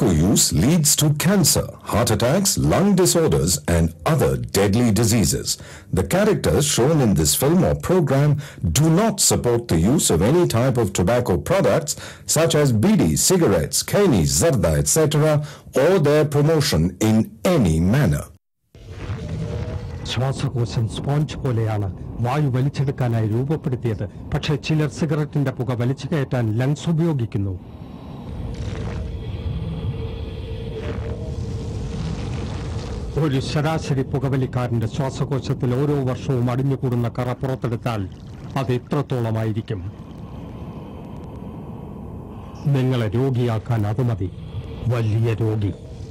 Tobacco use leads to cancer, heart attacks, lung disorders, and other deadly diseases. The characters shown in this film or program do not support the use of any type of tobacco products such as bidi, cigarettes, kani, zarda, etc., or their promotion in any manner. ശ്വാസകോശം sponge പോലെയാണ് വായു വലിച്ചെടുക്കാനായി രൂപപ്പെടുത്തിയത് പക്ഷേ ചിലർ സിഗരറ്റിന്റെ പുക വലിച്ചു കയറ്റാൻ lungs ഉപയോഗിക്കുന്നു ഒരു ശരാശരി പുകവലിക്കാരന്റെ ശ്വാസകോശത്തിൽ ഓരോ വർഷവും അടിഞ്ഞുകൂടുന്ന കറ പുറത്തെടുത്താൽ അത് എത്രത്തോളമായിരിക്കും നിങ്ങളെ രോഗിയാക്കാൻ അത് മതി വലിയ രോഗി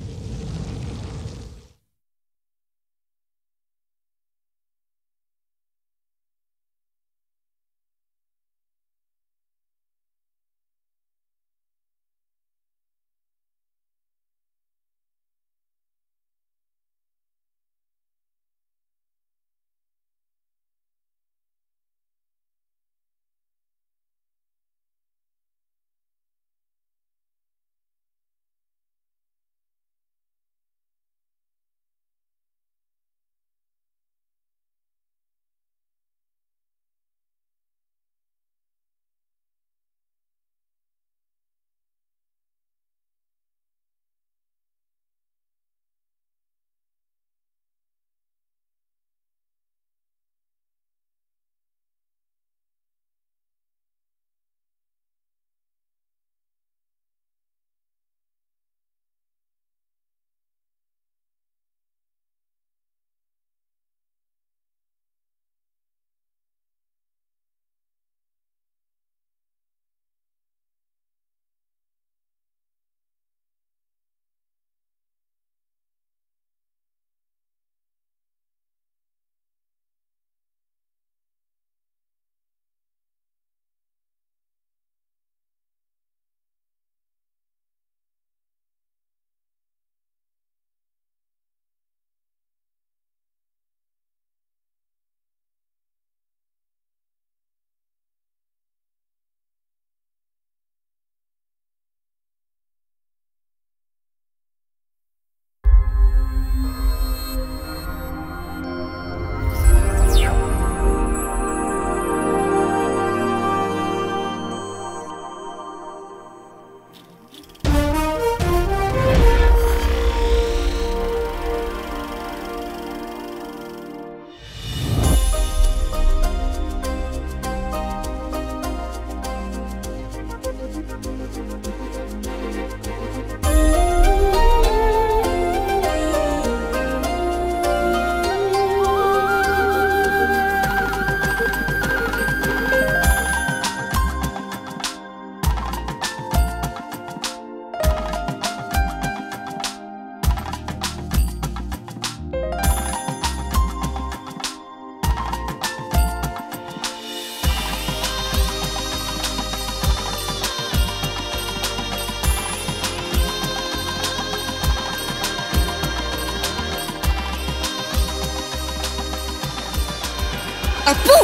അപ്പു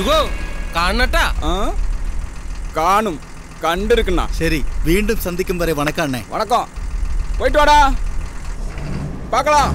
സുഖോ കാണട്ടാ ஆ காணும் கண்டிருக்குண்ணா ശരി വീണ്ടും സന്ധിക്കും വരെ വണക്കാണ്ണേ வணக்கம் போயிட்டு வாடா பார்க்கலாம்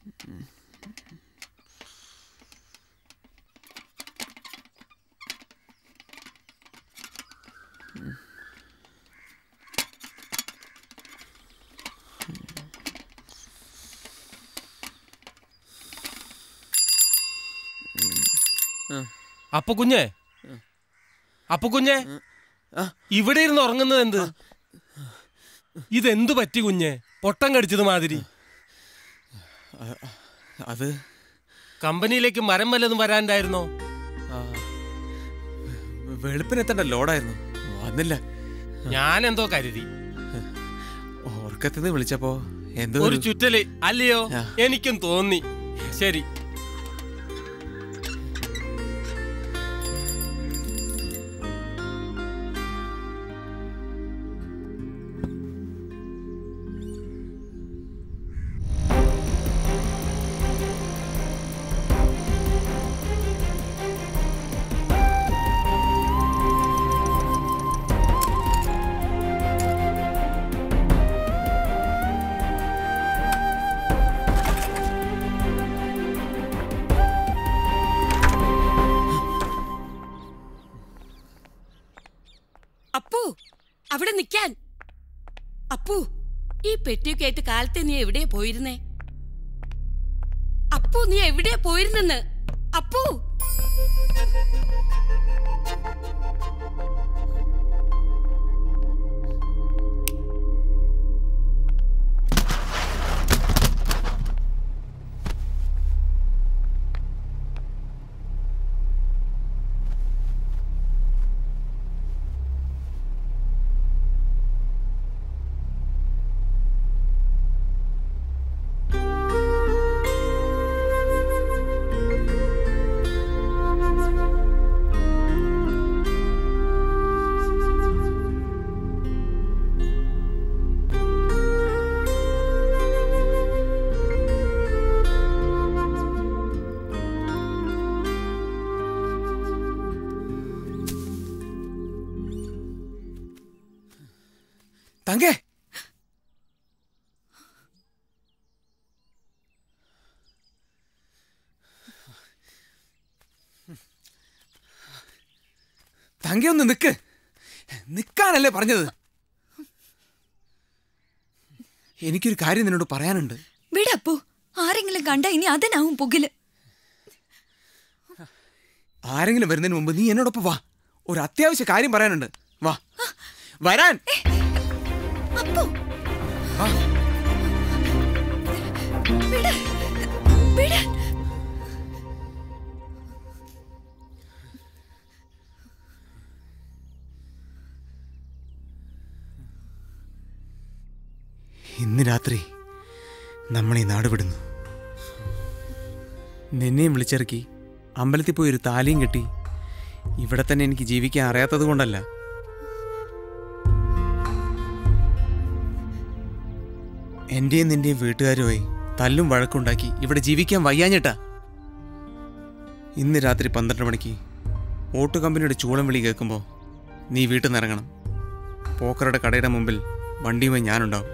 അപ്പൊ കുഞ്ഞേ അപ്പൊ കുഞ്ഞേ ഇവിടെ ഇരുന്ന് ഉറങ്ങുന്നത് എന്ത് ഇതെന്തു പറ്റി കുഞ്ഞെ പൊട്ടം കടിച്ചത് മാതിരി അത് കമ്പനിയിലേക്ക് മരം വല്ലതും വരാണ്ടായിരുന്നോ വെളുപ്പിനെത്തേണ്ട ലോഡായിരുന്നു വന്നില്ല ഞാൻ എന്തോ കരുതി ഓർക്കത്തിന്ന് വിളിച്ചപ്പോ എന്തോ ഒരു ചുറ്റല് അല്ലയോ ആ. എനിക്കും തോന്നി ശരി അപ്പു അവിടെ നിക്കാൻ അപ്പു ഈ പെട്ടിയൊക്കെ ആയിട്ട് കാലത്തെ നീ എവിടെയാ പോയിരുന്നേ അപ്പു നീ എവിടെയാ പോയിരുന്നെന്ന് അപ്പു തങ്കേ തങ്കേ ഒന്ന് നിക്ക് നിക്കാനല്ലേ പറഞ്ഞത് എനിക്കൊരു കാര്യം നിന്നോട് പറയാനുണ്ട് വിടപ്പു ആരെങ്കിലും കണ്ട ഇനി അതിനാവും പുകില് ആരെങ്കിലും വരുന്നതിന് മുമ്പ് നീ എന്നോടൊപ്പം വാ ഒരു അത്യാവശ്യ കാര്യം പറയാനുണ്ട് വാ വരാൻ അപ്പു വാ. വിട് വിട് ഇന്ന് രാത്രി നമ്മൾ ഈ നാട് വിടുന്നു നിന്നെയും വിളിച്ചിറക്കി അമ്പലത്തിൽ പോയി ഒരു താലിയും കെട്ടി ഇവിടെ തന്നെ എനിക്ക് ജീവിക്കാൻ അറിയാത്തത് കൊണ്ടല്ല എന്റെയും നിന്റെയും വീട്ടുകാരുമായി തല്ലും വഴക്കുണ്ടാക്കി ഇവിടെ ജീവിക്കാൻ വയ്യാഞ്ഞിട്ടാ ഇന്ന് രാത്രി പന്ത്രണ്ട് മണിക്ക് ഓട്ടു കമ്പനിയുടെ ചൂളം വിളി കേൾക്കുമ്പോൾ നീ വീട്ടിൽ നിന്ന് ഇറങ്ങണം പോക്കറുടെ കടയുടെ മുമ്പിൽ വണ്ടിയുമായി ഞാനുണ്ടാവും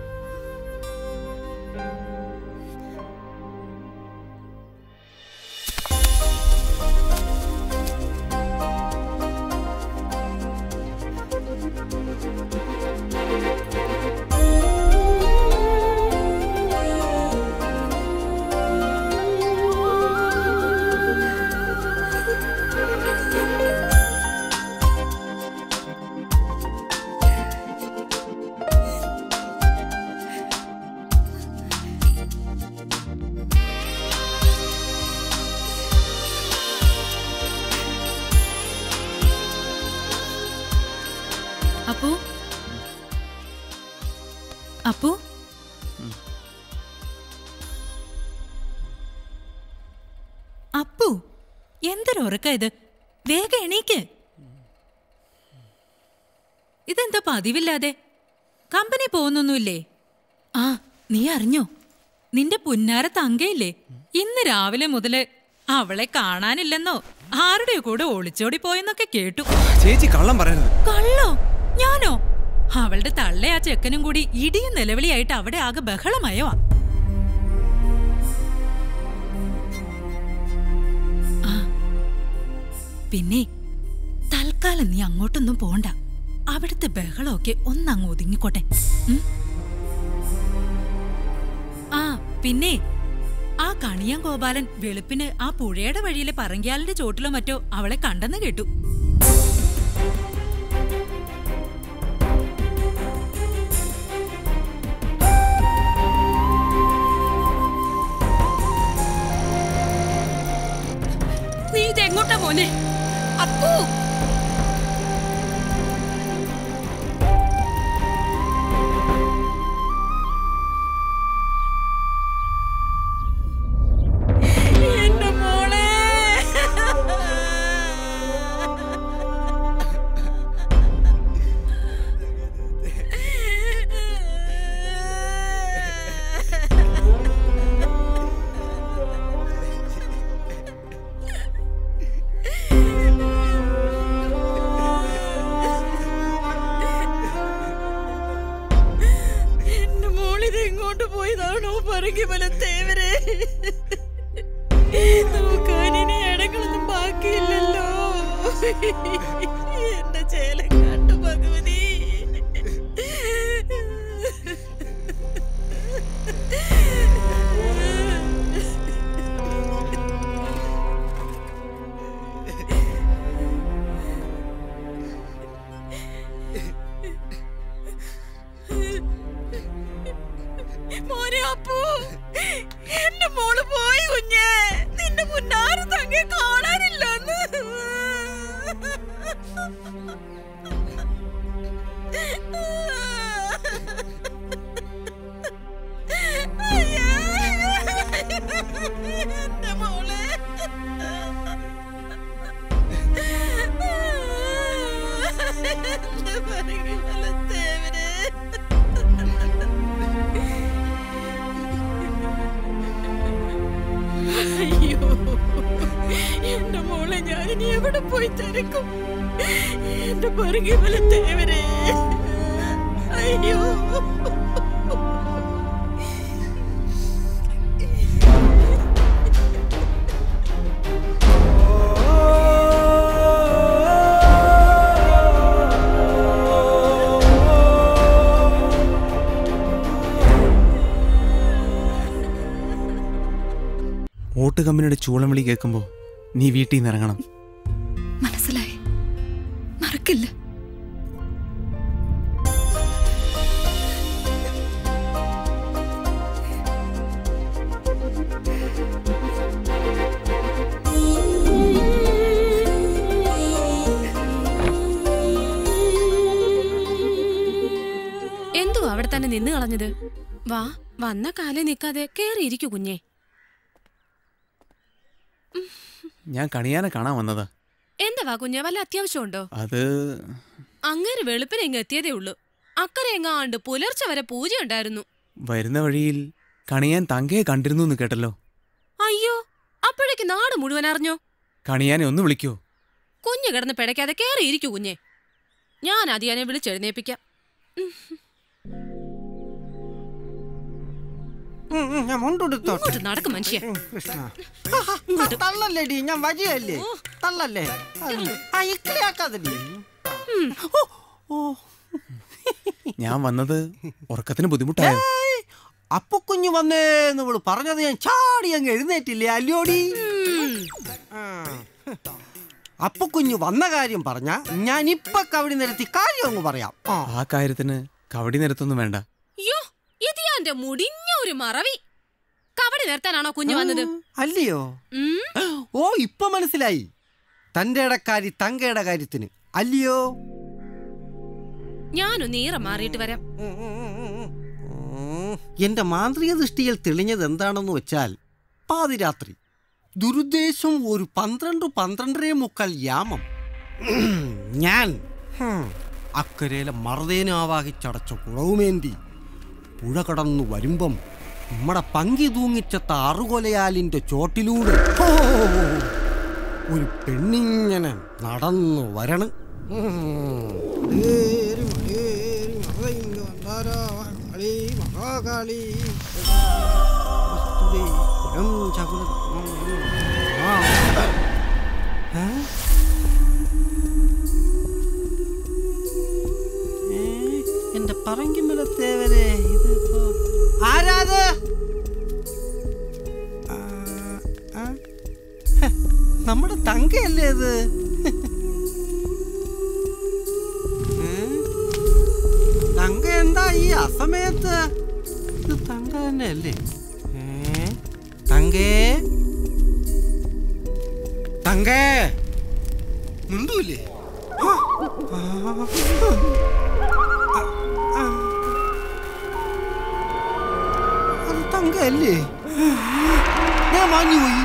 അപ്പു അപ്പു അപ്പു എന്തൊരു ഉറക്ക ഇത് വേഗം എണീക്ക് ഇതെന്താ പതിവില്ലാതെ കമ്പനി പോകുന്നൊന്നുമില്ലേ ആ നീ അറിഞ്ഞോ നിന്റെ പുന്നാര തങ്കയില്ലേ ഇന്ന് രാവിലെ മുതല് അവളെ കാണാനില്ലെന്നോ ആരുടെ കൂടെ ഒളിച്ചോടി പോയെന്നൊക്കെ കേട്ടു ചേച്ചി കള്ളം പറയരുത് കള്ളോ ഞാനോ അവളുടെ തള്ള ആ ചെക്കനും കൂടി ഇടിയും നിലവിളിയായിട്ട് അവിടെ ആകെ ബഹളമയോ പിന്നെ തൽക്കാലം നീ അങ്ങോട്ടൊന്നും പോണ്ട അവിടുത്തെ ബഹളമൊക്കെ ഒന്നങ്ങ് ഒതുങ്ങിക്കോട്ടെ ഉം? ആ പിന്നെ ആ കണിയാൻ ഗോപാലൻ വെളുപ്പിന് ആ പുഴയുടെ വഴിയിലെ പറങ്കിയാലിന്റെ ചോട്ടിലോ മറ്റോ അവളെ കണ്ടെന്ന് കേട്ടു നീ ഇതെങ്ങോട്ടാ മോനെ അപ്പു എന്റെ മോളെ എന്റെ മോളിത് എങ്ങോട്ട് പോയതാണോ പറങ്ങി ബലത്തേവരെ നോക്കാനിനി ഇടങ്ങളൊന്നും ബാക്കിയില്ലല്ലോ എന്റെ ചേലക്കാട്ടു ഭഗവതി മോനെ അപ്പു എന്റെ മോള് പോയി കുഞ്ഞേ നിന്റെ മുന്നാരും തങ്ങെ കാണാനില്ലെന്ന് അയ്യേ. എന്റെ മോളെ എന്റെ പരിഗണത്തേവരെ അയ്യോ എന്റെ മോളെ ഞാൻ ഇനി എവിടെ പോയി തിരക്കും എന്റെ പുറകെ വലത്തേവരെ അയ്യോ ഓട്ട് കമ്പനിയുടെ ചൂളം വിളി കേൾക്കുമ്പോൾ നീ വീട്ടിൽ നിന്ന് ഇറങ്ങണം മനസ്സിലായി മറക്കില്ല എന്തോ അവിടെ തന്നെ നിന്ന് കളഞ്ഞത് വാ വന്ന കാലം നിൽക്കാതെ കേറിയിരിക്കൂ കുഞ്ഞെ ഞാൻ കണിയാനെ കാണാൻ വന്നതാ എന്താ വാ കുഞ്ഞെ വല്ല അത്യാവശ്യമുണ്ടോ അത് അങ്ങനെ വെളുപ്പിന് ഇങ്ങ് എത്തിയതേ ഉള്ളൂ അക്കരെ എങ്ങാണ്ട് പുലർച്ചെ വരെ പൂജ ഉണ്ടായിരുന്നു വരുന്ന വഴിയിൽ കണിയാൻ തങ്കയെ കണ്ടിരുന്നു എന്ന് കേട്ടല്ലോ അയ്യോ അപ്പോഴേക്ക് നാട് മുഴുവൻ അറിഞ്ഞോ കണിയാനെ ഒന്ന് വിളിക്കോ കുഞ്ഞ് കിടന്ന് പിടയ്ക്കാതെ കേറിയിരിക്കൂ കുഞ്ഞെ ഞാൻ അതിയാനെ വിളിച്ചെഴുന്നേപ്പിക്കാം ഞാൻ മുണ്ടെടുത്തോ ഇങ്ങോട്ട് നടക്കും മനുഷ്യ കൃഷ്ണ തള്ളല്ലേടി ഞാൻ വഴിയല്ലേ തള്ളല്ലേ ആ ഇക്കളിയാക്കാതല്ലേ ഓ ഞാൻ വന്നത് ഉറക്കത്തിന് ബുദ്ധിമുട്ടായോ അപ്പൊ കുഞ്ഞു വന്നേന്ന് ഇവള് പറഞ്ഞത് ഞാൻ ചാടി അങ്ങ് എഴുന്നേറ്റില്ലേ അല്ലയോടി അപ്പൊ കുഞ്ഞു വന്ന കാര്യം പറഞ്ഞ ഞാൻ ഇപ്പൊ കവടി നിരത്തി കാര്യം അങ്ങ് പറയാം ആ ആ കാര്യത്തിന് കവടി നിരത്തൊന്നും വേണ്ട അയ്യോ ഇത് എന്റെ മുടിഞ്ഞ ഒരു മറവി കവടി നിർത്താനാണോ കുഞ്ഞ് വന്നത് അല്ലയോ ഉം? ഓ ഇപ്പൊ മനസ്സിലായി തന്റെ ഇടക്കാരി തങ്കയുടെ കാര്യത്തിന് അല്ലയോ ഞാനൊന്ന് ഈറം മാറിയിട്ട് വരാം ഉം, എന്റെ മാന്ത്രിക ദൃഷ്ടിയിൽ തെളിഞ്ഞത് എന്താണെന്ന് വെച്ചാൽ പാതിരാത്രി ദുരുദ്ദേശം ഒരു പന്ത്രണ്ട് പന്ത്രണ്ടര മുക്കാൽ യാമം ഞാൻ ഹും, അക്കരയിലെ മറുതേനെ ആവാഹിച്ചടച്ച കുളവുമേന്തി പുഴ കടന്നു വരുമ്പം നമ്മുടെ പങ്കി തൂങ്ങിച്ചത്ത അറുകൊലയാലിന്റെ ചോട്ടിലൂടെ ഹോ, ഒരു പെണ്ണിങ്ങനെ നടന്നു വരണം ഉം. ഏറി മലയേറി മറയിങ്ങ് വന്നാരാ, കാളി, മഹാകാളി, വസ്തുതേ, പുരം ചകുലം. ആ. ഏ? ഏ, എന്റെ പറങ്കിമലത്തേവരെ ഇതിപ്പോ ആരാത് ആ, ആ. ഹെ, നമ്മുടെ തങ്കയല്ലേ ഇത് ഏ? തങ്ക എന്താ ഈ അസമയത്ത് ഇത് തങ്ക തന്നെ അല്ലേ ഏ? തങ്കേ തങ്കേ മിണ്ടൂലേ അത് തങ്കല്ലേ ഞാൻ മാഞ്ഞു പോയി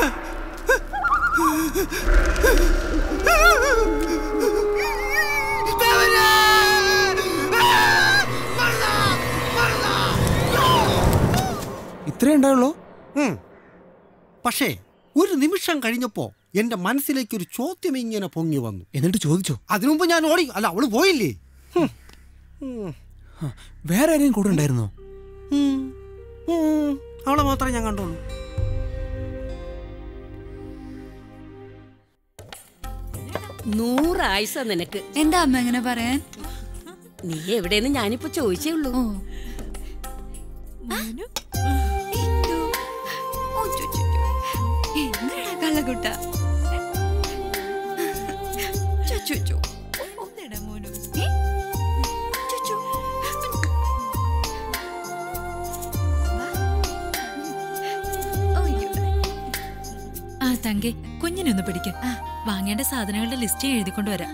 ഇത്രേ ഉണ്ടായുള്ളൂ ഉം. പക്ഷേ ഒരു നിമിഷം കഴിഞ്ഞപ്പോ എന്റെ മനസ്സിലേക്ക് ഒരു ചോദ്യം ഇങ്ങനെ പൊങ്ങി വന്നു എന്നിട്ട് ചോദിച്ചോ അതിനു മുമ്പ് ഞാൻ ഓടി അല്ല അവള് പോയില്ലേ ഹും. ഉം. വേറെ ആരെയും കൂടെ ഉണ്ടായിരുന്നോ ഉം. ഉം. അവളെ മാത്രമേ ഞാൻ കണ്ടുള്ളൂ നൂറായുസ നിനക്ക് എന്താ അമ്മ എങ്ങനെ പറയാൻ നീ എവിടെയെന്ന് ഞാനിപ്പോ ചോദിച്ചേ ഉള്ളൂ ഓ എന്തോ? ഓ, ചു, ചു, ചു. എന്താടാ കള്ളക്കുട്ട ചു, ചു, ചു. ഒന്നെടാ മോനു. ഏ? ചു, ചു. വാ. ഓയ്യോ. ആ തങ്കെ കുഞ്ഞിനെ ഒന്ന് പിടിക്ക വാങ്ങേണ്ട സാധനങ്ങളുടെ ലിസ്റ്റ് എഴുതിക്കൊണ്ട് വരാം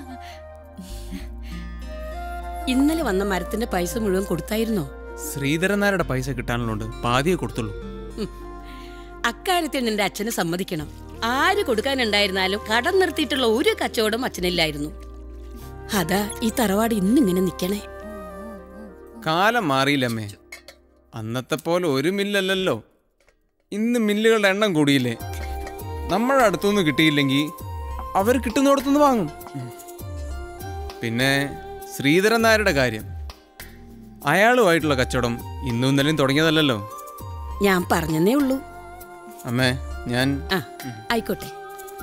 ഇന്നലെ വന്ന മരത്തിന്റെ പൈസ മുഴുവൻ കൊടുത്തായിരുന്നോ ശ്രീധരൻ നായരുടെ പൈസ കിട്ടാനുള്ളതുകൊണ്ട് പാതിയെ കൊടുത്തുള്ളൂ അക്കാര്യത്തിൽ നിന്റെ അച്ഛന് സമ്മതിക്കണം ആര് കൊടുക്കാനുണ്ടായിരുന്നാലും കടം നിർത്തിയിട്ടുള്ള ഒരു കച്ചവടം അച്ഛനില്ലായിരുന്നു അതാ ഈ തറവാട് ഇന്നിങ്ങനെ നിക്കണേ കാലം മാറിയില്ലമ്മേ അന്നത്തെ പോലെ ഒരു മില്ലല്ലല്ലോ ഇന്ന് മില്ലുകളുടെ എണ്ണം കൂടിയില്ലേ നമ്മുടെ അടുത്തുനിന്ന് കിട്ടിയില്ലെങ്കിൽ അവർ കിട്ടുന്നിടത്തുനിന്ന് വാങ്ങും പിന്നെ ശ്രീധരൻ നായരുടെ കാര്യം അയാളുമായിട്ടുള്ള കച്ചവടം ഇന്നും ഇന്നലെയും തുടങ്ങിയതല്ലല്ലോ ഞാൻ പറഞ്ഞെന്നേ ഉള്ളൂ അമ്മേ ഞാൻ ആ ആയിക്കോട്ടെ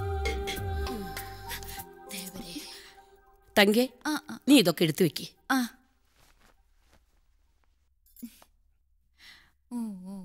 തങ്കെ ആ, ആ, നീ ഇതൊക്കെ എടുത്തു വെക്ക് ആ. ഓ, ഓ.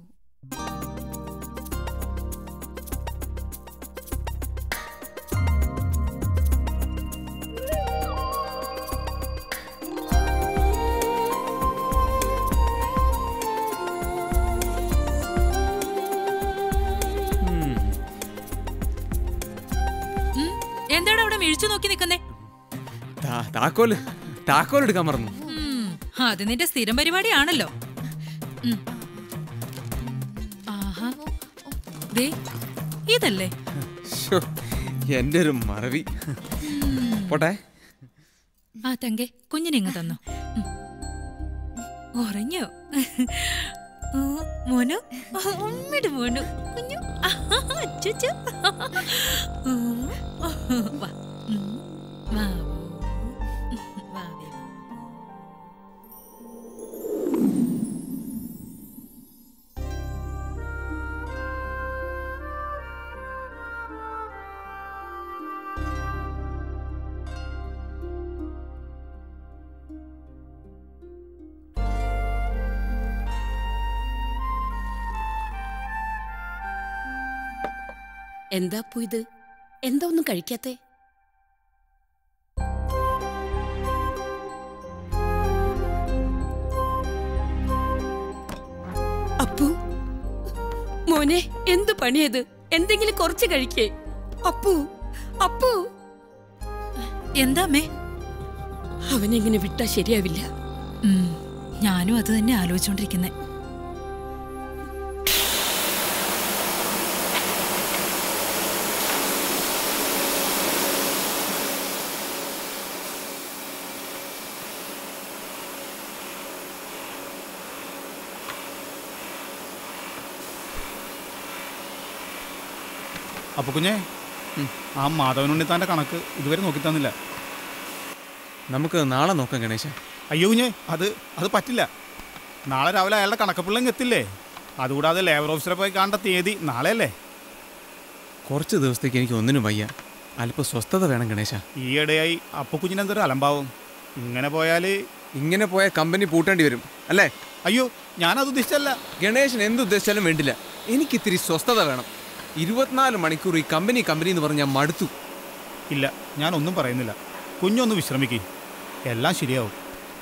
ഉം, എന്താടാ അവിടെ മിഴിച്ചു നോക്കി നിക്കുന്നേ താ- താക്കോല് താക്കോൽ എടുക്കാൻ മറന്നു ഉം, അത് നിന്റെ സ്ഥിരം പരിപാടിയാണല്ലോ ഉം. ആഹാ ദേ ഇതല്ലേ ശ്ശോ, എന്റെ ഒരു മറവി പോട്ടെ ആ തങ്കെ കുഞ്ഞിനിങ്ങ് തന്നു ഉം. ഉറങ്ങിയോ ഓ, മോനു ഉമ്മിട് മോനു കുഞ്ഞു അച്ചുച്ചു ഉം. വാ ഉം. വാ വാ വേ. എന്താ അപ്പു ഇത് എന്താ ഒന്നും കഴിക്കാത്തെ അപ്പു മോനെ എന്തു പണിയത് എന്തെങ്കിലും കുറച്ച് കഴിക്കേ അപ്പു അപ്പു എന്താ അമ്മേ അവനെങ്ങനെ വിട്ടാ ശരിയാവില്ല ഉം, ഞാനും അത് തന്നെ ആലോചിച്ചോണ്ടിരിക്കുന്നെ അപ്പൊ കുഞ്ഞേ ആ മാധവനുണ്ണിത്താന്റെ കണക്ക് ഇതുവരെ നോക്കി തന്നില്ല നമുക്ക് നാളെ നോക്കാം ഗണേശ അയ്യോ കുഞ്ഞേ അത് അത് പറ്റില്ല നാളെ രാവിലെ അയാളുടെ കണക്കപ്പിള്ളം എത്തില്ലേ അതുകൂടാതെ ലേബർ ഓഫീസറെ പോയി കാണേണ്ട തീയതി നാളെ അല്ലേ കുറച്ച് ദിവസത്തേക്ക് എനിക്ക് ഒന്നിനും വയ്യ അല്പം സ്വസ്ഥത വേണം ഗണേശ ഈയിടെയായി അപ്പുക്കുഞ്ഞിന് എന്തൊരു അലമ്പാവും ഇങ്ങനെ പോയാൽ ഇങ്ങനെ പോയ കമ്പനി പൂട്ടേണ്ടി വരും അല്ലേ അയ്യോ ഞാനത് ഉദ്ദേശിച്ചല്ല ഗണേശൻ എന്തുദ്ദേശിച്ചാലും വേണ്ടില്ല എനിക്ക് ഇത്തിരി സ്വസ്ഥത വേണം ഇരുപത്തിനാല് മണിക്കൂർ ഈ കമ്പനി കമ്പനി എന്ന് പറഞ്ഞ് ഞാൻ മടുത്തു ഇല്ല ഞാനൊന്നും പറയുന്നില്ല കുഞ്ഞൊന്ന് വിശ്രമിക്കേ എല്ലാം ശരിയാവും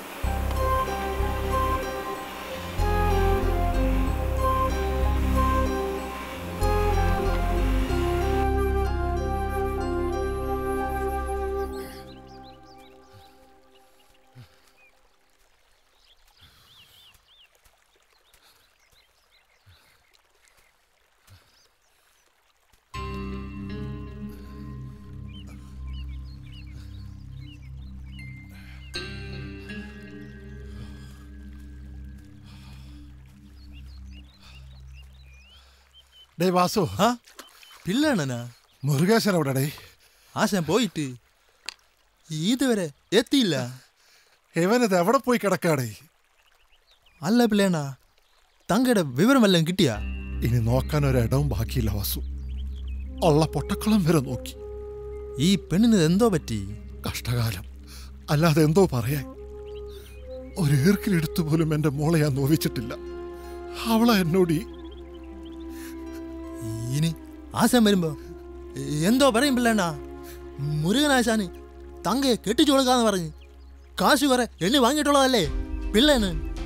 ഡേ വാസു ആ പിള്ളേണനാ മുരുകേശൻ എവിടെ ഡേ ആശാൻ പോയിട്ട് ഇതുവരെ എത്തിയില്ല ഇവനിത് എവിടെ പോയി കിടക്കാടേ അല്ല പിള്ളേണ തങ്കയുടെ വിവരമെല്ലാം കിട്ടിയാ ഇനി നോക്കാൻ ഒരിടവും ബാക്കിയില്ല വാസു ഉള്ള പൊട്ടക്കുളം വരെ നോക്കി ഈ പെണ്ണിന് എന്തോ പറ്റി കഷ്ടകാലം അല്ലാതെ എന്തോ പറയാൻ ഒരു ഈർക്കിലെടുത്തു പോലും എൻ്റെ മോളെ ഞാൻ നോവിച്ചിട്ടില്ല അവളെ എന്നോട് ഈ ഇനി ആശാൻ വരുമ്പോ എന്തോ പറയും പിള്ളേണ്ണ മുരുകനാശാന് തങ്കയെ കെട്ടിച്ചു കൊടുക്കാന്ന് പറഞ്ഞ് കാശ് കുറെ എണ്ണി വാങ്ങിയിട്ടുള്ളതല്ലേ പിള്ളേന്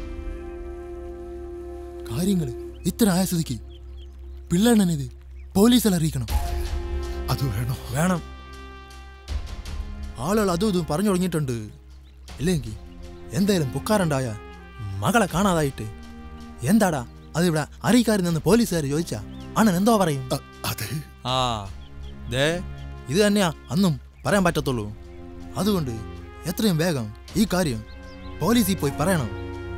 കാര്യങ്ങള് ഇത്ര ആയ സ്ഥിതിക്ക് പിള്ളേണ്ണനിത് പോലീസിൽ അറിയിക്കണം അത് വേണോ വേണം ആളുകൾ അതും ഇതും പറഞ്ഞു തുടങ്ങിയിട്ടുണ്ട് ഇല്ലെങ്കിൽ എന്തായാലും പുക്കാറുണ്ടായ മകളെ കാണാതായിട്ട് എന്താടാ അതിവിടെ അറിയിക്കാരിൽ നിന്ന് പോലീസുകാർ ചോദിച്ചാ അണ്ണൻ എന്തോ പറയും അത് ആ ദേ ഇത് തന്നെയാ അന്നും പറയാൻ പറ്റത്തുള്ളൂ അതുകൊണ്ട് എത്രയും വേഗം ഈ കാര്യം പോലീസിൽ പോയി പറയണം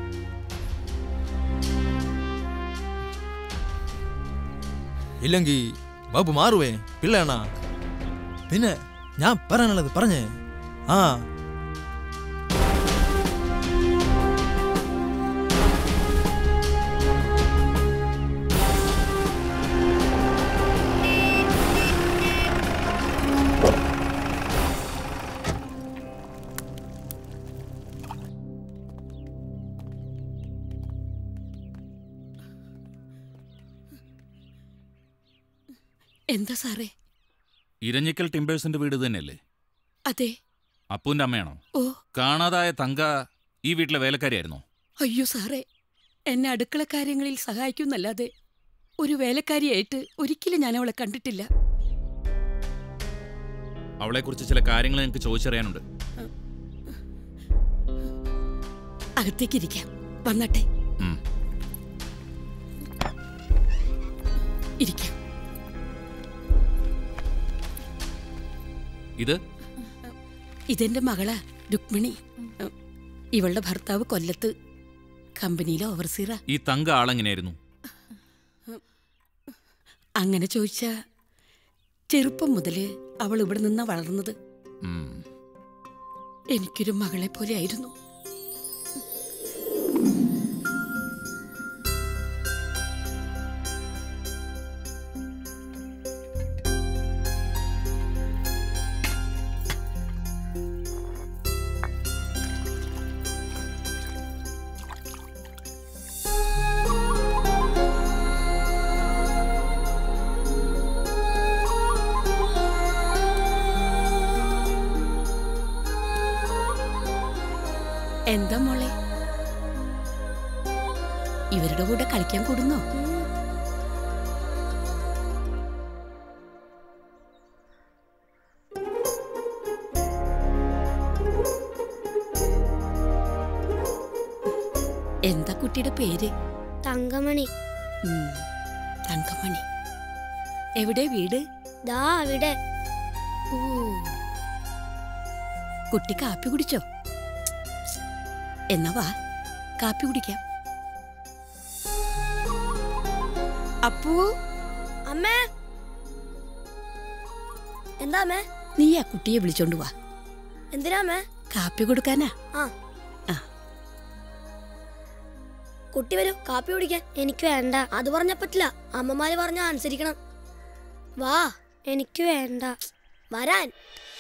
ഇല്ലെങ്കിൽ ബാബു മാറുവേ പിള്ളേണ പിന്നെ ഞാൻ പറയാനുള്ളത് പറഞ്ഞേ ആ എന്താ സാറേ ഇരഞ്ഞിക്കൽ ടിമ്പേഴ്സിന്റെ വീട് തന്നെയല്ലേ അതെ അപ്പുവിന്റെ അമ്മയാണോ ഓ കാണാതായ തങ്ക ഈ വീട്ടിലെ വേലക്കാരിയായിരുന്നോ അയ്യോ സാറേ എന്നെ അടുക്കള കാര്യങ്ങളിൽ സഹായിക്കുന്നല്ലാതെ ഒരു വേലക്കാരിയായിട്ട് ഒരിക്കലും ഞാൻ അവളെ കണ്ടിട്ടില്ല അവളെക്കുറിച്ച് ചില കാര്യങ്ങൾ എനിക്ക് ചോദിച്ചറിയാനുണ്ട് അകത്തേക്കിരിക്കാം വന്നട്ടെ ഉം. ഇരിക്കാം ഇത് ഇതെന്റെ മകളാ രുക്മിണി ഉം, ഇവളുടെ ഭർത്താവ് കൊല്ലത്ത് കമ്പനിയിലെ ഓവർസീറാ ഈ തങ്ക ആളെങ്ങനെയായിരുന്നു അങ്ങനെ ചോദിച്ചാ ചെറുപ്പം മുതല് അവൾ ഇവിടെ നിന്നാ വളർന്നത് ഉം. എനിക്കൊരു മകളെ പോലെ ആയിരുന്നു എന്താ മോളെ ഇവരുടെ കൂടെ കളിക്കാൻ കൂടുന്നോ എന്താ കുട്ടിയുടെ പേര് തങ്കമണി ഉം, തങ്കമണി എവിടെ വീട് ദാ അവിടെ ഓ കുട്ടി കാപ്പി കുടിച്ചോ എന്നാ വാ കാപ്പി കുടിക്കാം അപ്പൂ അമ്മേ എന്താ അമ്മേ നീ ആ കുട്ടിയെ വിളിച്ചോണ്ട് വാ എന്തിനാ അമ്മേ കാപ്പി കൊടുക്കാനാ ആ ആ. കുട്ടി വരൂ കാപ്പി കുടിക്കാൻ എനിക്ക് വേണ്ട അത് പറഞ്ഞ പറ്റില്ല അമ്മമാര് പറഞ്ഞ അനുസരിക്കണം വാ എനിക്ക് വേണ്ട വരാൻ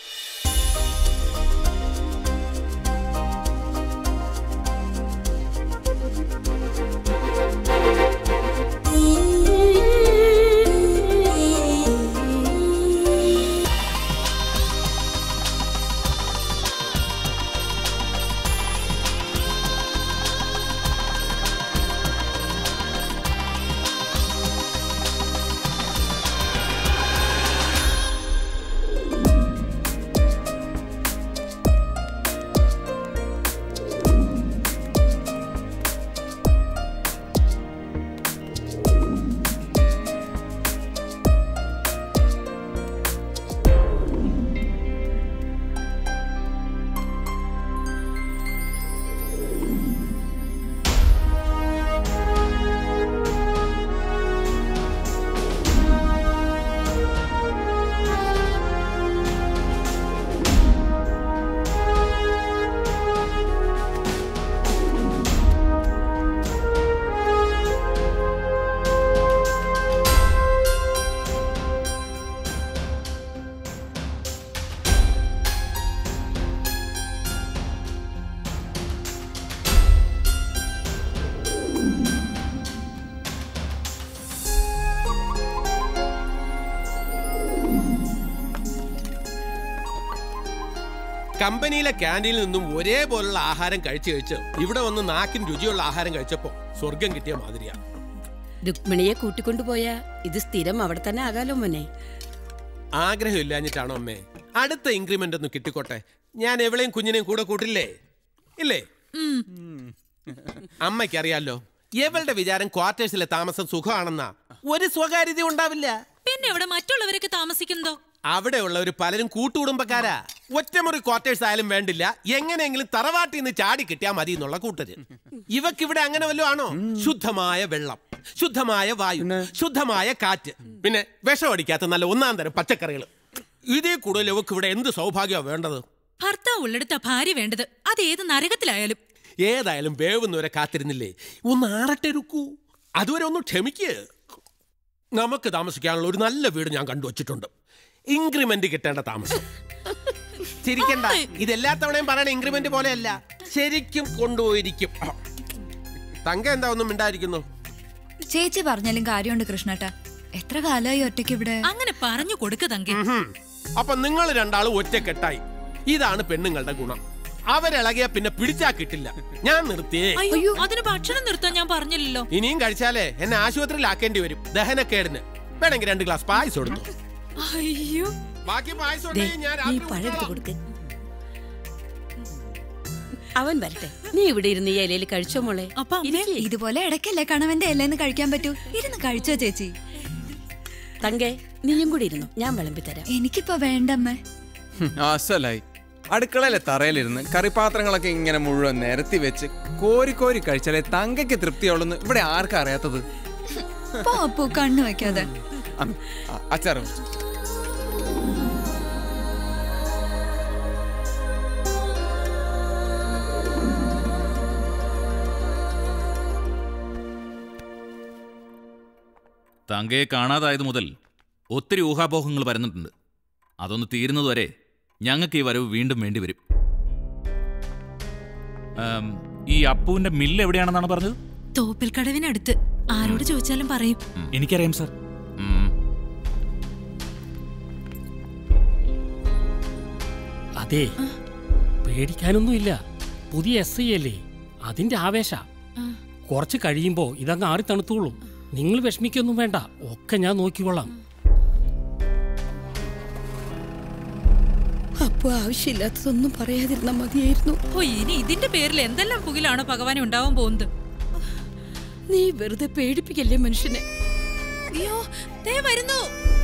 കമ്പനിയിലെ ക്യാൻറ്റീനിൽ നിന്നും ഒരേപോലുള്ള ആഹാരം കഴിച്ചു കഴിച്ച് ഇവിടെ വന്ന് നാക്കിന് രുചിയുള്ള ആഹാരം കഴിച്ചപ്പോ സ്വർഗം കിട്ടിയ മാതിരിയാ രുക്മിണിയെ കൂട്ടിക്കൊണ്ടുപോയാ ഇത് സ്ഥിരം അവിടെ തന്നെ ആകാലോ മോനെ ആഗ്രഹമില്ലാഞ്ഞിട്ടാണോ അമ്മേ അടുത്ത ഇൻക്രിമെന്റ് ഒന്ന് കിട്ടിക്കോട്ടെ ഞാൻ എവളെയും കുഞ്ഞിനെയും കൂടെ കൂട്ടില്ലേ ഇല്ലേ അമ്മയ്ക്കറിയാലോ എവളുടെ വിചാരം ക്വാർട്ടേഴ്സിലെ താമസം സുഖമാണെന്നാ ഒരു സ്വകാര്യത ഉണ്ടാവില്ല പിന്നെ ഇവിടെ മറ്റുള്ളവരൊക്കെ താമസിക്കുന്നതോ അവിടെയുള്ളവർ പലരും കൂട്ടുകുടുംബക്കാരാ ഒറ്റമുറി ക്വാർട്ടേഴ്സ് ആയാലും വേണ്ടില്ല എങ്ങനെയെങ്കിലും തറവാട്ടിൽ നിന്ന് ചാടി കിട്ടിയാൽ മതി എന്നുള്ള കൂട്ടര് ഇവക്കിവിടെ അങ്ങനെ വല്ലതും ആണോ ശുദ്ധമായ വെള്ളം ശുദ്ധമായ വായു ശുദ്ധമായ കാറ്റ് പിന്നെ വിഷമടിക്കാത്ത നല്ല ഒന്നാം തരം പച്ചക്കറികൾ ഇതേ കൂടുതൽ ഇവക്ക് ഇവിടെ എന്ത് സൗഭാഗ്യമാണ് വേണ്ടത് ഭർത്താവ് ഉള്ളിടത്ത ഭാര്യ വേണ്ടത് അത് ഏത് നരകത്തിലായാലും ഏതായാലും വേവുന്നവരെ കാത്തിരുന്നില്ലേ ഒന്ന് ആറട്ടെ രുക്കൂ അതുവരെ ഒന്ന് ക്ഷമിക്ക് നമുക്ക് താമസിക്കാനുള്ള ഒരു നല്ല വീട് ഞാൻ കണ്ടുവച്ചിട്ടുണ്ട് ഇൻക്രിമെന്റ് കിട്ടേണ്ട താമസം ചിരിക്കണ്ട ഇതെല്ലാ തവണയും പറയണ ഇൻക്രിമെന്റ് പോലെയല്ല ശരിക്കും കൊണ്ടുപോയിരിക്കും തങ്ക എന്താ ഒന്നും മിണ്ടായിരിക്കുന്നു ചേച്ചി പറഞ്ഞാലും കാര്യമുണ്ട് കൃഷ്ണേട്ട എത്ര കാലമായി ഒറ്റയ്ക്ക് ഇവിടെ അങ്ങനെ പറഞ്ഞു കൊടുക്ക തങ്കെ ഉഹും. അപ്പൊ നിങ്ങൾ രണ്ടാളും ഒറ്റക്കെട്ടായി ഇതാണ് പെണ്ണുങ്ങളുടെ ഗുണം അവരിളകിയ പിന്നെ പിടിച്ചാ കിട്ടില്ല ഞാൻ നിർത്തിയേ അയ്യോ അതിന് ഭക്ഷണം നിർത്താൻ ഞാൻ പറഞ്ഞില്ലല്ലോ ഇനിയും കഴിച്ചാലേ എന്നെ ആശുപത്രിയിലാക്കേണ്ടി വരും ദഹനക്കേടിന് വേണമെങ്കിൽ രണ്ട് ഗ്ലാസ് പായസം എടുത്തു അയ്യോ ബാക്കി പായസം ദേ, ഉണ്ടെങ്കിൽ ഞാൻ നീ രാത്രി പഴം എടുത്ത് കുടിച്ചോളാം. കൊടുക്ക് അവൻ വരട്ടെ നീ ഇവിടെ ഇരുന്ന് ഈ ഇലയിൽ കഴിച്ചോ മോളെ ഇതുപോലെ ഇടയ്ക്കല്ലേ കണവന്റെ ഇലന്ന് കഴിക്കാൻ പറ്റൂ ഇരുന്ന് കഴിച്ചോ ചേച്ചി തങ്കേ നീയും കൂടി ഇരുന്നു ഞാൻ വിളമ്പി തരാം എനിക്കിപ്പോ വേണ്ടമ്മേ അസലായി അടുക്കളയിലെ തറയിലിരുന്ന് കറിപാത്രങ്ങളൊക്കെ ഇങ്ങനെ മുഴുവൻ നിരത്തി വെച്ച് കോരി കോരി കഴിച്ചാലേ തങ്കയ്ക്ക് തൃപ്തിയുള്ളെന്ന് ഇവിടെ ആർക്കാ അറിയാത്തത് പോ അപ്പു കണ്ണു വെക്കാതെ അമ്മ, അ- അച്ചാറ് കുറച്ച്. തങ്കയെ കാണാതായത് മുതൽ ഒത്തിരി ഊഹാപോഹങ്ങൾ വരുന്നിട്ടുണ്ട് അതൊന്ന് തീരുന്നതുവരെ ഞങ്ങൾക്ക് ഈ വരവ് വീണ്ടും വേണ്ടി വരും ആം, ഈ അപ്പുവിന്റെ മില്ല് എവിടെയാണെന്നാണ് പറഞ്ഞത് തോപ്പിൽ കടവിനടുത്ത് ആരോട് ചോദിച്ചാലും പറയും എനിക്കറിയാം സാർ അതെ പേടിക്കാനൊന്നുമില്ല പുതിയ എസ് ഐ അല്ലേ അതിന്റെ ആവേശ കുറച്ച് കഴിയുമ്പോ ഇതങ്ങ് ആറി തണുത്തോളും നിങ്ങൾ വിഷമിക്കൊന്നും വേണ്ട ഒക്കെ ഞാൻ നോക്കിക്കൊള്ളാം അപ്പൊ ആവശ്യമില്ലാത്തതൊന്നും പറയാതിരുന്ന മതിയായിരുന്നു ഓ ഇനി ഇതിന്റെ പേരിൽ എന്തെല്ലാം പുകിലാണോ ഭഗവാനെ ഉണ്ടാവാൻ പോകുന്നത് നീ വെറുതെ പേടിപ്പിക്കല്ലേ മനുഷ്യനെ അയ്യോ ദേ വരുന്നു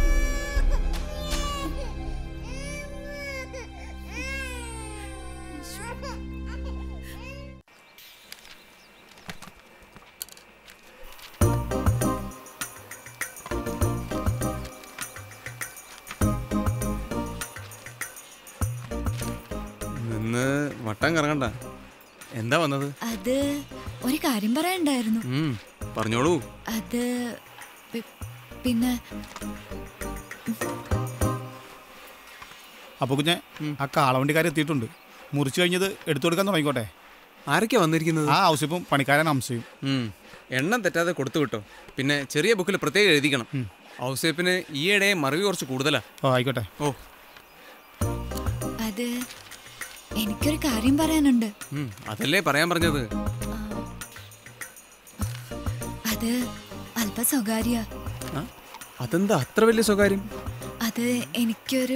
നിന്ന് വട്ടം കറങ്ങണ്ട എന്താ വന്നത് അത് ഒരു കാര്യം പറയണ്ടായിരുന്നു ഉം, പറഞ്ഞോളൂ അത് പി- പിന്നെ അപ്പൊ കുഞ്ഞെ ആ കാളവണ്ടിക്കാർ എത്തിയിട്ടുണ്ട് മുറിച്ചു കഴിഞ്ഞത് എടുത്തു കൊടുക്കാൻ തുടങ്ങിക്കോട്ടെ ആരൊക്കെയാ വന്നിരിക്കുന്നത് ആ ഔസിപ്പും പണിക്കാരൻ അംശയും ഉം. എണ്ണം തെറ്റാതെ കൊടുത്തു വിട്ടോ പിന്നെ ചെറിയ ബുക്കിൽ പ്രത്യേകം എഴുതിക്കണം ഔസേപ്പിന് ഈയിടെ മറിവ് കുറച്ച് കൂടുതലാ ഓ ആയിക്കോട്ടെ ഓ അത് എനിക്കൊരു കാര്യം പറയാനുണ്ട് ഉം, അതല്ലേ പറയാൻ പറഞ്ഞത് അത് അല്പ സ്വകാര്യ ആ? അതെന്താ അത്ര വലിയ സ്വകാര്യം അത് എനിക്കൊരു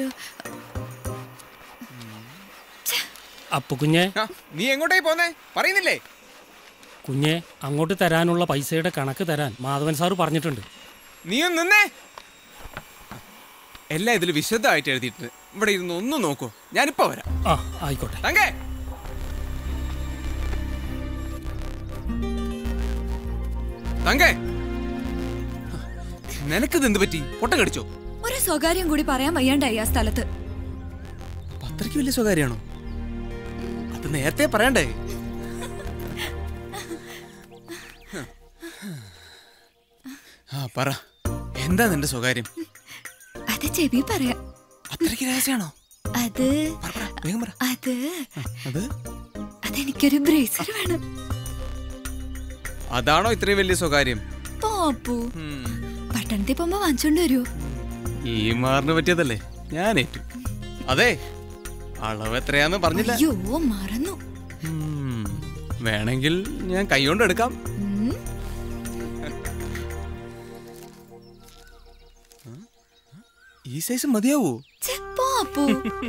അപ്പു കുഞ്ഞെ ആ, നീ എങ്ങോട്ടേ പോന്നേ പറയുന്നില്ലേ കുഞ്ഞെ അങ്ങോട്ട് തരാനുള്ള പൈസയുടെ കണക്ക് തരാൻ മാധവൻ സാറ് പറഞ്ഞിട്ടുണ്ട് നീ ഒന്ന് നിന്നേ എല്ലാം ഇതിൽ വിശദമായിട്ട് എഴുതിയിട്ടുണ്ട് ഇവിടെ ഇരുന്ന് ഒന്ന് നോക്കൂ ഞാനിപ്പോ വരാം ആ ആയിക്കോട്ടെ തങ്കേ തങ്കേ നിനക്കിത് എന്ത് പറ്റി പൊട്ടം കടിച്ചോ ഒരു സ്വകാര്യം കൂടി പറയാൻ വയ്യാണ്ടായി ആ സ്ഥലത്ത് അത്രയ്ക്ക് വലിയ സ്വകാര്യമാണോ അത് നേരത്തെ പറയണ്ടേ ആ പറ എന്താ നിന്റെ സ്വകാര്യം അത് ചെവി പറയാം അത്രയ്ക്ക് രഹസ്യമാണോ അത് വേഗം പറ അത് അത് അതെനിക്കൊരു ബ്രേസർ വേണം അതാണോ ഇത്രയും വലിയ സ്വകാര്യം പോപ്പു പട്ടണത്തിൽ പോകുമ്പോ വാങ്ങിച്ചോണ്ട് വരുമോ ഈ മാറിന് പറ്റിയതല്ലേ ഞാൻ ഏറ്റു അതെ അളവ് എത്രയാന്ന് പറഞ്ഞില്ല അയ്യോ മറന്നു ഉം, വേണമെങ്കിൽ ഞാൻ കൈകൊണ്ട് എടുക്കാം ഉം. ഈ സൈസ് മതിയാവോ ഛെ, പോപ്പു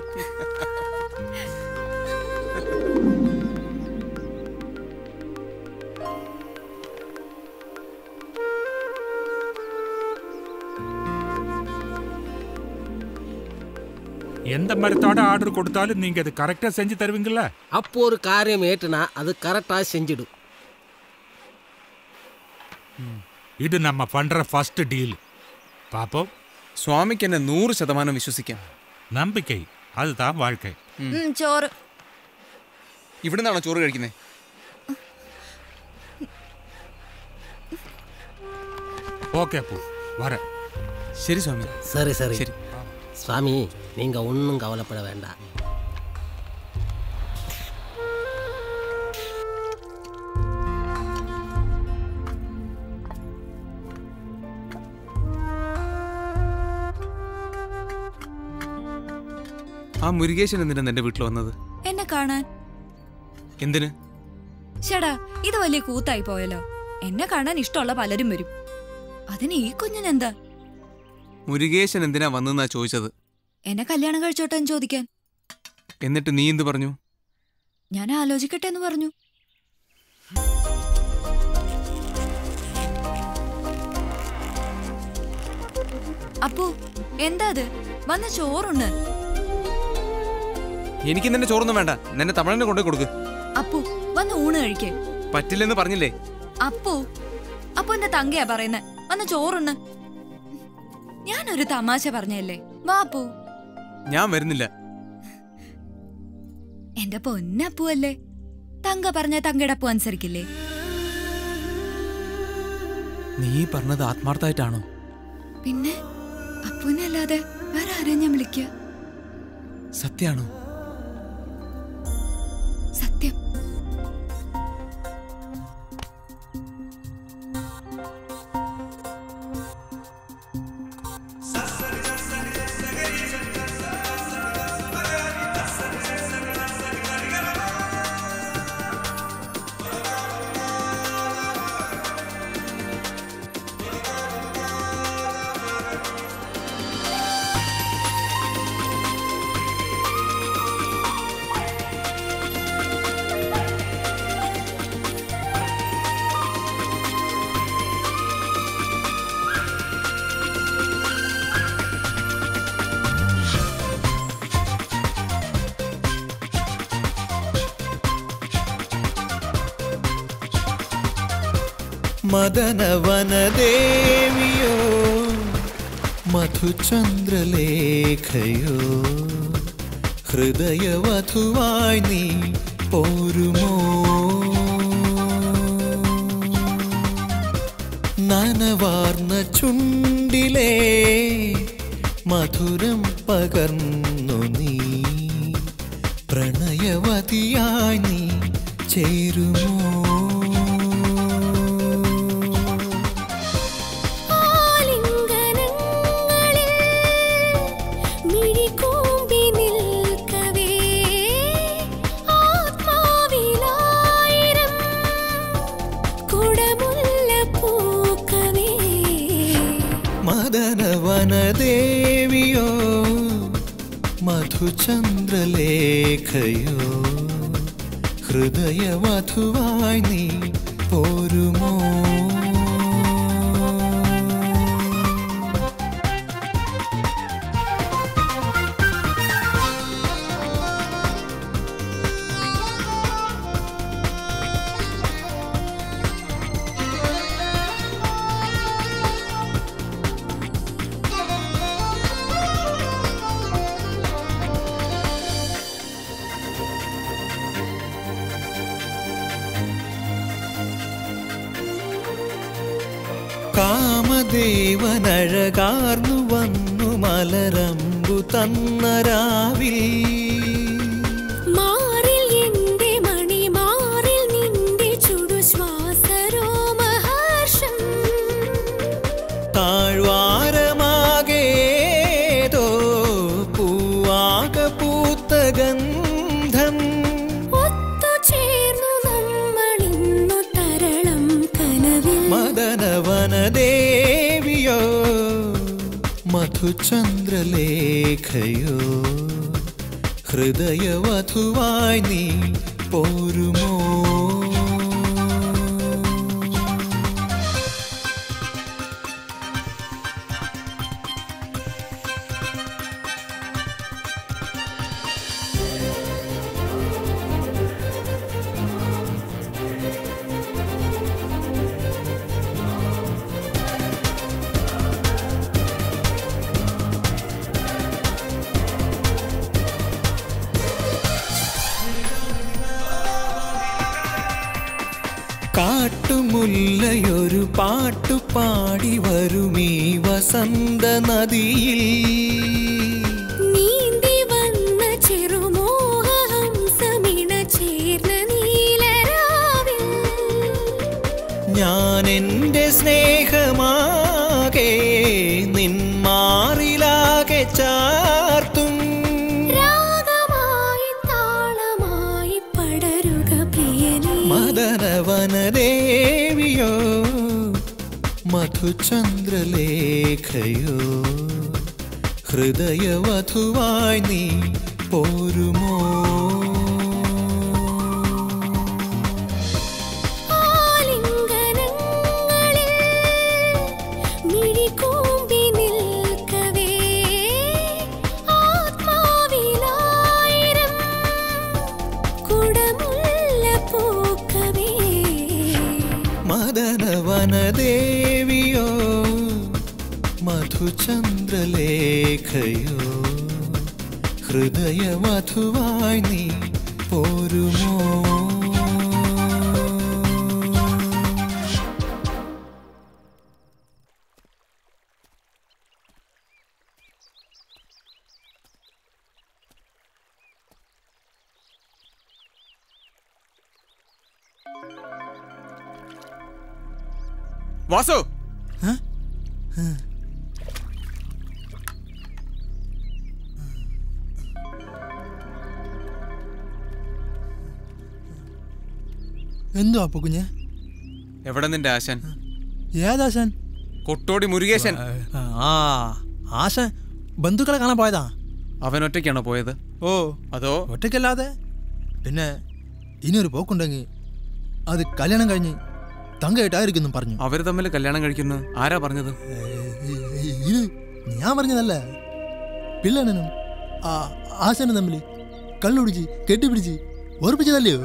எந்த மரத்தோட ஆர்டர் கொடுத்தாலும் நீங்க அது கரெக்டா செஞ்சு தருவீங்கல்ல அப்போ ஒரு காரியம் ஏற்றுனா அது கரெக்டாக செஞ்சிடும் இது நம்ம பண்ற ஃபர்ஸ்ட் டீல் பாப்போம் സ്വാമിക്ക് എന്നെ നൂറ് ശതമാനം വിശ്വസിക്കാം நம்பிக்கை அதுதான் வாழ்க்கை ഉം, ചോറ് ഇവിടെ നിന്നാണോ ചോറ് കഴിക്കുന്നത് ஓகே பூ வரேன் ശരി സ്വാമി சரி சரி சரி. சுவாமி நீங்கள் ஒன்றும் கவலைப்பட வேண்டாம் ആ മുരുകേശൻ എന്തിനാ നിന്റെ വീട്ടിൽ വന്നത് എന്നെ കാണാൻ എന്തിന് ചേടാ ഇത് വലിയ കൂത്തായി പോയല്ലോ എന്നെ കാണാൻ ഇഷ്ടമുള്ള പലരും വരും അതിന് ഈ കുഞ്ഞിനെന്താ മുരുകേശൻ എന്തിനാ വന്നെന്നാ ചോദിച്ചത് എന്നെ കല്യാണം കഴിച്ചോട്ടെ എന്ന് ചോദിക്കാൻ എന്നിട്ട് നീ എന്ത് പറഞ്ഞു ഞാൻ ആലോചിക്കട്ടെ എന്ന് പറഞ്ഞു അപ്പു എന്താ അത് വന്ന ചോറുണ്ട് എനിക്ക് നിന്റെ ചോറൊന്നും വേണ്ട നിന്നെ തമിഴിനെ കൊണ്ടു കൊടുക്ക് അപ്പു വന്ന് ഊണ് കഴിക്കേ പറ്റില്ലെന്ന് പറഞ്ഞില്ലേ അപ്പു അപ്പു എന്റെ തങ്കയാ പറയുന്നേ വന്ന് ചോറുണ്ട് ഞാനൊരു തമാശ പറഞ്ഞല്ലേ വാ അപ്പു ഞാൻ വരുന്നില്ല എന്റെ പൊന്നപ്പു അല്ലേ തങ്ക പറഞ്ഞ തങ്കയുടെ അപ്പു അനുസരിക്കില്ലേ നീ പറഞ്ഞത് ആത്മാർത്ഥമായിട്ടാണോ പിന്നെ അപ്പുവിനല്ലാതെ വേറെ ആരെയും ഞാൻ വിളിക്കുക സത്യാണോ സത്യം മദനവനദേവിയോ മധുചന്ദ്രലേഖയോ ഹൃദയവധുവായി നീ പോരുമോ നനവാർന്ന ചുണ്ടിലെ മധുരം പകർന്നു നീ പ്രണയവതിയായി നീ ചേരുമോ മിഴികൂമ്പി നിൽക്കവേ ആത്മാവിലായിരം കുടമുല്ല പൂക്കവേ മദനവനദേവിയോ മധുചന്ദ്രലേഖയോ ഹൃദയവധുവായി നീ പോരുമോ കാമദേവനഴകാർന്നു വന്നു മലരമ്പു തന്നരാവിൽ മാറിൽ എന്റെ മണി മാറിൽ നിന്റെ ചുടുശ്വാസരോമഹർഷം താഴ്വാരമാകേതോ പൂവാക പൂത്ത ഗന്ധം ഒത്തുചേർന്നു നമ്മളിന്നു തരളം കനവിൽ മദനവനദേവിയോ മധുചന്ദ്രലേഖയോ ഹൃദയവധുവായി നീ പോരുമോ കാട്ടുമുല്ലയൊരു പാട്ടു പാടി വരുമീ വസന്ത നദിയിൽ നീന്തി വന്ന ചെറുമോഹഹംസമിണ ചേർന്ന നീലരാവിൽ ഞാൻ എൻ്റെ സ്നേഹമാകെ നിന്മാറിലാകെ ചാർത്തും രാഗമായി താളമായി പടരുക പ്രിയനേ മദനവനദേവിയോ മധുചന്ദ്രലേഖയോ ഹൃദയവധുവായി നീ പോരുമോ ആലിംഗനങ്ങളിൽ മിഴികൂമ്പി നിൽക്കവേ ആത്മാവിലായിരം കുടമുല്ല പൂക്കവേ മദനവനദേവിയോ മധുചന്ദ്രലേഖയോ ഹൃദയവധുവായി നീ പോരുമോ വാസു എന്തോ അപ്പൊ കുഞ്ഞെ എവിടെ നിന്റെ ആശാൻ ഏതാശാൻ കൊട്ടോടി മുരുകേശൻ ആ ആശാൻ ബന്ധുക്കളെ കാണാൻ പോയതാ അവൻ ഒറ്റയ്ക്കാണോ പോയത് ഓ അതോ ഒറ്റയ്ക്കല്ലാതെ പിന്നെ ഇനിയൊരു പോക്കുണ്ടെങ്കിൽ അത് കല്യാണം കഴിഞ്ഞ് തങ്കയായിട്ടായിരിക്കും പറഞ്ഞു അവര് തമ്മിൽ കല്യാണം കഴിക്കുന്നു ആരാ പറഞ്ഞത് ഇത് ഞാൻ പറഞ്ഞതല്ല പിള്ളേണനും ആ ആശാനും തമ്മിൽ കള്ളുപിടിച്ച് കെട്ടിപ്പിടിച്ച് ഓർപ്പിച്ചതല്ലയോ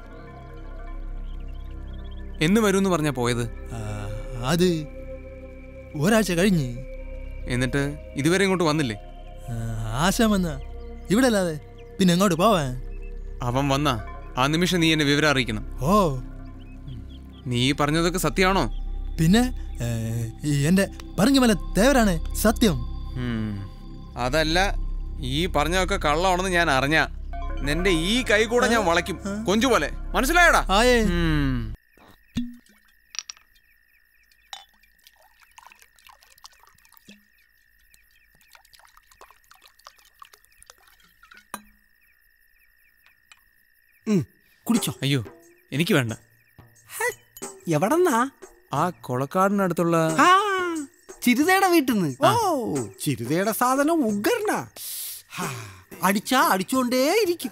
എന്ന് വരുമെന്ന് പറഞ്ഞാ പോയത് അത് ഒരാഴ്ച കഴിഞ്ഞ് എന്നിട്ട് ഇതുവരെ ഇങ്ങോട്ട് വന്നില്ലേ ആശാൻ വന്ന ഇവിടെ അല്ലാതെ പിന്നെ എങ്ങോട്ട് പോവാൻ അവൻ വന്ന ആ നിമിഷം നീ എന്നെ വിവരം അറിയിക്കണം ഓ നീ പറഞ്ഞതൊക്കെ സത്യമാണോ പിന്നെ ഏ, ഈ എന്റെ പറങ്കിമല തേവരാണ് സത്യം ഉം. അതല്ല ഈ പറഞ്ഞതൊക്കെ കള്ളമാണെന്ന് ഞാൻ അറിഞ്ഞ നിന്റെ ഈ കൈ കൂടെ ഞാൻ വളയ്ക്കും കൊഞ്ചു പോലെ മനസ്സിലായോടാ ആയേ ഉം. കുടിച്ചോ അയ്യോ എനിക്ക് വേണ്ട എവിടെന്നാ ആ കൊളക്കാടിനടുത്തുള്ള ആ ചിരുതയുടെ വീട്ടിൽ നിന്ന് ഓ ചിരുതയുടെ സാധനം ഉഗ്രനാ ഹാ, അടിച്ചാ അടിച്ചോണ്ടേ ഇരിക്കും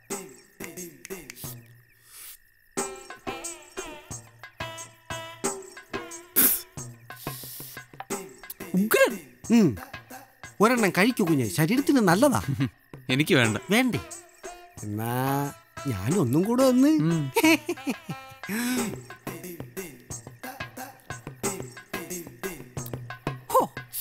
ഉഗ്രൻ ഉം. ഒരെണ്ണം കഴിക്കൂ കുഞ്ഞെ ശരീരത്തിന് നല്ലതാ എനിക്ക് വേണ്ട വേണ്ടേ എന്നാ ഞാനൊന്നും കൂടെ ഒന്ന് ഹോ.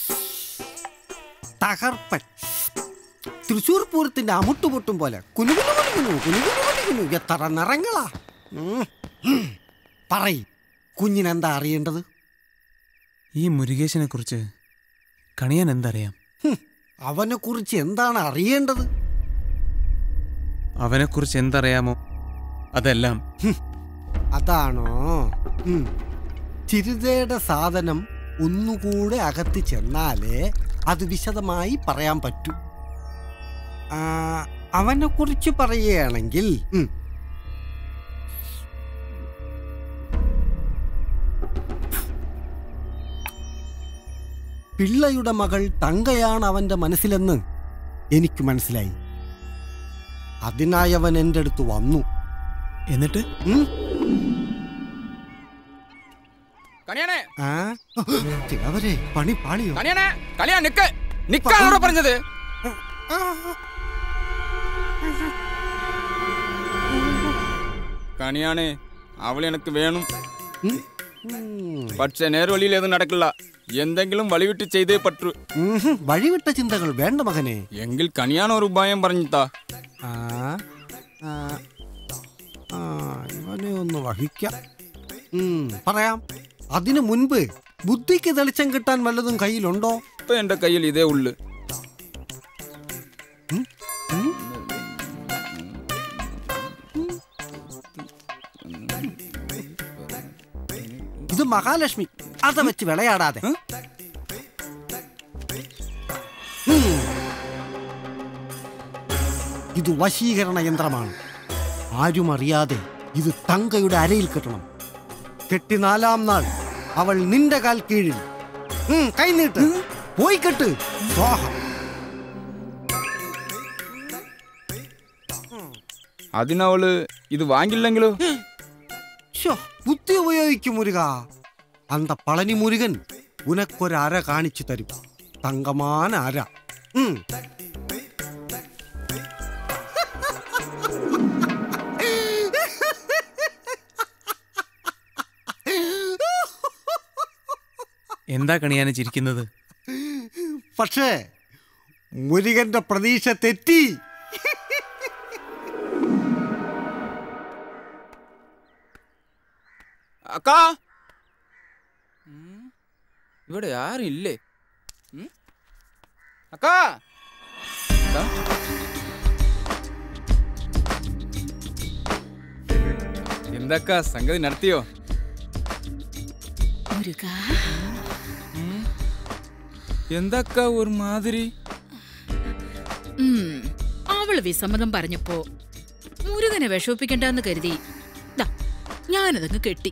തകർപ്പൻ തൃശൂർ പൂരത്തിന്റെ അമുട്ടു പൊട്ടും പോലെ കുനുകുനു കുനുകുനു കുനുകുനു കുനുകുനു എത്ര നിറങ്ങളാ ഉം. ഉം. പറയ് കുഞ്ഞിനെന്താ അറിയേണ്ടത് ഈ മുരുകേശനെ കുറിച്ച് കണിയാൻ എന്തറിയാം അവനെ കുറിച്ച് എന്താണ് അറിയേണ്ടത് അവനെക്കുറിച്ച് എന്തറിയാമോ അതെല്ലാം അതാണോ ഉം. ചിരുതയുടെ സാധനം ഒന്നുകൂടെ അകത്ത് ചെന്നാലേ അത് വിശദമായി പറയാൻ പറ്റൂ ആ, അവനെക്കുറിച്ച് പറയുകയാണെങ്കിൽ ഉം. പിള്ളയുടെ മകൾ തങ്കയാണ് അവന്റെ മനസ്സിലെന്ന് എനിക്ക് മനസ്സിലായി അതിനായി അവൻ എൻ്റെ അടുത്ത് വന്നു എന്നിട്ട് ഉം? കണിയാനെ ആ അവരെ പണി പാളിയോ കണിയാനെ കണിയാ നിക്ക് നിക്കാണോ പറഞ്ഞത് കണിയാണേ അവൾ എനിക്ക് വേണം പക്ഷെ നേർവഴിയിൽ ഏതും നടക്കില്ല എന്തെങ്കിലും വഴിവിട്ട് ചെയ്തേ പറ്റൂ ഉം, വഴിവിട്ട ചിന്തകൾ വേണ്ട മകനെ എങ്കിൽ കണിയാൻ ഒരു ഉപായം പറഞ്ഞിത്താ ആ ആ, ആ, ഇവനെ ഒന്ന് വഹിക്കാം ഉം, പറയാം അതിനു മുൻപ് ബുദ്ധിക്ക് തെളിച്ചം കിട്ടാൻ വല്ലതും കയ്യിലുണ്ടോ ഇപ്പൊ എന്റെ കയ്യിൽ ഇതേ ഉള്ളു ഇത് മഹാലക്ഷ്മി അത് വെച്ച് വിളയാടാതെ ഉം. ഇത് വശീകരണ യന്ത്രമാണ് ആരും അറിയാതെ ഇത് തങ്കയുടെ അരയിൽ കെട്ടണം കെട്ടി നാലാം നാൾ അവൾ നിന്റെ കാൽ കീഴിൽ ഉം, കൈ നീട്ട് പോയി കെട്ട് സ്വാഹ അതിനവള് ഇത് വാങ്ങില്ലെങ്കിലോ ശ്ശോ, ബുദ്ധി ഉപയോഗിക്കും മുരുക അന്ത പളനി മുരുകൻ ഉനക്കൊരര കാണിച്ചു തരും തങ്കമാന അര ഉം. എന്താ കണിയാനെ ചിരിക്കുന്നത് പക്ഷേ മുരുകന്റെ പ്രതീക്ഷ തെറ്റി അക്കാ ഉം, ഇവിടെ ആരും ഇല്ലേ ഉം? അക്കാ അക്കാ? എന്തക്കാ സംഗതി നടത്തിയോ മുരുകാ എന്താക്കാ ഒരു മാതിരി ഉം. അവള് വിസമ്മതം പറഞ്ഞപ്പോ മുരുകനെ വിഷമിപ്പിക്കണ്ടെന്ന് കരുതി ദാ, ഞാനതങ്ങ് കെട്ടി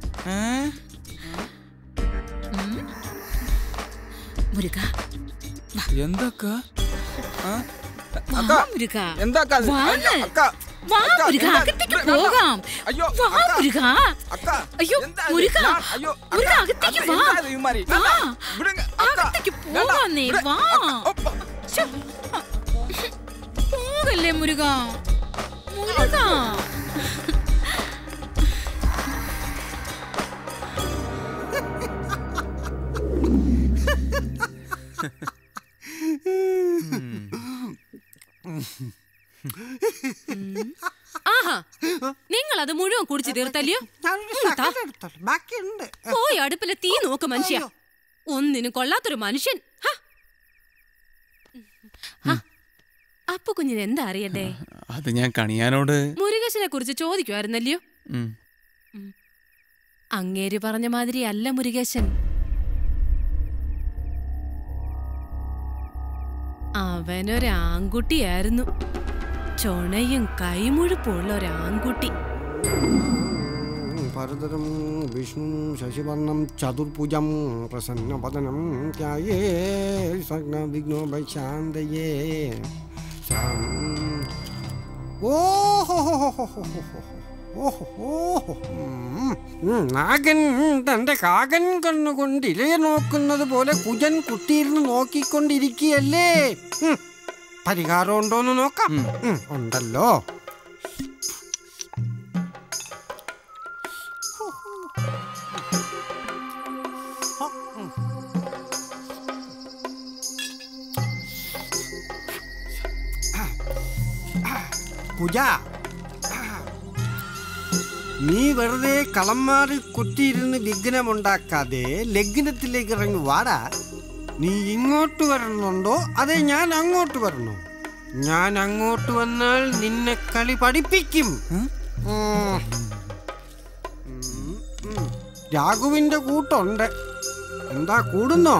ഉം. മുരുക എന്താക്കാ ആ? വാ അക്കാ മുരുക എന്താക്കാ വാ. അയ്യോ, അക്കാ വാ അക്കാ, മുരുക എന്താ- അകത്തേക്ക് ഇവിടെ വാ. പോകാം അയ്യോ, വാ അക്കാ. മുരുക അക്കാ അയ്യോ എന്താ ഇത്? മുരുക ഞാൻ- അയ്യോ, മുരുക അക്കാ, അകത്തേക്ക് അക്കാ, വാ എന്താ ഇത് ഇവന്മാര്? വാ വിടുങ്ങ, അക്കാ. അകത്തേക്ക് പോകാന്നേ വാ ശ്ശോ. പോകല്ലേ മുരുക മുരുക ആഹാ നിങ്ങൾ അത് മുഴുവൻ കുടിച്ചു തീർത്തല്ലയോ ബാക്കിയുണ്ട് പോയി അടുപ്പിലെ തീ നോക്ക് മനുഷ്യ ഒന്നിനും കൊള്ളാത്തൊരു മനുഷ്യൻ ഹ. ഹ. അപ്പു കുഞ്ഞിന് എന്താ അറിയണ്ടേ അത് ഞാൻ കണിയാനോട് മുരുകേശനെ കുറിച്ച് ചോദിക്കുമായിരുന്നല്ലയോ ഉം. അങ്ങേര് പറഞ്ഞ മാതിരി അല്ല മുരുകേശൻ അവനൊരു ആൺകുട്ടിയായിരുന്നു ചൊണയും കൈമുഴുപ്പുള്ള ഒരു ആൺകുട്ടി ഭരതരം വിഷ്ണു ശശിവർണം ചതുർഭുജം പ്രസന്നപദനം ധ്യായേ സഗ്ന വിഘ്നോപശാന്തയേ നാഗൻ തന്റെ കാകൻ കണ്ണുകൊണ്ട് ഇലയെ നോക്കുന്നത് പോലെ കുജൻ കുത്തിയിരുന്ന് നോക്കിക്കൊണ്ടിരിക്കുകയല്ലേ ഉം. പരിഹാരം ഉണ്ടോന്ന് നോക്കാം ഉം, ഉണ്ടല്ലോ കുജ നീ വെറുതെ കളന്മാറിൽ കുത്തിയിരുന്ന് വിഘ്നമുണ്ടാക്കാതെ ലഗ്നത്തിലേക്ക് ഇറങ്ങി വാടാ നീ ഇങ്ങോട്ട് വരണുണ്ടോ അതെ ഞാൻ അങ്ങോട്ട് വരണോ ഞാൻ അങ്ങോട്ട് വന്നാൽ നിന്നെ കളി പഠിപ്പിക്കും ഉം. ഉം, ഉം. രാഘുവിന്റെ കൂട്ടുണ്ട് എന്താ കൂടുന്നോ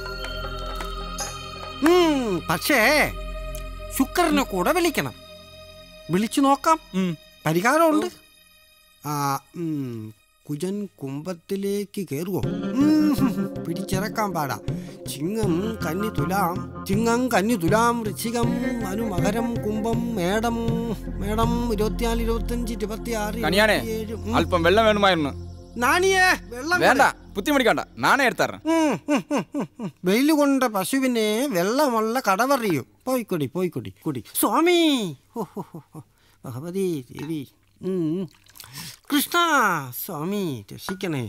ഉം, പക്ഷേ ശുക്രനെ കൂടെ വിളിക്കണം വിളിച്ചു നോക്കാം പരിഹാരമുണ്ട് ആ ഉം, കുജൻ കുംഭത്തിലേക്ക് കയറുവോ ഉം, പിടിച്ചിറക്കാൻ പാടാ ചിങ്ങം കന്നി തുലാം ചിങ്ങം കന്നി തുലാം വൃശ്ചികം അനു മകരം കുംഭം മേടം മേടം ഇരുപത്തിനാല് ഇരുപത്തഞ്ച് ഇരുപത്തിയാറ് കണിയാനെ ഇരുപത്തിയേഴ്, ഉം. അല്പം വെള്ളം വേണമായിരുന്നു നാണിയേ വെള്ളം വേണ്ട കൊട്. പുത്തിമടിക്കണ്ട നാണേ എടുത്തറ വെയിൽ കൊണ്ട പശുവിനെ വെള്ളമുള്ള കടവറിയൂ പോയിക്കൊടി പോയിക്കൊടി കുടി സ്വാമി ഹോ, ഹോ, ഹോ, ഹോ. ഭഗവതി ദേവി ഉം. കൃഷ്ണ സ്വാമി രക്ഷിക്കണേ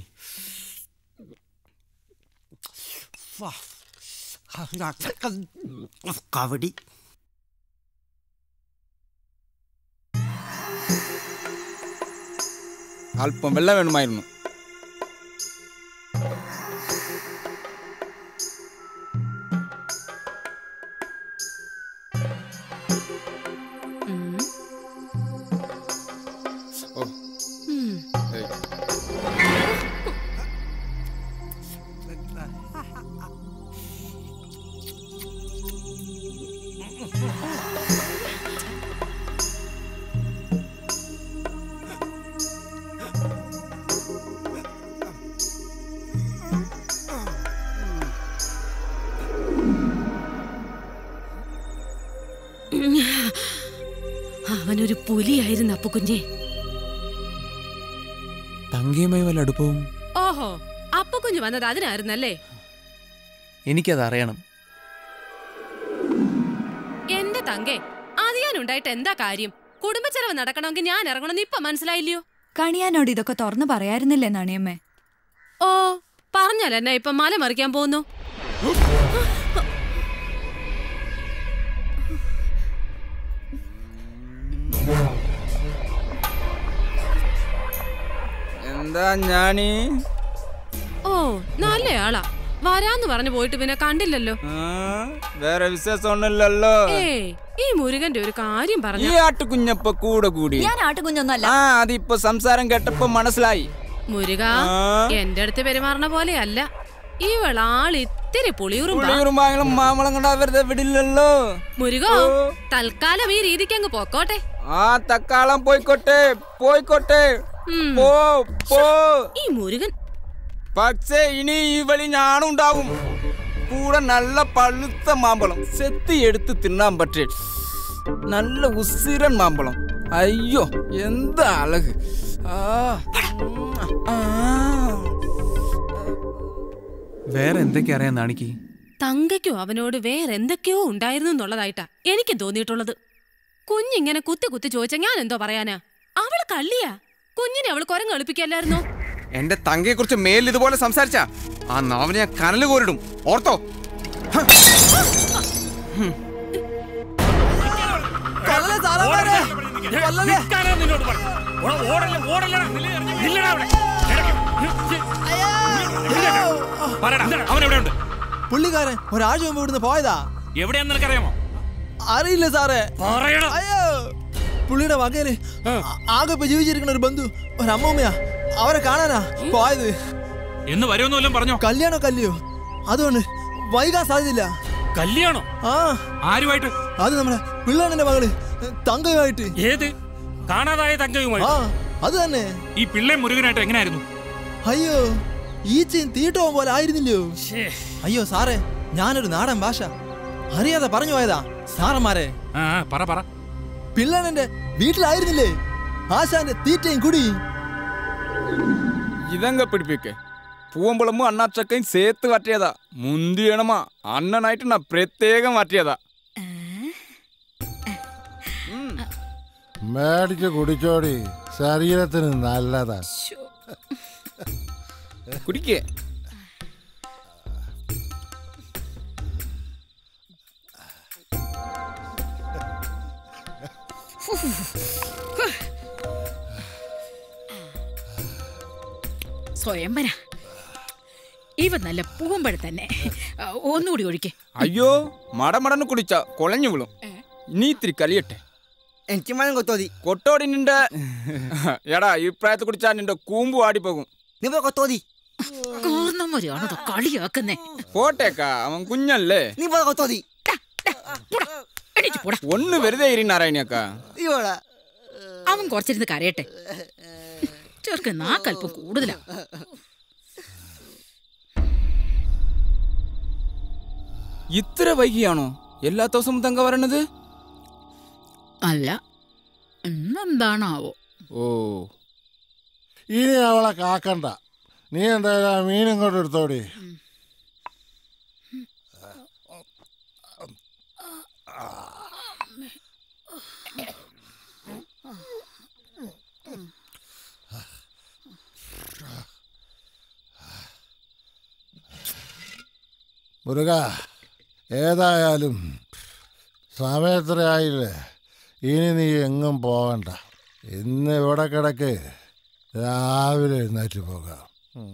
വാ. കവടി അല്പം വെള്ളം വേണമായിരുന്നു ഓ ഏയ്. അവനൊരു പുലിയായിരുന്നു അപ്പുകുഞ്ഞെ തങ്കയുമായി വല്ല അടുപ്പവും ഓഹോ അപ്പുകുഞ്ഞ് വന്നത് അതിനായിരുന്നല്ലേ എനിക്കത് അറിയണം എന്റെ തങ്കെ അറിയാനുണ്ടായിട്ട് എന്താ കാര്യം കുടുംബച്ചെലവ് നടക്കണമെങ്കിൽ ഞാൻ ഇറങ്ങണമെന്ന് ഇപ്പൊ മനസ്സിലായില്ലയോ കണിയാനോട് ഇതൊക്കെ തുറന്നു പറയായിരുന്നില്ലേ നാണിയമ്മേ ഓ പറഞ്ഞാൽ എന്നെ ഇപ്പൊ മല മറിക്കാൻ പോകുന്നു എന്താ ഞാനീ ഓ നല്ല ആളാ വരാന്ന് പറഞ്ഞു പോയിട്ട് പിന്നെ കണ്ടില്ലല്ലോ വേറെ വിശേഷം ഒന്നുമില്ലല്ലോ ഏയ് ഈ മുരുകന്റെ ഒരു കാര്യം ഈ പറഞ്ഞു ആട്ടുകുഞ്ഞപ്പ കൂടെ കൂടി ഞാൻ ആട്ടുകുഞ്ഞൊന്നുമല്ല ആ അതിപ്പോ സംസാരം കേട്ടപ്പോ മനസ്സിലായി മുരുക ആ. എന്റെ അടുത്ത് പെരുമാറണ പോലെയല്ല ഇവളാൾ ഇത്തിരി പുളിയൂറും പുളിയൂറുമ്പാങ്ങളും മാമളം കണ്ടാ വെറുതെ വിടില്ലല്ലോ മുരുകോ തൽക്കാലം ഈ രീതിക്ക് അങ്ങ് പോക്കോട്ടെ ആ തക്കാളം പോയിക്കോട്ടെ പോയിക്കോട്ടെ ഉം. പോ പോ ഈ മുരുകൻ പക്ഷേ ഇനി ഈ വഴി ഞാനുണ്ടാവും കൂടെ നല്ല പഴുത്ത മാമ്പഴം സെത്തി എടുത്ത് തിന്നാൻ പറ്റേ നല്ല ഉസിരൻ മാമ്പഴം അയ്യോ എന്താ അഴക് ആ ആ. വേറെ എന്തൊക്കെ അറിയാൻ നാണിക്ക് തങ്കയ്ക്കോ അവനോട് വേറെ എന്തൊക്കെയോ ഉണ്ടായിരുന്നു എന്നുള്ളതായിട്ടാ എനിക്ക് തോന്നിയിട്ടുള്ളത് കുഞ്ഞിങ്ങനെ കുത്തി കുത്തി ചോദിച്ച ഞാൻ എന്തോ പറയാനാ അവള് കള്ളിയാ കുഞ്ഞിനെ അവൾ കുരങ്ങ് എളുപ്പിക്കല്ലായിരുന്നോ എന്റെ തങ്കയെ കുറിച്ച് മേലിൽ ഇതുപോലെ സംസാരിച്ച ആ നാവിനെ ഞാൻ കനല് കോരിടും ഓർത്തോ അവനെവിടെയുണ്ട് പുള്ളിക്കാരൻ ഒരാഴ്ച മുമ്പ് ഇവിടുന്ന് പോയതാ എവിടെയാന്ന് നിനക്കറിയാമോ അറിയില്ല സാറേ പറയടാ. അയ്യോ പുള്ളിയുടെ വകയില് ആകെ ഇപ്പൊ ജീവിച്ചിരിക്കുന്ന ഒരു ബന്ധു ഒരു അമ്മൂമ്മയാ അവരെ കാണാനാ പോയത് എന്ന് വരുമെന്ന് വല്ലതും പറഞ്ഞോ കല്യാണോ കല്ലിയോ അതുകൊണ്ട് വൈകാൻ സാധ്യതയില്ല കല്യാണോ ആ ആരുമായിട്ട് അത് നമ്മുടെ പിള്ളേണ്ണന്റെ മകള് തങ്കയുമായിട്ട് ഏത് കാണാതായ തങ്കയുമായി ആ അത് തന്നെ ഈ പിള്ളേ മുരുകനായിട്ട് എങ്ങനെയായിരുന്നു അയ്യോ ഈച്ചയും തീട്ടവും പോലെ ആയിരുന്നില്ലയോ അയ്യോ സാറേ ഞാനൊരു നാടൻ ഭാഷ അറിയാതെ പറഞ്ഞു പോയതാ സാറന്മാരെ ആ ആ, പറ പറ പിള്ളേണ്ണന്റെ വീട്ടിലായിരുന്നില്ലേ ആശാന്റെ തീറ്റയും കുടിയും ഇതങ്ങ പിടിപ്പിക്ക് പൂവമ്പളമും അണ്ണാച്ചക്കയും ചേർത്ത് വറ്റിയതാ മുന്തിയണമാ അണ്ണനായിട്ട് ഞാൻ പ്രത്യേകം വറ്റിയതാ മേടിച്ച് കുടിച്ചോടി ശരീരത്തിന് നല്ലതാ കുടിക്കേ സ്വയംവര ഇവ നല്ല പൂവമ്പഴ തന്നെ ആ, ഒന്നുകൂടി ഒഴിക്കേ അയ്യോ മടമടന്ന് കുടിച്ച കൊളഞ്ഞു വീളും നീ ഇത്തിരി കലിയട്ടെ എനിക്ക് മനം കൊത്തോതി കൊട്ടോടി നിന്റെ എടാ ഈ പ്രായത്തിൽ കുടിച്ചാൽ നിന്റെ കൂമ്പ് വാടിപ്പോകും നീ പോയി കൊത്തോതി കാരണവരാണോ കളിയാക്കുന്നേ പോട്ടേക്കാ അവൻ കുഞ്ഞല്ലേ നീ പോയി കൊത്തോതി ഒന്ന് വെറുതെ ഇരി നാരായണിയക്കാ ഇവളാ അവൻ കുറച്ചിരുന്ന് കരയട്ടെ ചെറുക്ക് നാക്കല്പം കൂടുതലാ ഇത്ര വൈകിയാണോ എല്ലാ ദിവസവും തങ്ക വരണത് അല്ല ഇന്നെന്താണാവോ ഓ ഇനി അവളെ കാക്കണ്ട നീ എന്തായാലും ആ മീൻ ഇങ്ങോട്ട് എടുത്തോടി മുരുക ഏതായാലും സമയത്രയായില്ലേ ഇനി നീ എങ്ങും പോകണ്ട ഇന്ന് ഇവിടെ കിടക്ക് രാവിലെ എഴുന്നേറ്റ് പോകാം ഉം.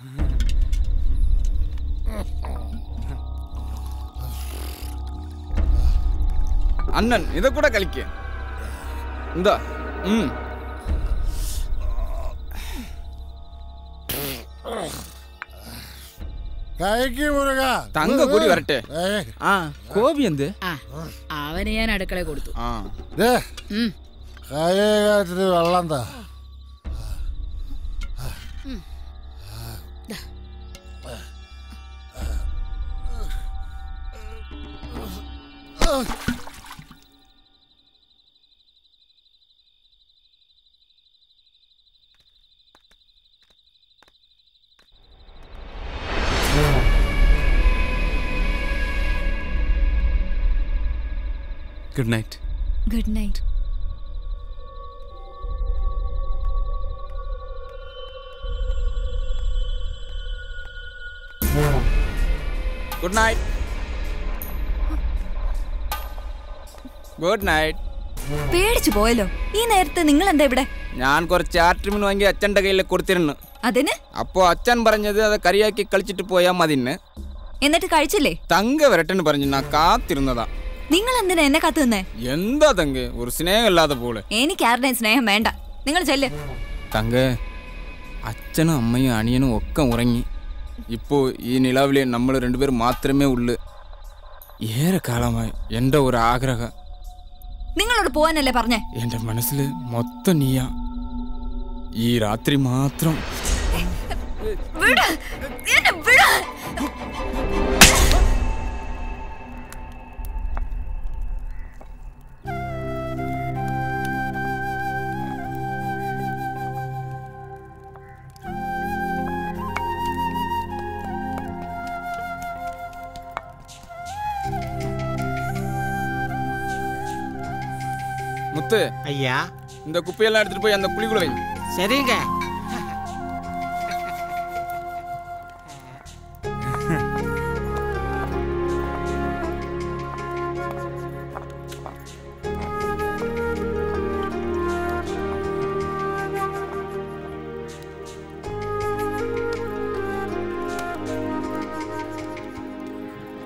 അണ്ണൻ ഇതെ കൂടെ കളിക്ക എന്താ ഉം കഴിക്ക് മുരുക തങ്ക കൂടി വരട്ടെ ആ കോപി എന്ത് ആ അവന് ഞാൻ അടുക്കള കൊടുത്തു ആ ഉം. കയ്യേകാറ്റിന് വെള്ളം താ ഉം. ദാ. Good night good night good night good night പേടിച്ചു പോയല്ലോ ഈ നേരത്തെ നിങ്ങൾ എന്താ ഇവിടെ ഞാൻ കുറച്ച് ആറ്റുമീൻ വാങ്ങി അച്ഛൻ്റെ കയ്യിൽ കൊടുത്തിരുന്നു അതിന് അപ്പോ അച്ഛൻ പറഞ്ഞത് അത് കറിയാക്കി കളിച്ചിട്ട് പോയാ മതിന്ന് എന്നിട്ട് കഴിച്ചില്ലേ തങ്ക വരട്ടെന്ന് പറഞ്ഞു ഞാൻ കാത്തിരുന്നതാ നിങ്ങൾ എന്തിനാ എന്നെ കാത്തു നിന്നേ എന്താ തങ്ക ഒരു സ്നേഹമില്ലാതെ പോലെ എനിക്ക് ആരുടെയും സ്നേഹം വേണ്ട നിങ്ങൾ ചെല്ല് തങ്ക അച്ഛനും അമ്മയും അനിയനും ഒക്കെ ഉറങ്ങി ഇപ്പോൾ ഈ നിലാവിലെ നമ്മൾ രണ്ടുപേരും മാത്രമേ ഉള്ളു ഏറെ കാലമായി എൻ്റെ ഒരു ആഗ്രഹം നിങ്ങളോട് പോവാനല്ലേ പറഞ്ഞേ എൻ്റെ മനസ്സിൽ മൊത്തം നീയാ ഈ രാത്രി മാത്രം വിട് എന്നെ വിട് முத்து ஐயா இந்த குப்பையெல்லாம் எடுத்துட்டு போய் அந்த குழிக்குள்ள வை சரிங்க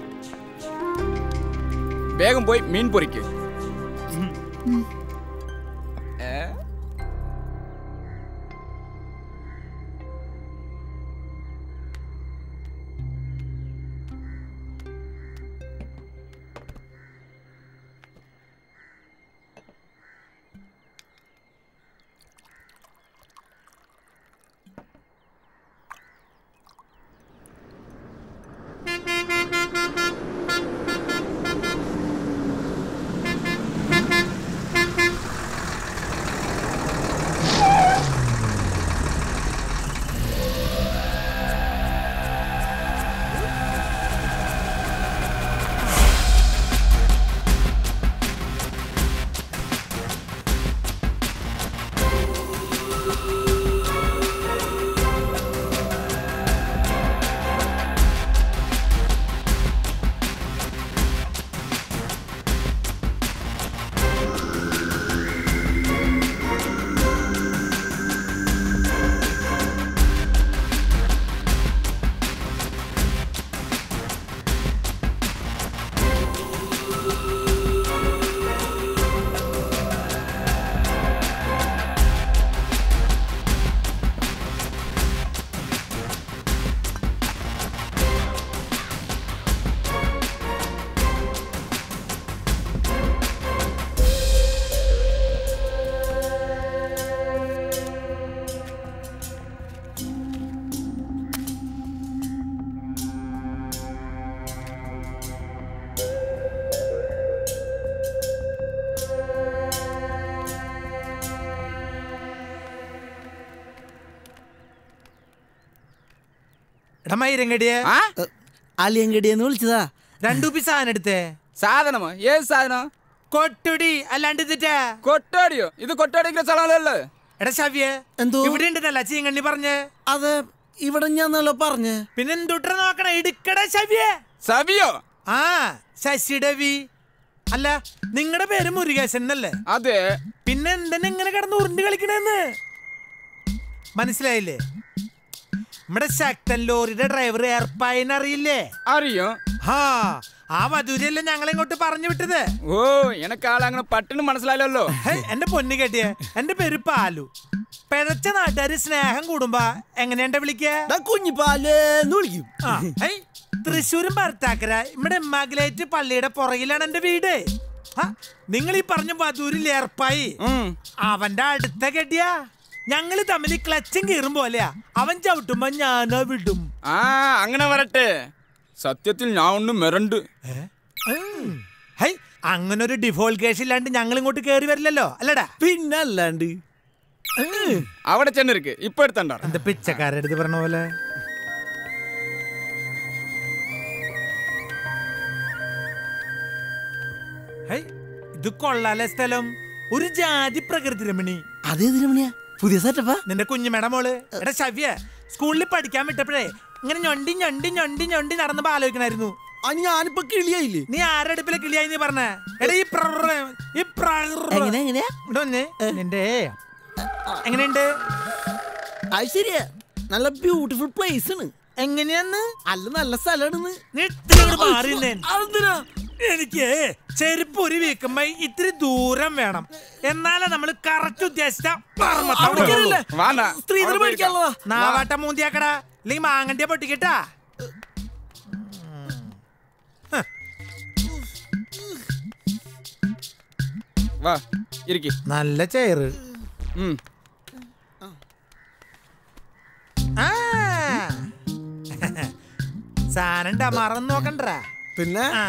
வேகம் போய் மீன் பொறிக்கு എടാ മൈരങ്കടിയെ അലിയങ്കടിയെന്ന് വിളിച്ചതാ രണ്ടു പി സാധനം എടുത്തേ സാധനമോ ഏത് സാധനം കൊട്ടുടി അല്ലാണ്ട് ഇതിറ്റാ കൊട്ടാടിയോ ഇത് കൊട്ടാടിക്കുന്ന സ്ഥലമല്ലല്ലോ എടാ ഷവ്യെ എന്തോ ഇവിടെ ഉണ്ടെന്നല്ല ചീങ്കണ്ണി പറഞ്ഞ് അത് ഇവിടെ ഞാൻ നല്ല പറഞ്ഞ് പിന്നെ എന്തുട്ര നോക്കണ ഇടുക്കട ഷവ്യെ സവിയോ ആ ശശിയുടെ വി അല്ല നിങ്ങളുടെ പേര് മുരുകേശൻ എന്നല്ലേ അതെ പിന്നെ എന്തെന്നെ ഇങ്ങനെ കിടന്ന് ഉരുണ്ട് കളിക്കണേന്ന് മനസ്സിലായില്ലേ നമ്മുടെ ശക്തൻ ലോറിയുടെ ഡ്രൈവർ ഏർപ്പായിന്ന് അറിയില്ലേ അറിയോ ആ ആ വധൂരിയല്ലേ ഞങ്ങളെ ഇങ്ങോട്ട് പറഞ്ഞു വിട്ടത് ഓ എനക്ക് ആളെ അങ്ങനെ പട്ടിന് മനസ്സിലായല്ലോ ഹേ, എന്റെ പൊന്ന് കേട്ടിയേ എന്റെ പേര് പാലു പിഴച്ച നാട്ടുകാര് സ്നേഹം കൂടുമ്പോ എങ്ങനെയാണ്ട വിളിക്കുക കുഞ്ഞിപ്പാലെന്ന് വിളിക്കും ആ, ഹൈ, തൃശ്ശൂരും ഭർത്താക്കര ഇവിടെ മഗ്ലേറ്റ് പള്ളിയുടെ പുറകിലാണ് എന്റെ വീട് നിങ്ങൾ ഈ പറഞ്ഞ വധൂരിൽ ഏർപ്പായി അവന്റെ അടുത്ത കെട്ടിയാ ഞങ്ങള് തമ്മിൽ ക്ലച്ചും കീറും പോലെയാ അവൻ ചവിട്ടുമ്പോ ഞാനോ വിടും ആ അങ്ങനെ വരട്ടെ സത്യത്തിൽ ഞാൻ ഒന്ന് മിരണ്ട് ഹൈ അങ്ങനെ ഒരു ഡിഫോൾ കേസ് ഇല്ലാണ്ട് ഞങ്ങൾ ഇങ്ങോട്ട് കേറി വരില്ലല്ലോ അല്ലടാ പിന്നല്ലാണ്ട് അവിടെ ചെന്നിരിക്ക് ഇപ്പൊ എടുത്തണ്ട എന്താ പിച്ചക്കാരുടെ അടുത്ത് പറഞ്ഞ പോലെ ഹൈ, ഇത് കൊള്ളാലെ സ്ഥലം ഒരു ജാതി പ്രകൃതി രമണി അതേത് രമണിയാ പുതിയ സെറ്റപ്പാ നിന്റെ കുഞ്ഞുമേട മോള് എടാ ശവ്യ സ്കൂളിൽ പഠിക്കാൻ വിട്ടപ്പോഴേ ഇങ്ങനെ ഞൊണ്ടി ഞൊണ്ടി ഞൊണ്ടി ഞൊണ്ടി നടന്നപ്പോ ആലോചിക്കണായിരുന്നു ഞാനിപ്പോ കിളിയായില്ലേ നീ ആരടുപ്പിലെ കിളിയായി നീ പറഞ്ഞ എടാ ഈ പ്രറ ഈ പ്രറ എങ്ങനെ, എങ്ങനെയാ? ഇവിടെ വന്നേ നിന്റെ എങ്ങനെയുണ്ട് അത് ശരിയാ നല്ല ബ്യൂട്ടിഫുൾ പ്ലേസ് ആണ് എങ്ങനെയാന്ന് അല്ല നല്ല സ്ഥലമാണെന്ന് നീ ഇത്തിരി അങ്ങോട്ട് മാറി നിന്നേ. എനിക്ക് ചെരുപ്പ് ഒരു വീക്കുമ്പോ ഇത്തിരി ദൂരം വേണം എന്നാലേ നമ്മൾ കറക്റ്റ് ഉദ്ദേശിച്ച അവിടേക്കല്ലേ? സ്ത്രീധനം മേടിക്കാനുള്ളതാ. നാവാട്ട മൂന്തിയാക്കടാ അല്ലെങ്കിൽ മാങ്ങണ്ടിയ പൊട്ടിക്കിട്ടാ വാ ഇരിക്കി നല്ല ചെയറ് ആ. സാധനം ഉണ്ടാ മറന്ന് നോക്കണ്ട പിന്നെ ആ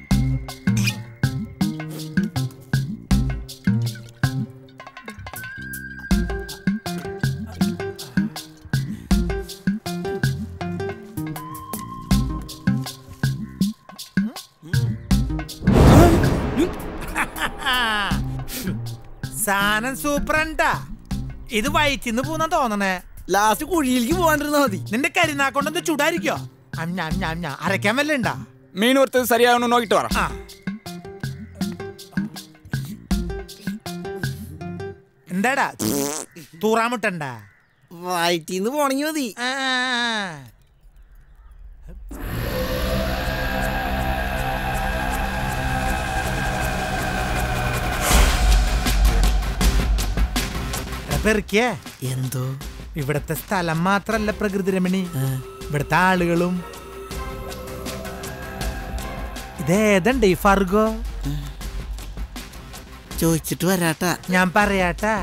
സാധനം സൂപ്പറണ്ടാ ഇത് വയറ്റിന്ന് പോന്നാ തോന്നണേ ലാസ്റ്റ് കുഴിയിലേക്ക് പോകാണ്ടിരുന്നാ മതി നിന്റെ കരിനാക്കൊണ്ടൊന്ന് ചൂടായിരിക്കോ അഞ്ഞ അഞ്ഞ അഞ്ഞ അരയ്ക്കാൻ വല്ല ഉണ്ടാ മീൻ വറുത്തത് ശരിയാവുന്നു നോക്കിട്ട് പറ എന്താടാ തൂറാമുട്ടണ്ട വയറ്റിന്ന് പോണെങ്കി മതി പെറുക്കിയേ എന്തോ ഇവിടത്തെ സ്ഥലം മാത്രല്ല പ്രകൃതി രമണി ഇവിടുത്തെ ആളുകളും ഇതേതുണ്ട് ഈ ഫർഗോ ചോദിച്ചിട്ട് വരാട്ടാ ഞാൻ പറയാട്ടാ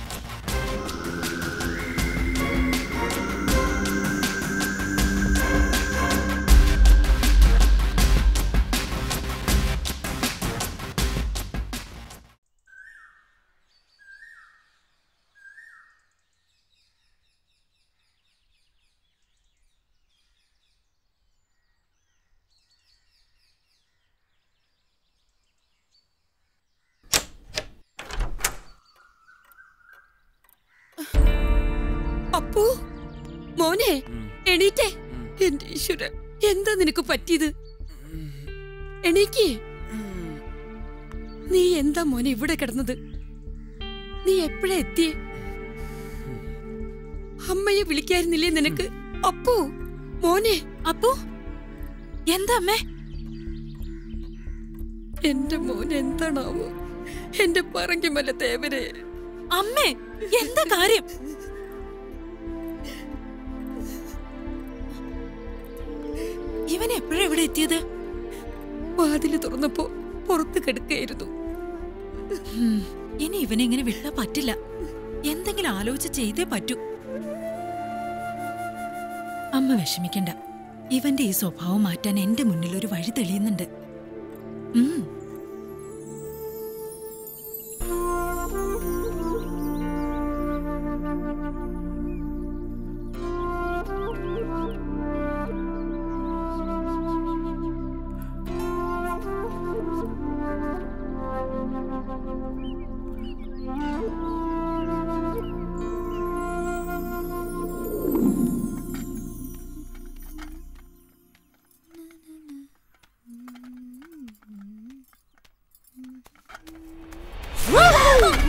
അപ്പു മോനെ എണീറ്റേ എന്റെ ഈശ്വര എന്താ നിനക്ക് പറ്റിയത് എണീക്ക് നീ എന്താ മോനെ ഇവിടെ കിടന്നത് നീ എപ്പോഴാ എത്തിയേ അമ്മയെ വിളിക്കായിരുന്നില്ലേ നിനക്ക് അപ്പു മോനെ അപ്പു എന്താ അമ്മേ എന്റെ മോൻ എന്താണാവോ എന്റെ പറങ്കിമല ദേവരെ അമ്മേ എന്താ കാര്യം ഇവൻ എപ്പോഴാ ഇവിടെ എത്തിയത് വാതില് തുറന്നപ്പോ പുറത്ത് കിടക്കായിരുന്നു ഉം, ഇനി ഇവനെ ഇങ്ങനെ വിട്ടാ പറ്റില്ല എന്തെങ്കിലും ആലോചിച്ച് ചെയ്തേ പറ്റൂ അമ്മ വിഷമിക്കണ്ട ഇവന്റെ ഈ സ്വഭാവം മാറ്റാൻ എന്റെ മുന്നിൽ ഒരു വഴി തെളിയുന്നുണ്ട് ഉം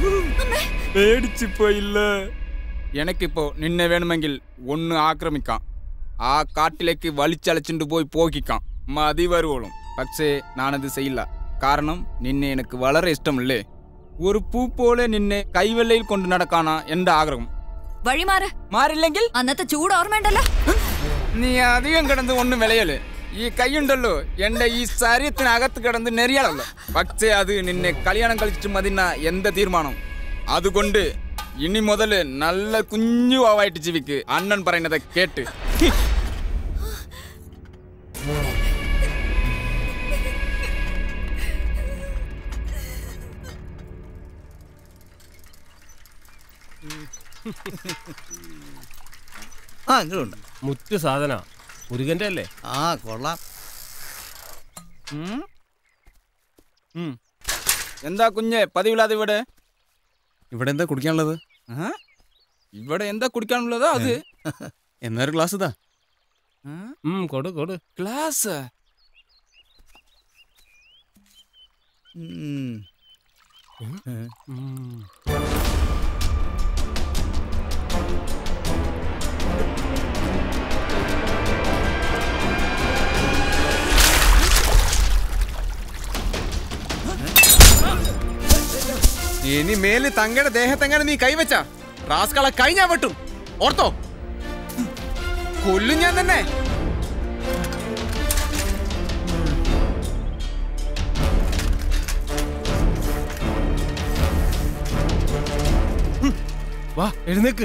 പേടിച്ചു പോയില്ല എനിക്കിപ്പോ നിന്നെ വേണമെങ്കിൽ ഒന്ന് ആക്രമിക്കാം ആ കാട്ടിലേക്ക് വലിച്ചലച്ചിട്ട് പോയി പോക്കിക്കാം മതി വരുവോളും പക്ഷേ ഞാനത് ചെയ്യില്ല കാരണം നിന്നെ എനിക്ക് വളരെ ഇഷ്ടമല്ലേ ഒരു പൂ പോലെ നിന്നെ കൈവെള്ളയിൽ കൊണ്ട് നടക്കാനാ എന്റെ ആഗ്രഹം വഴിമാറ് മാറില്ലെങ്കിൽ അന്നത്തെ ചൂട് ഓർമ്മയുണ്ടല്ലോ നീ അധികം കിടന്ന് ഒന്നും വിളയല് ഈ കൈയുണ്ടല്ലോ എന്റെ ഈ ശരീരത്തിനകത്ത് കിടന്ന് നെറിയാളല്ലോ പക്ഷേ അത് നിന്നെ കല്യാണം കളിച്ചിട്ട് മതിന്ന എന്റെ തീരുമാനം അതുകൊണ്ട് ഇനി മുതല് നല്ല കുഞ്ഞു വാവായിട്ട് ജീവിക്ക് അണ്ണൻ പറയുന്നത് കേട്ട് ആ ഇങ്ങോട്ടുണ്ട് മുറ്റ് സാധന മുരുകന്റെ അല്ലേ ആ കൊള്ളാം ഉം? ഉം. എന്താ കുഞ്ഞെ പതിവില്ലാതെ ഇവിടെ ഇവിടെ എന്താ കുടിക്കാനുള്ളത് ആ? ഇവിടെ എന്താ കുടിക്കാനുള്ളതോ അത് എന്നൊരു ഗ്ലാസ് ഇതാ കൊടു കൊടു ഗ്ലാസ് ഇനി മേല് തങ്ങയുടെ ദേഹത്തെങ്ങനെ നീ കൈവച്ച റാസ്കളെ കഴിഞ്ഞാ വെട്ടും ഓർത്തോ കൊല്ലും ഞാൻ തന്നെ വാ എഴുന്നേക്ക്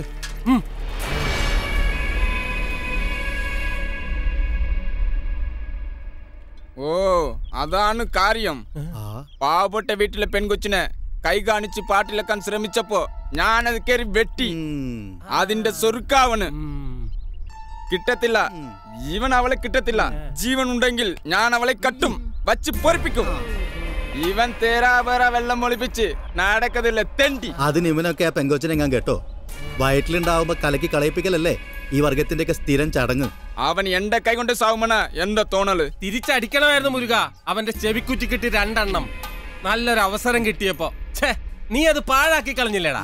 ഓ അതാണ് കാര്യം പാവപ്പെട്ട വീട്ടിലെ പെൺകൊച്ചിനെ കൈ കാണിച്ച് പാട്ടിലെക്കാൻ ശ്രമിച്ചപ്പോ ഞാനത് കയറി വെട്ടി അതിന്റെ സ്വരുക്കാവണ് കിട്ടത്തില്ല ജീവൻ അവളെ കിട്ടത്തില്ല ജീവൻ ഉണ്ടെങ്കിൽ ഞാൻ അവളെ കട്ടും വച്ച് പൊറിപ്പിക്കും ഇവൻ തേരാപേറ വെള്ളം ഒളിപ്പിച്ച് നടക്കതില്ല തെണ്ടി അതിന് ഇവനൊക്കെ ആ പെങ്കൊച്ചിനെ ഞാൻ കേട്ടോ വയറ്റിലുണ്ടാവുമ്പോ കലക്കി കളയിപ്പിക്കലല്ലേ ഈ വർഗത്തിന്റെയൊക്കെ സ്ഥിരം ചടങ്ങ് അവൻ എന്റെ കൈ കൊണ്ട് സാവുമണ എന്റെ തോന്നല് തിരിച്ചടിക്കണമായിരുന്നു മുരുക അവന്റെ ചെവിക്കുറ്റി കിട്ടി രണ്ടെണ്ണം നല്ലൊരു അവസരം കിട്ടിയപ്പോ ഛേ നീ അത് പാഴാക്കി കളഞ്ഞില്ലേടാ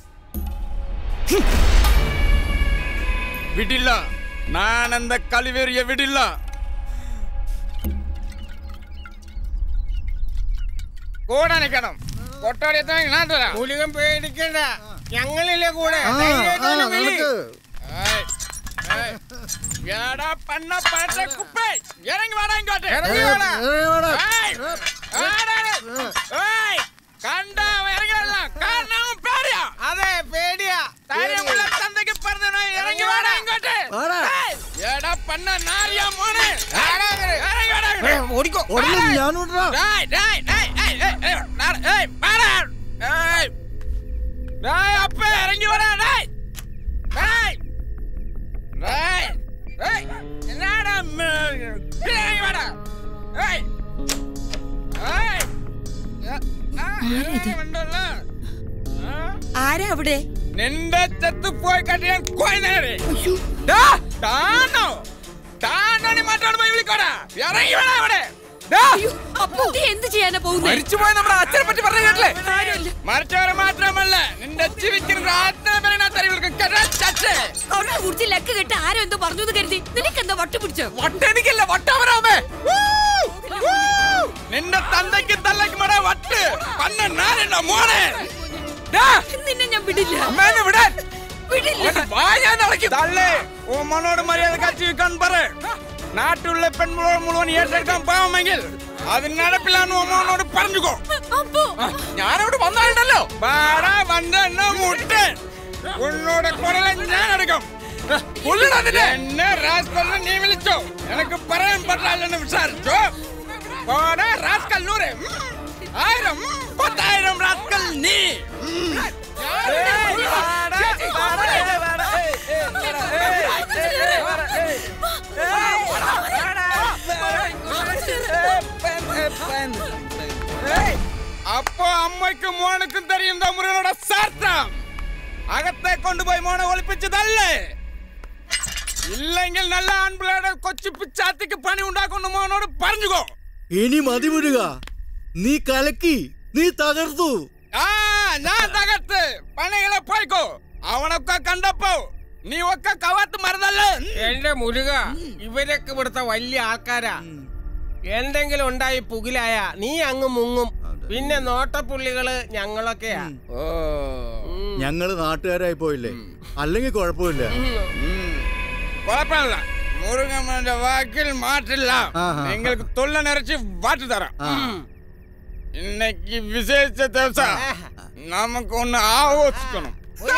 വിടില്ല ഞാൻ എന്റെ കളിവേറിയ വിടില്ല കൂടെ നിൽക്കണം കൊട്ടാടി ഞാൻ തരാം മുരുകൻ പേടിക്കണ്ട ഞങ്ങളില്ലേ കൂടെ ആ, ധൈര്യമായിട്ട് ആ, തന്നെ വിളി. നിനക്ക്. എടാ പണ്ണ പറ്റ കുപ്പേ ഇറങ്ങി വാടാ ഇങ്ങോട്ട് ഇറങ്ങി വാടാ. ഇറങ്ങി വാടാ. ഏയ്, ആടാ, ഏയ്, കണ്ട ഇറങ്ങി വരണം. കാരണം അവൻ പേടിയാ. അതെ പേടിയാ ധൈര്യമുള്ള തന്തയ്ക്ക് പറഞ്ഞവനാ, ഇറങ്ങി വാടാ ഇങ്ങോട്ട്. വാടാ. ഏയ്, എടാ പണ്ണ നാറിയാ മോനെ. ഇറങ്ങി വാടാ ഇങ്ങോട്ട്. ഏ, ഓടിക്കോ. ഓടില്ല, ഞാൻ ഓടില്ല. ഡേയ്, ഡേയ്, ഡേയ്, ഏയ്, ഏയ്, ഏയ്, നാറ്, ഏയ്, വാടാ. ഏയ്. ഡേയ്, അപ്പേ, ഇറങ്ങി വാടാ, ഡേയ്. ഡേയ്. ഡേയ്. ഏയ്, എന്നാടാ മ- ഇറങ്ങി വാടാ. ഏയ്. ഏയ്. ആ, ഇറങ്ങി വന്നല്ലോ. ആരാ അവിടെ നിന്റെ ചത്ത് പോയി കട്ടിയാൻ കൊയ്നേരെ താനോ താനോ നീ മറ്റോട് പോയി വിളിക്കോടാ ഇറങ്ങി വേണം അവിടെ അപ്പൊ നീ എന്ത് ചെയ്യാനാ പോകുന്നത് മരിച്ചുപോയ നമ്മുടെ അച്ഛനെ പറ്റി പറഞ്ഞു കേട്ടില്ലേ മരിച്ചവരെ മാത്രമല്ല നിന്റെ ജീവിക്കുന്ന അവരുടെ കുറിച്ച് ലക്ക് കെട്ട് ആരോ എന്തോ പറഞ്ഞു എന്ന് കരുതി നിനക്ക് എന്താ വട്ട് പിടിച്ചോ വട്ടെനിക്കല്ല വട്ടവരാമേ നിന്റെ തന്തയ്ക്ക് തള്ളയ്ക്ക് മട വട്ട് പന്ന നാരണ്ട മോനെ നിന്നെ ഞാൻ വിടില്ല അമ്മേനെ വിടാൻ വിടില്ല തള്ളേ ഉമ്മനോട് മര്യാദ കാഴ്ച വെക്കാൻ പറ നാട്ടിലുള്ള പെൺമുളകൾ മുഴുവൻ ഏറ്റെടുക്കാൻ പാവമെങ്കിൽ അത് നടപ്പിലാന്ന് ഉമ്മനോട് പറഞ്ഞുകോ ഞാനവിടെ വന്നാലുണ്ടല്ലോ വാടാ വന്ന മുട്ട് ഉന്നോടെ കുരല ഞാൻ എടുക്കും എന്നെ റാസ്കലിനെ നീ വിളിച്ചോ എനിക്ക് പറയാൻ പറ്റില്ലെന്ന് വിചാരിച്ചോ പോടാ റാസ്കൽ നൂറ് ഉം. ആയിരം ഉം. പത്തായിരം റാസ്കൽ നീ ഉം. ഏയ്, വാടാ, വാടാ, ഏയ്, വാടാ, ഏയ്, ഏയ്, വാടാ, ഏയ്, ഏയ്, ഏയ്, വാടാ, ഏയ്. ഏയ്, വാടാ, വാടാ, ഏയ്. അപ്പൊ അമ്മയ്ക്കും മോനക്കും തെരിയും മുരുകനോட സാർത്ഥം അകത്തെ കൊണ്ടുപോയി മോനെ ഒളിപ്പിച്ചതല്ലേ ഇല്ലെങ്കിൽ നല്ല ആൺപിള്ളയുടെ കൊച്ചു പിച്ചാത്തിക്ക് പണി ഉണ്ടാക്കുന്ന മോനോട് പറഞ്ഞുകോ ഇനി മതി മുരുക നീ കലക്കി നീ തകർത്തു ആ ഞാൻ തകർത്ത് പണികളെ പോയിക്കോ അവനൊക്കെ കണ്ടപ്പോ നീ ഒക്കെ കവാത്ത് മറന്നല്ലേ എന്റെ മുരുക ഇവരൊക്കെ ഇവിടുത്തെ വലിയ ആൾക്കാരാ എന്തെങ്കിലും ഉണ്ടായി പുകിലായ നീ അങ്ങ് മുങ്ങും പിന്നെ നോട്ടപ്പുള്ളികള് ഞങ്ങളൊക്കെയാ ഞങ്ങള് നാട്ടുകാരായി പോയില്ലേ അല്ലെങ്കിൽ കുഴപ്പമില്ല കുഴപ്പമില്ല മുരുകമ്മന്റെ വാക്കിൽ മാറ്റില്ല ആഹാ. നിങ്ങൾക്ക് തൊള്ള നിറച്ച് വാട്ട് തരാം இன்னைக்கு விசேஷ ദിവസം നമുക്ക് ഒന്ന് ആഘോഷിക്കണം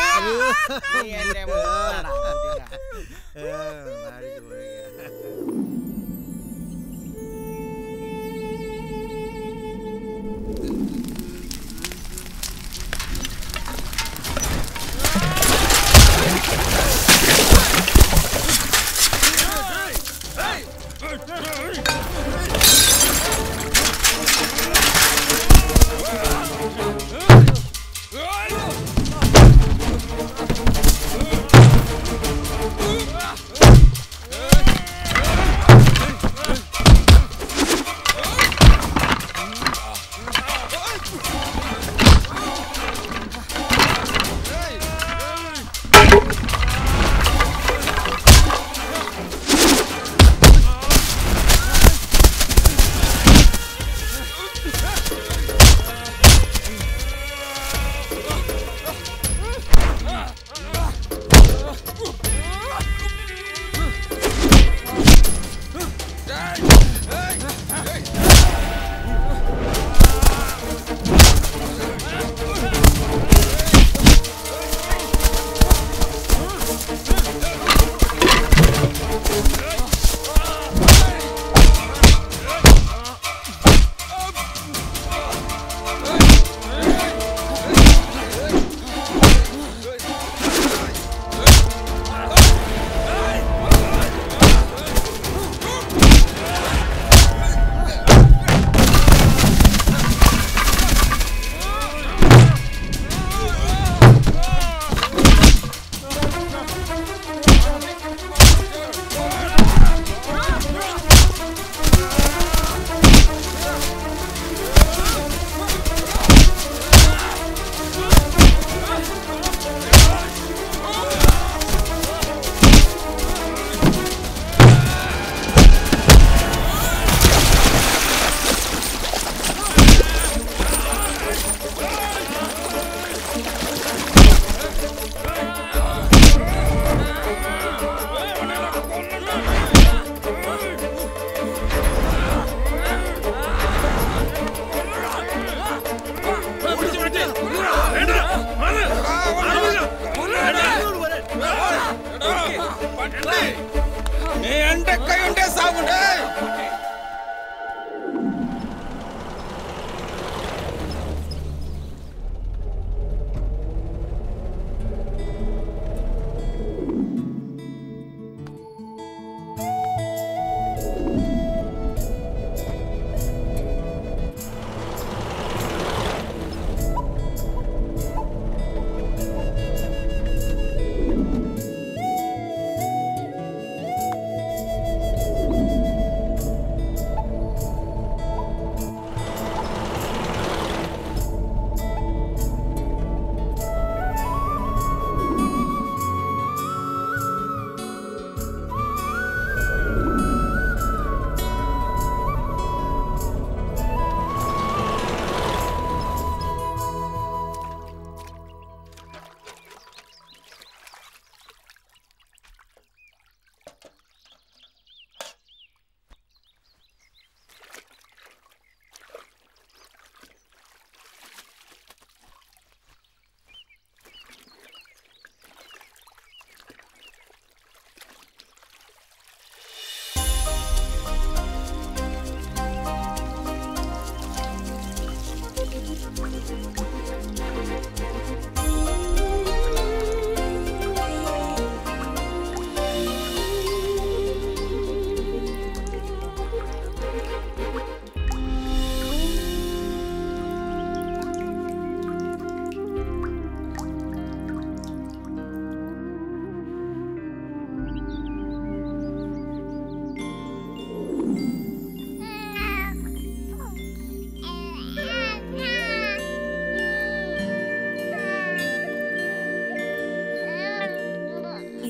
നീ എന്റെ കൈയുണ്ടേ സാവുണ്ടേ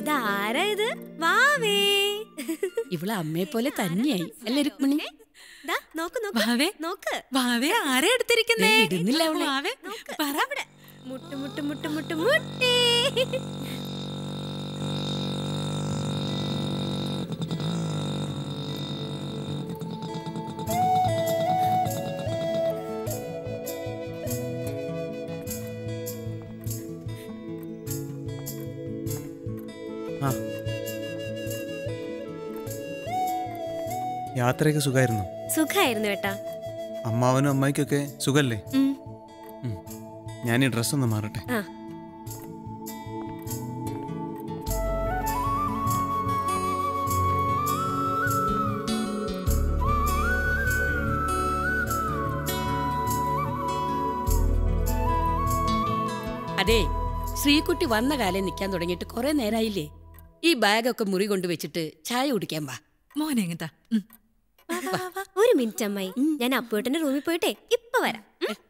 ഇതാരാ ഇത് വാവേ ഇവളെ അമ്മയെ പോലെ തന്നെയായി അല്ലേ രുക്മിണി ദാ, നോക്ക് നോക്ക് വാവേ നോക്ക് വാവേ ആരെ എടുത്തിരിക്കുന്നേ ദേ, ഇടുന്നില്ല അവളെ. വാവേ പറ അവിടെ മുട്ട് മുട്ട് മുട്ട് മുട്ട് മുട്ടേ ആ യാത്രയൊക്കെ സുഖമായിരുന്നു സുഖായിരുന്നു ഏട്ടാ അമ്മാവനും അമ്മായിക്കൊക്കെ സുഖല്ലേ ഉം. ഉം. ഞാൻ ഈ ഡ്രസ്സ് ഒന്ന് മാറട്ടെ ആ അതെ ശ്രീകുട്ടി വന്ന കാലം നിൽക്കാൻ തുടങ്ങിയിട്ട് കുറെ നേരായില്ലേ ഈ ബാഗൊക്കെ മുറി കൊണ്ട് വെച്ചിട്ട് ചായ കുടിക്കാൻ വാ മോനെ എങ്ങത്താ ഒരു മിനിറ്റ് അമ്മായി ഞാൻ അപ്പുവേട്ടന്റെ റൂമിൽ പോയിട്ടെ ഇപ്പൊ വരാം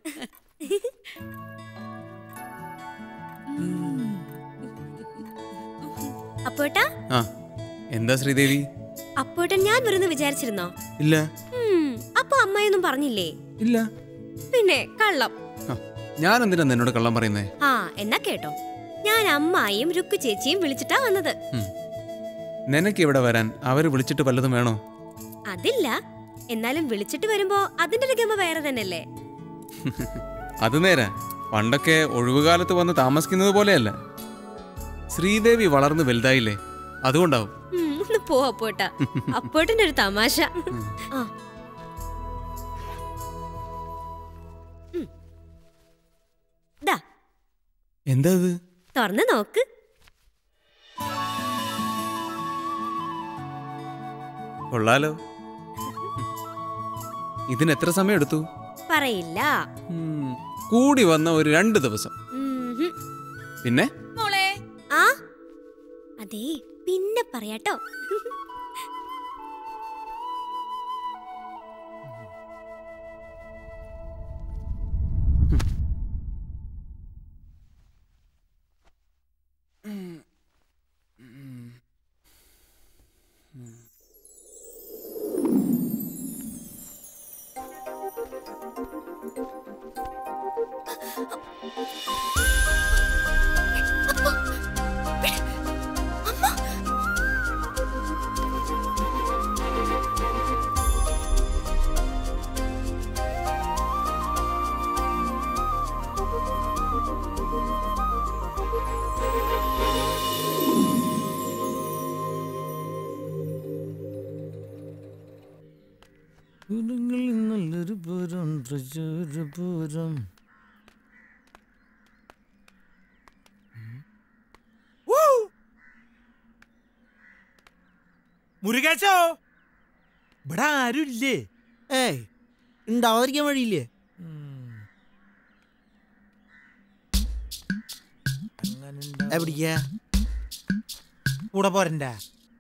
അപ്പുവേട്ടാ ആ എന്താ ശ്രീദേവി അപ്പുവേട്ടൻ ഞാൻ വരുന്നു വിചാരിച്ചിരുന്നോ ഇല്ല ഉം, അപ്പൊ അമ്മായിയൊന്നും പറഞ്ഞില്ലേ ഇല്ല പിന്നെ കള്ളം ആ, ഞാൻ എന്തിനാ നിന്നോട് കള്ളം പറയുന്നേ ആ എന്നാ കേട്ടോ ഞാൻ അമ്മായിയും രുക്കു ചേച്ചിയും വിളിച്ചിട്ടാ വന്നത് നിനക്ക് ഇവിടെ വരാൻ അവര് വിളിച്ചിട്ട് വല്ലതും വേണോ അതില്ല എന്നാലും വിളിച്ചിട്ട് വരുമ്പോ അതിന്റെ ഒരു ഗമ വേറെ തന്നെയല്ലേ അത് നേരാ പണ്ടൊക്കെ ഒഴിവുകാലത്ത് വന്ന് താമസിക്കുന്നത് പോലെയല്ല ശ്രീദേവി വളർന്ന് വലുതായില്ലേ അതുകൊണ്ടാവും ഉം, ഒന്ന് പോ അപ്പോട്ടാ അപ്പോട്ടന്റെ ഒരു തമാശ ആ ഉം. ദാ എന്താ ഇത് തുറന്ന് നോക്ക് കൊള്ളാലോ ഇതിന് എത്ര സമയം എടുത്തു പറയില്ല ഉം, കൂടി വന്ന ഒരു രണ്ട് ദിവസം ഉം ഹും. പിന്നെ മോളെ ആ അതെ പിന്നെ പറയാട്ടോ നല്ലൊരു പൂരം തൃശ്ശൂർ പൂരം മുരുകേശോ ഇവിടെ ആരുമില്ലേ ഏയ് ഉണ്ടാവാതിരിക്കാൻ വഴിയില്ലേ എവിടേക്കാ കൂടെ പോരണ്ട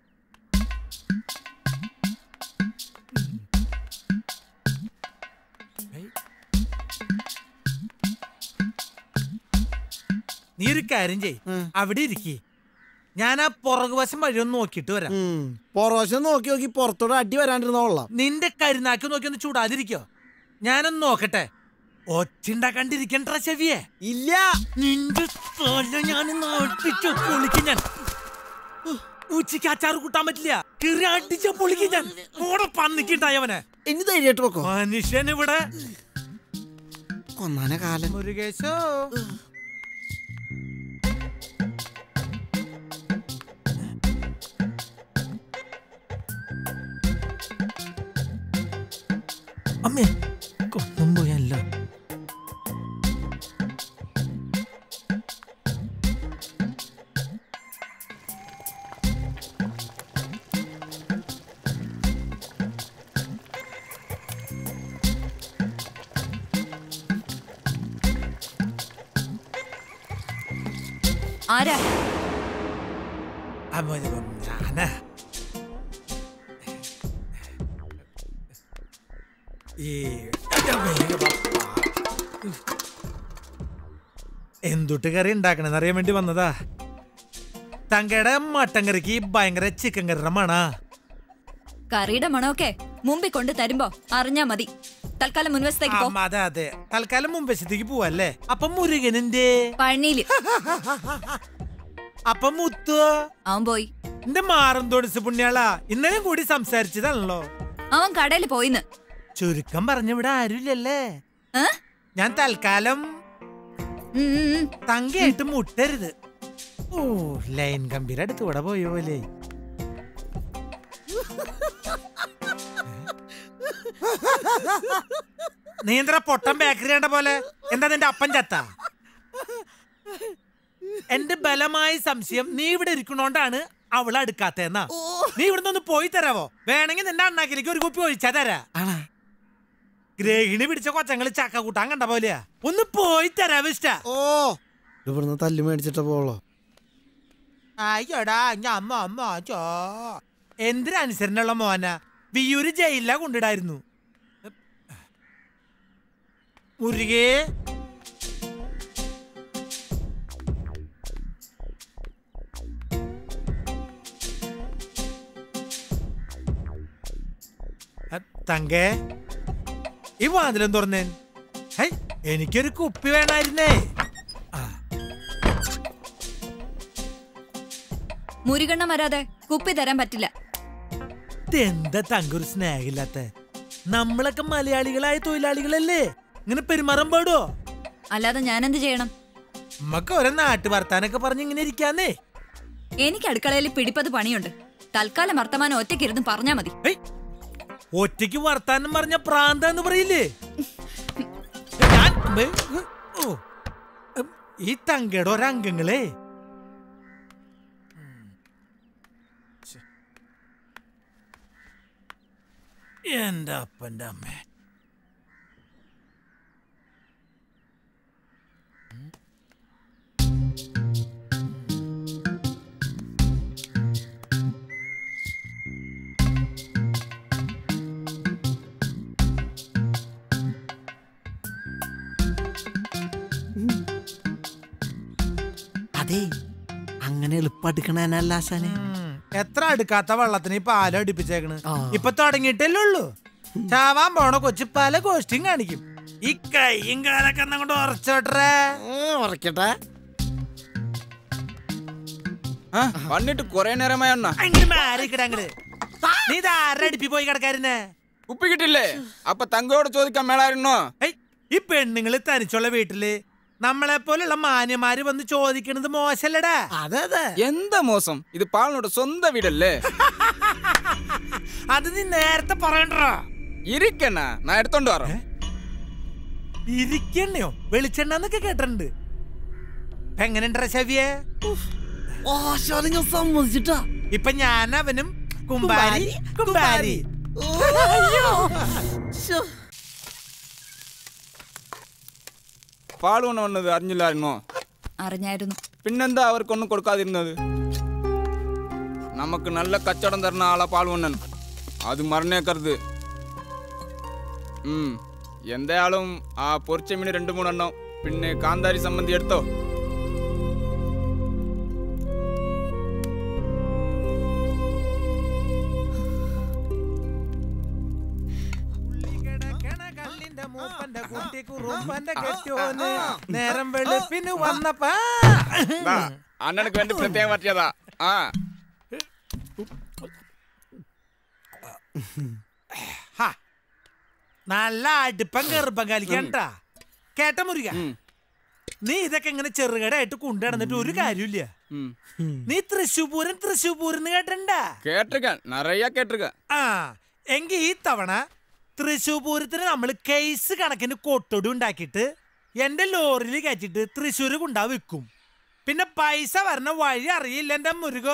നീ ഒരു കാര്യം ചെയ് അവിടെ ഇരിക്കേ ഞാൻ ആ പുറകുവശം വഴി ഒന്ന് നോക്കിയിട്ട് വരാം പൊറോശം നോക്കി നോക്കി പുറത്തോടെ അടി വരാണ്ടിരുന്നോളാം നിന്റെ കരുനാക്ക് നോക്കി ഒന്ന് ചൂടാതിരിക്കോ ഞാനൊന്ന് നോക്കട്ടെ ഒച്ചുണ്ടാക്കാണ്ടിരിക്കണ്ട ചെവിയെ ഇല്ല നിന്റെ തല ഞാൻ നാട്ടിച്ചു പൊളിക്കും ഞാൻ ഉച്ചയ്ക്ക് അച്ചാർ കൂട്ടാൻ പറ്റില്ല കിറി അടിച്ച പൊളിക്കും ഞാൻ ഓടെ പന്നിക്കുണ്ടായവനെ ഇനി ധൈര്യമായിട്ട് വെക്കോ മനുഷ്യൻ ഇവിടെ കൊന്നാന കാലം മുരുകേശോ അമ്മേ കൊന്നും പോയല്ലോ ആരാ അമ്മ ഞാനാ ഈ എന്തുട്ട് കറി ഉണ്ടാക്കണെന്ന് അറിയാൻ വേണ്ടി വന്നതാ തങ്കയുടെ മട്ടൻ കറിക്ക് ഭയങ്കര ചിക്കൻ കറിയുടെ മണാ കറിയുടെ മണമൊക്കെ മുമ്പിൽ കൊണ്ട് തരുമ്പോ അറിഞ്ഞാ മതി തൽക്കാലം മുൻവശത്തേക്ക് പോ അമ്മ, അതെ അതെ തൽക്കാലം മുമ്പശത്തേക്ക് പോവല്ലേ അപ്പൊ മുരുകനെന്തേ പഴനിയില് അപ്പൊ മുത്തു അവൻ പോയി എന്റെ മാറും തോണിസ് പുണ്യാളാ ഇന്നലെയും കൂടി സംസാരിച്ചതാണല്ലോ അവൻ കടയിൽ പോയിന്ന് ചുരുക്കം പറഞ്ഞ ഇവിടെ ആരുമില്ലല്ലേ ഞാൻ തൽക്കാലം തങ്കയായിട്ട് മുട്ടരുത് ഓ ലൈൻ കമ്പിയുടെ അടുത്ത് കൂടെ പോയോ പോലെ നീന്തര പൊട്ടൻ ബേക്കറി കണ്ട പോലെ എന്താ നിന്റെ അപ്പൻ ചത്ത എന്റെ ബലമായ സംശയം നീ ഇവിടെ ഇരിക്കണോണ്ടാണ് അവള് അടുക്കാത്തേന്നാ നീ ഇവിടുന്ന് ഒന്ന് പോയി തരാവോ വേണമെങ്കിൽ നിന്റെ അണ്ണാക്കിലേക്ക് ഒരു കുപ്പി ഒഴിച്ചാ തരാ ഗ്രഹിണി പിടിച്ച കൊച്ചങ്ങള് ചക്ക കൂട്ടാൻ കണ്ട പോലെയാ ഒന്ന് പോയി തരാവോ ഇഷ്ട ഓ ഇവിടുന്ന് തല്ലി മേടിച്ചിട്ട പോളോ അയ്യോടാ ഞാൻ അമ്മ അമ്മ ചോ എന്തിനനുസരണുള്ള മോന വിയൂര് ജയിലിലാ കൊണ്ടിടായിരുന്നു മുരുകേ അ, തങ്കേ ഈ വാതിലും തുറന്നേ ഹൈ എനിക്കൊരു കുപ്പി വേണമായിരുന്നേ മുരുകണ്ണ വരാതെ കുപ്പി തരാൻ പറ്റില്ല എന്താ തങ്കൊരു സ്നേഹമില്ലാത്ത നമ്മളൊക്കെ മലയാളികളായ തൊഴിലാളികളല്ലേ ഇങ്ങനെ പെരുമാറാൻ പാടോ അല്ലാതെ ഞാനെന്ത് ചെയ്യണം നമ്മക്ക് ഓരോ നാട്ടു വർത്താനൊക്കെ പറഞ്ഞ് ഇങ്ങനെ ഇരിക്കാന്നേ എനിക്ക് അടുക്കളയിൽ പിടിപ്പത് പണിയുണ്ട് തൽക്കാലം വർത്തമാനം ഒറ്റയ്ക്കിരുന്ന് പറഞ്ഞാ മതി ഒറ്റയ്ക്ക് വർത്താനം പറഞ്ഞ പ്രാന്താന്ന് പറയില്ലേ ഞാൻ ബേ- ഓ. ഉം, ഈ തങ്കയുടെ ഒരംഗങ്ങളെ എന്റെ അപ്പന്റെ അമ്മേ അതെ അങ്ങനെ എളുപ്പടുക്കണല്ല ആശാനെ എത്ര അടുക്കാത്ത വെള്ളത്തിന് ഈ പാലം അടുപ്പിച്ചേക്കണ് ഇപ്പൊ തുടങ്ങിയിട്ടല്ലേ ഉള്ളൂ ചാവാൻ പോണ കൊച്ചു പല ഗോഷ്ടിയും കാണിക്കും ഈ കൈയും കാലൊക്കെ അങ്ങോട്ട് ഉറച്ചോട്ടറേ ഉറക്കട്ടെ വന്നിട്ട് കൊറേ നേരമായി അണ്ണ അങ്ങോട്ട് മാറിക്കിട അങ്ങട് നീ ഇത് ആരുടെ അടുപ്പി പോയി കിടക്കാരുന്നേ ഉപ്പ് കിട്ടില്ലേ അപ്പൊ തങ്കയോട് ചോദിക്കാൻ മേളായിരുന്നോ ഈ പെണ്ണുങ്ങള് തനിച്ചുള്ള വീട്ടില് നമ്മളെ പോലുള്ള മാന്യമാര് വന്ന് ചോദിക്കണത് മോശല്ലടാ അതെ അതെ എന്താ മോശം ഇത് പാളിനോട് സ്വന്തം വീടല്ലേ അത് നീ നേരത്തെ പറയണ്ടോ ഇരിക്കണ്ണ ഞാൻ എടുത്തോണ്ട് വരാം ഇരിക്കണ്ണയോ വെളിച്ചെണ്ണന്നൊക്കെ കേട്ടിട്ടുണ്ട് ഇപ്പൊ എങ്ങനെയുണ്ടോ ശവിയെ ആശാനെ സമ്മതിച്ചിട്ടാ ഇപ്പൊ ഞാൻ അവനും കുമ്പാരി കുമ്പാരി പാളുകൊണ്ട് വന്നത് അറിഞ്ഞില്ലായിരുന്നോ അറിഞ്ഞായിരുന്നു പിന്നെന്താ അവർക്കൊന്നും കൊടുക്കാതിരുന്നത് നമുക്ക് നല്ല കച്ചവടം തരുന്ന ആളാ പാൽവണ്ണൻ അത് മറന്നേക്കരുത് ഉം എന്തായാലും ആ പൊറിച്ചമീന് രണ്ട് മൂന്നെണ്ണം പിന്നെ കാന്താരി സംബന്ധി എടുത്തോ മൂപ്പന്റെ കുട്ടി കുറുമ്പന്റെ കെട്ടിയോന് നേരം വെളുപ്പിന് വന്നപ്പാ ദാ, അണ്ണനക്ക് വേണ്ടി പ്രത്യേകം പറ്റിയതാ ആ ഹാ, നല്ല അടുപ്പം കെറുപ്പം കളിക്കണ്ടാ കേട്ട മുരുക നീ ഇതൊക്കെ ഇങ്ങനെ ചെറുകടായിട്ട് കൊണ്ടുനടന്നിട്ട് ഒരു കാര്യമില്ല ഉം. നീ തൃശ്ശൂപൂരൻ തൃശ്ശൂപൂരൻ കേട്ടണ്ടാ കേട്ടിരിക്കാൻ നിറയെ കേട്ടിരിക്കാൻ ആ എങ്കി ഈ തവണ തൃശ്ശൂർ പൂരത്തിന് നമ്മൾ കേസ് കണക്കിന് കൊട്ടൊടി ഉണ്ടാക്കിയിട്ട് എന്റെ ലോറിയിൽ കയറ്റിട്ട് തൃശ്ശൂർ കൊണ്ടാ വെക്കും പിന്നെ പൈസ വരണ വഴി അറിയില്ല എന്റെ മുരുകോ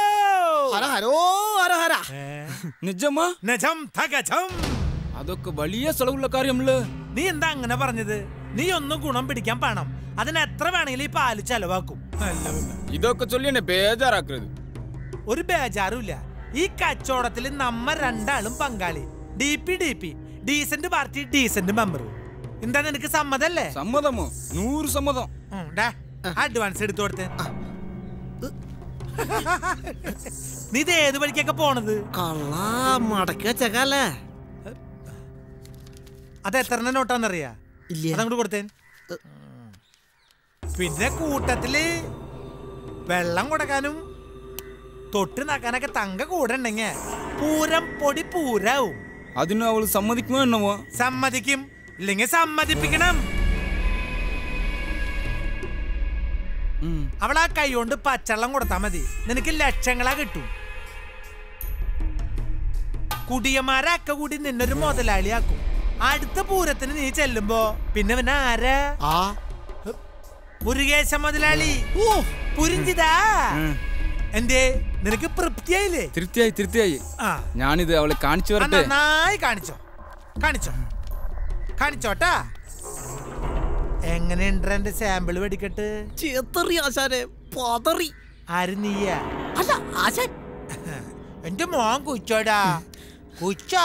നിജമാ നിജം തകജം അതൊക്കെ വലിയ ചെലവുള്ള കാര്യമല്ലേ നീ എന്താ അങ്ങനെ പറഞ്ഞത് നീ ഒന്നും ഗുണം പിടിക്കാൻ പണം അതിന് എത്ര വേണമെങ്കിലും ഈ പാല് ചെലവാക്കും അല്ല പിന്നെ. ഇതൊക്കെ ചൊല്ലി എന്നെ ബേജാറാക്കരുത് ഒരു ബേജാറുമില്ല ഈ കച്ചവടത്തിൽ നമ്മ രണ്ടാളും പങ്കാളി D P D P decent party decent member എന്താ നിനക്ക് സമ്മതല്ലേ സമ്മതമോ നൂറ് സമ്മതം അഡ്വാൻസ് എടുത്തു കൊടുത്ത് നീ ഇത് ഏത് വഴിക്കൊക്കെ പോണത് കള്ള മടക്കി വെച്ചേക്കല്ലേ അത് എത്ര നോട്ടാന്നറിയാ അതങ്ങോട്ട് കൊടുത്തേൻ പിന്നെ കൂട്ടത്തില് വെള്ളം കൊടുക്കാനും തൊട്ട് നക്കാനൊക്കെ തങ്ക കൂടെ ഉണ്ടെങ്ക പൂരം പൊടി പൂരാവും അതിന് അവൾ സമ്മതിക്കുമോ എന്നവോ സമ്മതിക്കും ഇല്ലെങ്കിൽ സമ്മതിപ്പിക്കണം അവൾ ആ കൈ കൊണ്ട് പച്ചവെള്ളം കൊടുത്താ മതി നിനക്ക് ലക്ഷങ്ങളാ കിട്ടും കുടിയന്മാരൊക്കെ കൂടി നിന്നൊരു മുതലാളിയാക്കും അടുത്ത പൂരത്തിന് നീ ചെല്ലുമ്പോ പിന്നെ പിന്നെ ആരാ മുരുകേശ മുതലാളി പുരിഞ്ചിതാ എന്തേ നിനക്ക് തൃപ്തിയായില്ലേ തൃപ്തിയായി തൃപ്തിയായി ആ. ഞാനിത് അവളെ കാണിച്ചു ആ, വരട്ടെ നന്നായി കാണിച്ചോ കാണിച്ചോ കാണിച്ചോട്ടാ എങ്ങനെയുണ്ട് എന്റെ സാമ്പിൾ വെടിക്കട്ട് ചേത്തറി ആശാനെ പതറി ആര് നീയാ അല്ല ആശാൻ എന്റെ മോൻ കുച്ചോടാ കുച്ചോ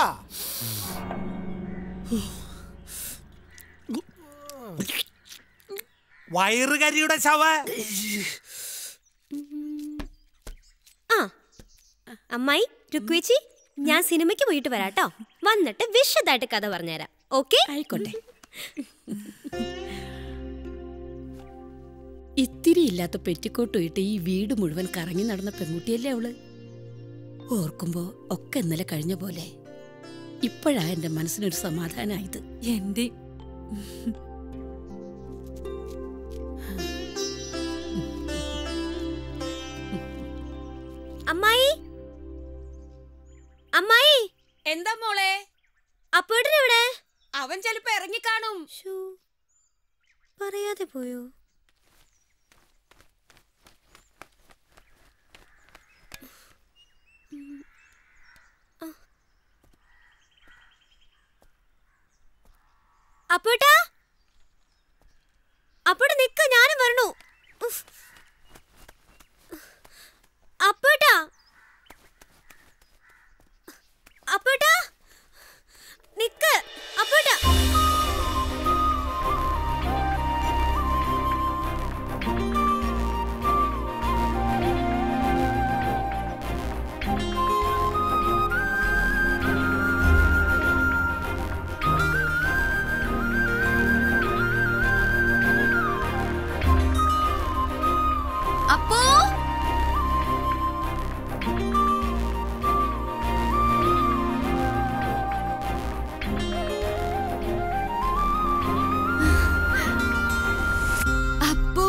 വയറുകരിയുടെ ശവ ആ അമ്മായി രുക്വേച്ചി ഞാൻ സിനിമയ്ക്ക് പോയിട്ട് വരാട്ടോ വന്നിട്ട് വിശദമായിട്ട് കഥ പറഞ്ഞുതരാം ഓക്കെ ആയിക്കോട്ടെ ഇത്തിരി ഇല്ലാത്ത പെറ്റിക്കോട്ടും ഇട്ട് ഈ വീട് മുഴുവൻ കറങ്ങി നടന്ന പെൺകുട്ടിയല്ലേ അവള് ഓർക്കുമ്പോ ഒക്കെ ഇന്നലെ കഴിഞ്ഞ പോലെ ഇപ്പോഴാ എന്റെ മനസ്സിനൊരു സമാധാനമായത് എന്റെ അമ്മായി അമ്മായി എന്താ മോളെ അപ്പേട്ടനെവിടെ അവൻ ചിലപ്പോ ഇറങ്ങിക്കാണും പറയാതെ പോയോ അപ്പേട്ടാ അപ്പേട്ട നിക്ക ഞാനും വരണു ഉഫ്. അപ്പേട്ടാ അപ്പേട്ടാ നിക്ക് അപ്പേട്ടാ അപ്പോ അപ്പോ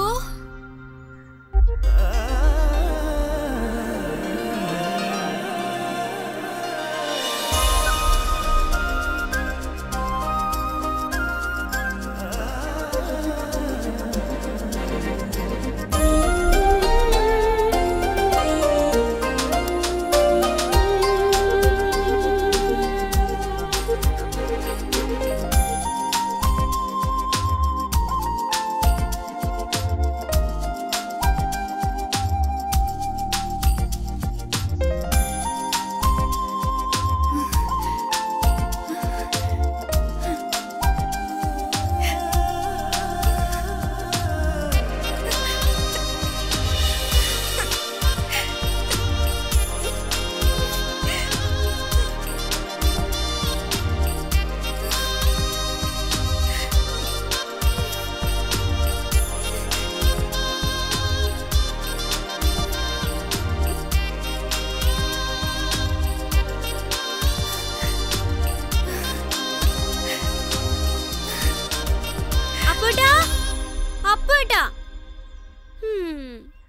അപ്പേട്ടാ അപ്പേട്ടാ ഹും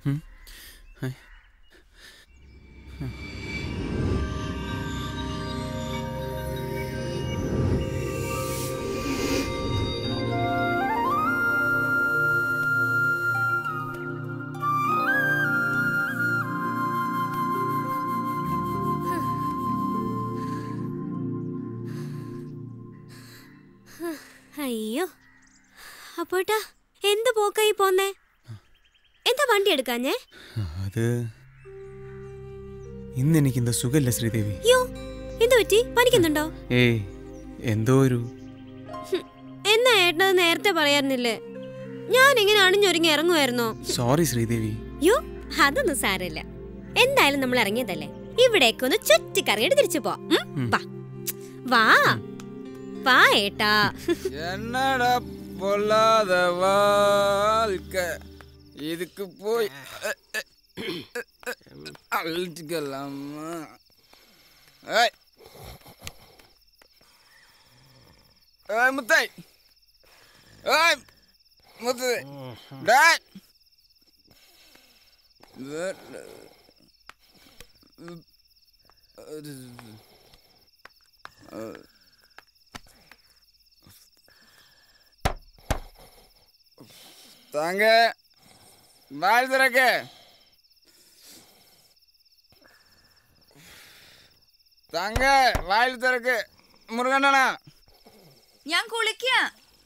അയ്യോ അപ്പോട്ടാ എന്ത് പോക്കായി പോന്നേ എന്താ വണ്ടി എടുക്കാഞ്ഞേ അത് ഇന്ന് എനിക്കെന്താ സുഖമില്ല ശ്രീദേവി യോ എന്ത് പറ്റി പനിക്കുന്നുണ്ടോ ഏയ് എന്തോ ഒരു ഹും, എന്നാ ഏട്ടനത് നേരത്തെ പറയാറുന്നില്ലേ ഞാൻ ഇങ്ങനെ അണിഞ്ഞൊരുങ്ങി ഇറങ്ങുമായിരുന്നോ സോറി ശ്രീദേവി യോ അതൊന്നും സാരമില്ല എന്തായാലും നമ്മൾ ഇറങ്ങിയതല്ലേ ഇവിടേക്ക് ഒന്ന് ചുറ്റിക്കറങ്ങിട്ട് തിരിച്ചു പോ ഉം? ഉം. വാ വാ വാ ഏട്ടാ என்னடா பொல்லாத வாழ்க்கை இதுக்கு போய் அழிச்சுக்கலாமா ஏய் ஏய் முத்தை ஏய் முத்து டேய் தாங்க வாய் திறக்க താങ്ക വായിൽ തിരക്ക് മുരുകണ്ണനാ ഞാൻ കുളിക്കാ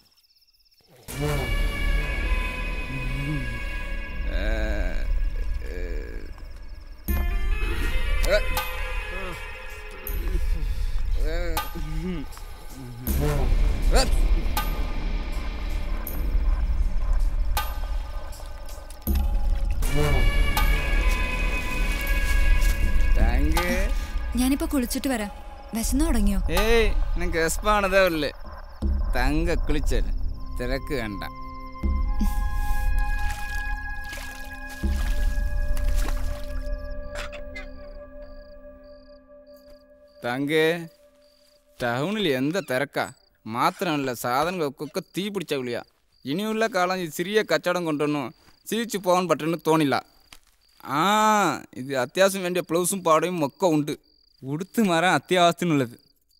താങ്ക് ഞാനിപ്പോ കുളിച്ചിട്ട് വരാം വിശന്നു തുടങ്ങിയോ ഏയ് നിനക്ക് എസ്പാണതേ ഉള്ളു തങ്ക കുളിച്ചല് തിരക്ക് കണ്ട തങ്കേ ടൗണിൽ എന്താ തിരക്കാ മാത്രമല്ല സാധനങ്ങൾക്കൊക്കെ തീ പിടിച്ച വിളിയാ ഇനിയുള്ള കാലം ഈ ചെറിയ കച്ചവടം കൊണ്ടൊന്നും ജീവിച്ചു പോകാൻ പറ്റുമെന്ന് തോന്നില്ല ആ ഇത് അത്യാവശ്യം വേണ്ടിയ ബ്ലൗസും പാടയും ഒക്കെ ഉണ്ട് ഉടുത്ത് മാറാൻ അത്യാവശ്യത്തിനുള്ളത്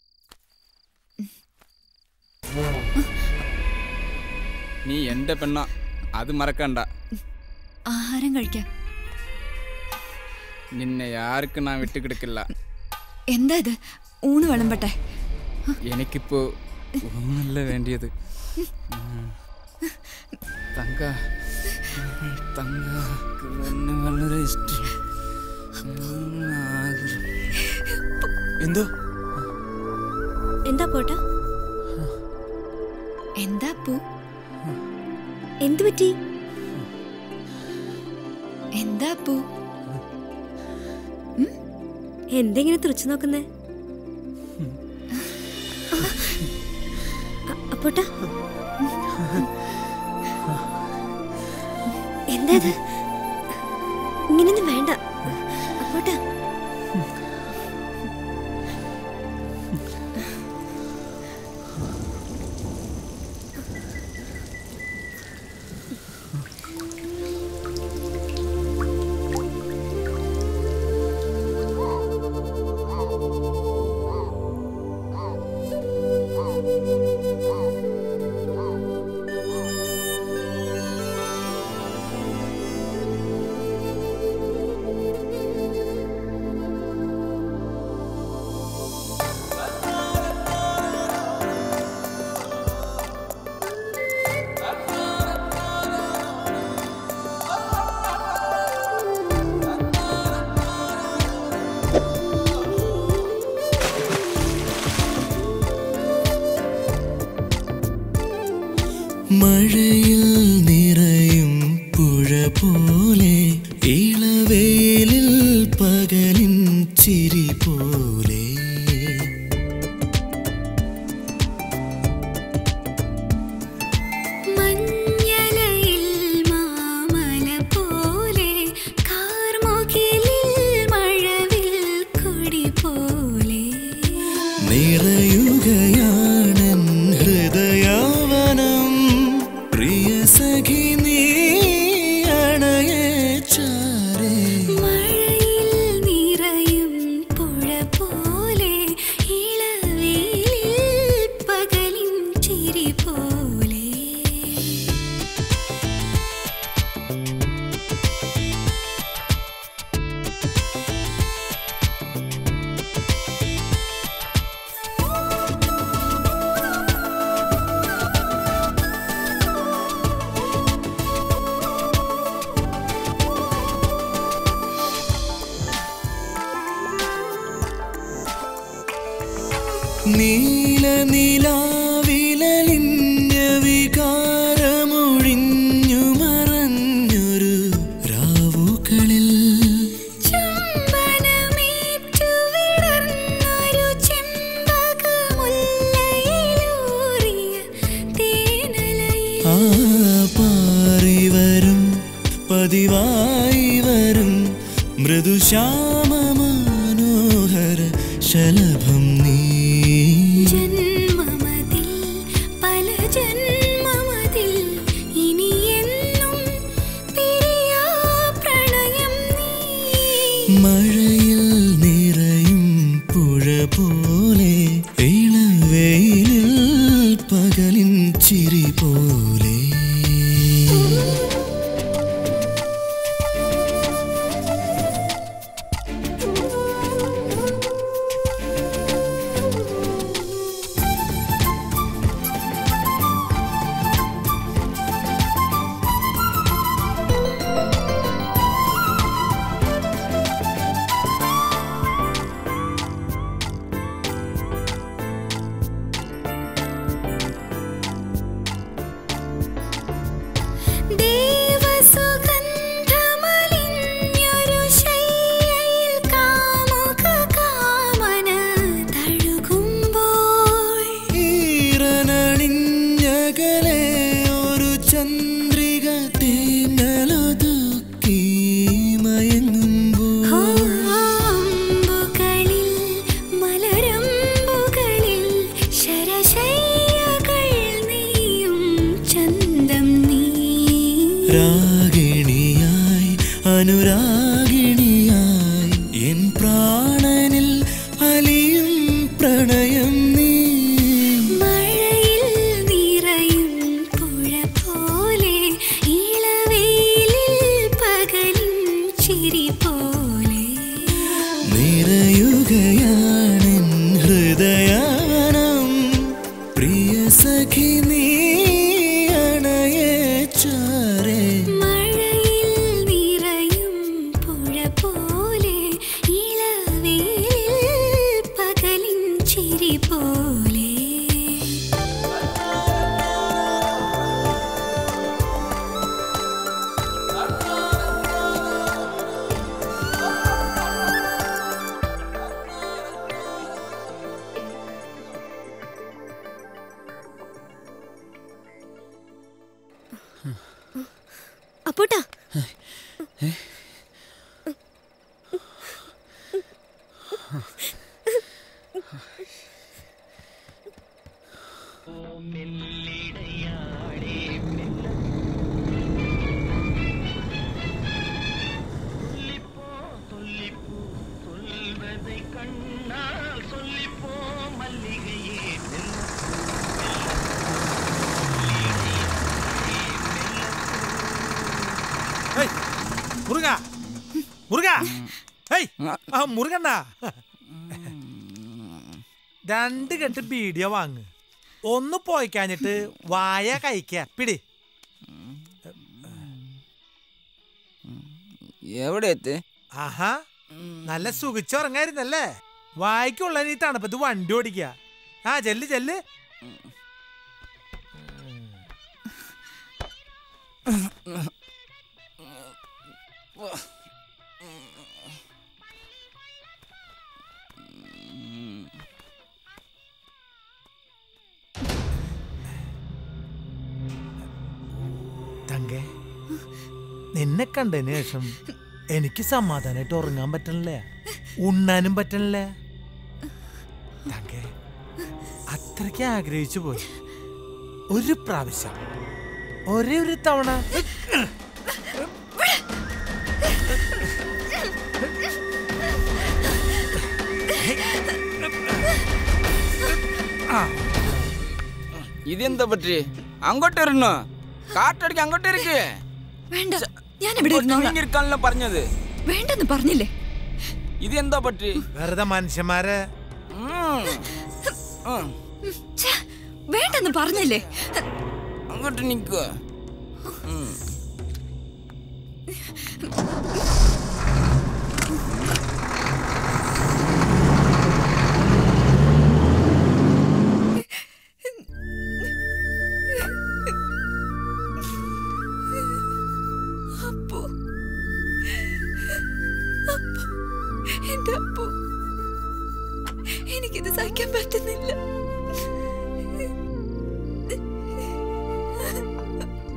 നീ എൻ്റെ പെണ്ണ അത് മറക്കണ്ട ആഹാരം കഴിക്കാം നിന്നെ ആർക്കും ഞാൻ വിട്ടുകിടക്കില്ല എന്താ ഇത് ഊണ് വിളമ്പട്ടെ എനിക്കിപ്പോ ഊണല്ല വേണ്ടിയത് ഉം. തങ്ക തങ്ക എന്നെ വളരെ ഇഷ്ടം ഉം, ആഗ്രഹം. എന്തോ എന്താ പോട്ടാ എന്താ പൂ എന്തു പറ്റി എന്താ പൂ എന്തെങ്ങനെ തുറച്ചു നോക്കുന്നേ അപ്പോട്ടാ എന്താ ഇത് ഇങ്ങനെയൊന്നും വേണ്ട അപ്പോട്ടാ മഴയിൽ നിറയും പുഴ പോലെ ഇളവേലിൽ പകലിൻ ചിരി പോലെ മഞ്ഞലയിൽ മാമല പോലെ കാർമുകിലിൽ മഴവിൽ കൊടി പോലെ നിറയുകയാണൻ ഹൃദയാവനം പ്രിയ സഖി നീ അണയെ ചാരേ മഴയിൽ നിറയും പുഴ പോലെ ഇളവേലിൽ പകലിൻ ചിരി പോലെ നീല നിലാവിലലിഞ്ഞ വികാരമൊഴിഞ്ഞു മറഞ്ഞൊരു രാവുകളിൽ ചും പാറി വരും പതിവായി വരും മൃദുശ്യാമ മനോഹര ശലഭം നീ ജന്മമതിൽ പല ജന്മമതിൽ ഇനി എന്നും പിരിയാ പ്രണയം നീ മഴയിൽ നിറയും പുഴ പോലെ ഇളവെയിലിൽ പകലിൻ ചിരി പോലെ ദേവസുഗന്ധമലിഞ്ഞൊരു ശയ്യയിൽ കാമുക കാമന തഴുകുമ്പോൾ ഈറനണിഞ്ഞകലെ ഒരു ചന്ദ്രിക തേങ്ങലൊതുക്കി മയങ്ങുമ്പോൾ അമ്പുകളിൽ മലരമ്പുകളിൽ ശരശയ്യകൾ നീയും ചന്തം നീ രാഗിണിയായി അനുരാഗിണിയായി എൻ പ്രാണനിൽ അലിയും പ്രണയം നീ മഴയിൽ നിറയും പുഴ പോലെ ഇളവെയിലിൽ പകലിൻ ചിരി പോലെ നിറയുകയാണെൻ ഹൃദയവനം പ്രിയ സഖി നീ അണയെ ചാരേ മഴയിൽ നിറയും പുഴ പോലെ ഇളവെയിലിൽ പകലിൻ ചിരി പോലെ അപ്പോട്ടാ ഏയ്, മുരുക മുരുക ഏയ്, ആ മുരുകണ്ണ രണ്ട് കെട്ട് ബീഡിയോ വാങ്ങ് ഒന്ന് പോയിക്കാഞ്ഞിട്ട് വായ കഴിക്ക പിടി എവിടെ എത്തി ആഹാ നല്ല സുഖിച്ചുറങ്ങായിരുന്നല്ലേ വായിക്കുള്ള നീ തണുപ്പത്ത് വണ്ടി ഓടിക്ക ആ ചെല്ല് ചെല്ല് തങ്കേ നിന്നെ കണ്ടതിന് ശേഷം എനിക്ക് സമാധാനമായിട്ട് ഉറങ്ങാൻ പറ്റണില്ല ഉണ്ണാനും പറ്റണില്ല തങ്കേ അത്രയ്ക്ക് ആഗ്രഹിച്ചു പോയി ഒരു പ്രാവശ്യം ഒരേ ഒരു തവണ ഇതെന്താ പറ്റി അങ്ങോട്ട് ഇരുന്നോ കാറ്റടിക്ക് അങ്ങോട്ട് ഇരിക്ക് വേണ്ട ഞാൻ ഇവിടെ ഇരുന്നോളാം ഇരിക്കാനല്ലോ പറഞ്ഞത് വേണ്ടെന്ന് പറഞ്ഞില്ലേ ഇത് എന്താ പറ്റി വെറുതെ മനുഷ്യന്മാരെ ഛെ, വേണ്ടെന്ന് പറഞ്ഞില്ലേ അങ്ങോട്ട് നിൽക്കുക അപ്പു അപ്പു എന്റെ അപ്പു എനിക്കിത് സഹിക്കാൻ പറ്റുന്നില്ല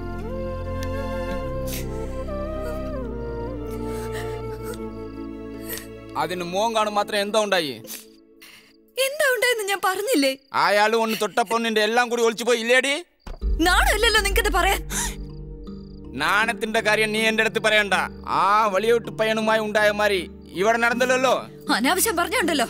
അതിന് മോൻ കാണും മാത്രം എന്താ ഉണ്ടായി എന്താ ഉണ്ടായെന്ന് ഞാൻ പറഞ്ഞില്ലേ അയാൾ ഒന്ന് തൊട്ടപ്പോ നിന്റെ എല്ലാം കൂടി ഒളിച്ചു പോയി ഇല്ലേടി നാണമില്ലല്ലോ നിങ്ങത് പറയാൻ നാണത്തിന്റെ കാര്യം നീ എന്റെ അടുത്ത് പറയണ്ട ആ വളിയോട്ട് പയ്യനുമായി ഉണ്ടായ മാതിരി ഇവിടെ നടന്നല്ലോ അനാവശ്യം പറഞ്ഞുണ്ടല്ലോ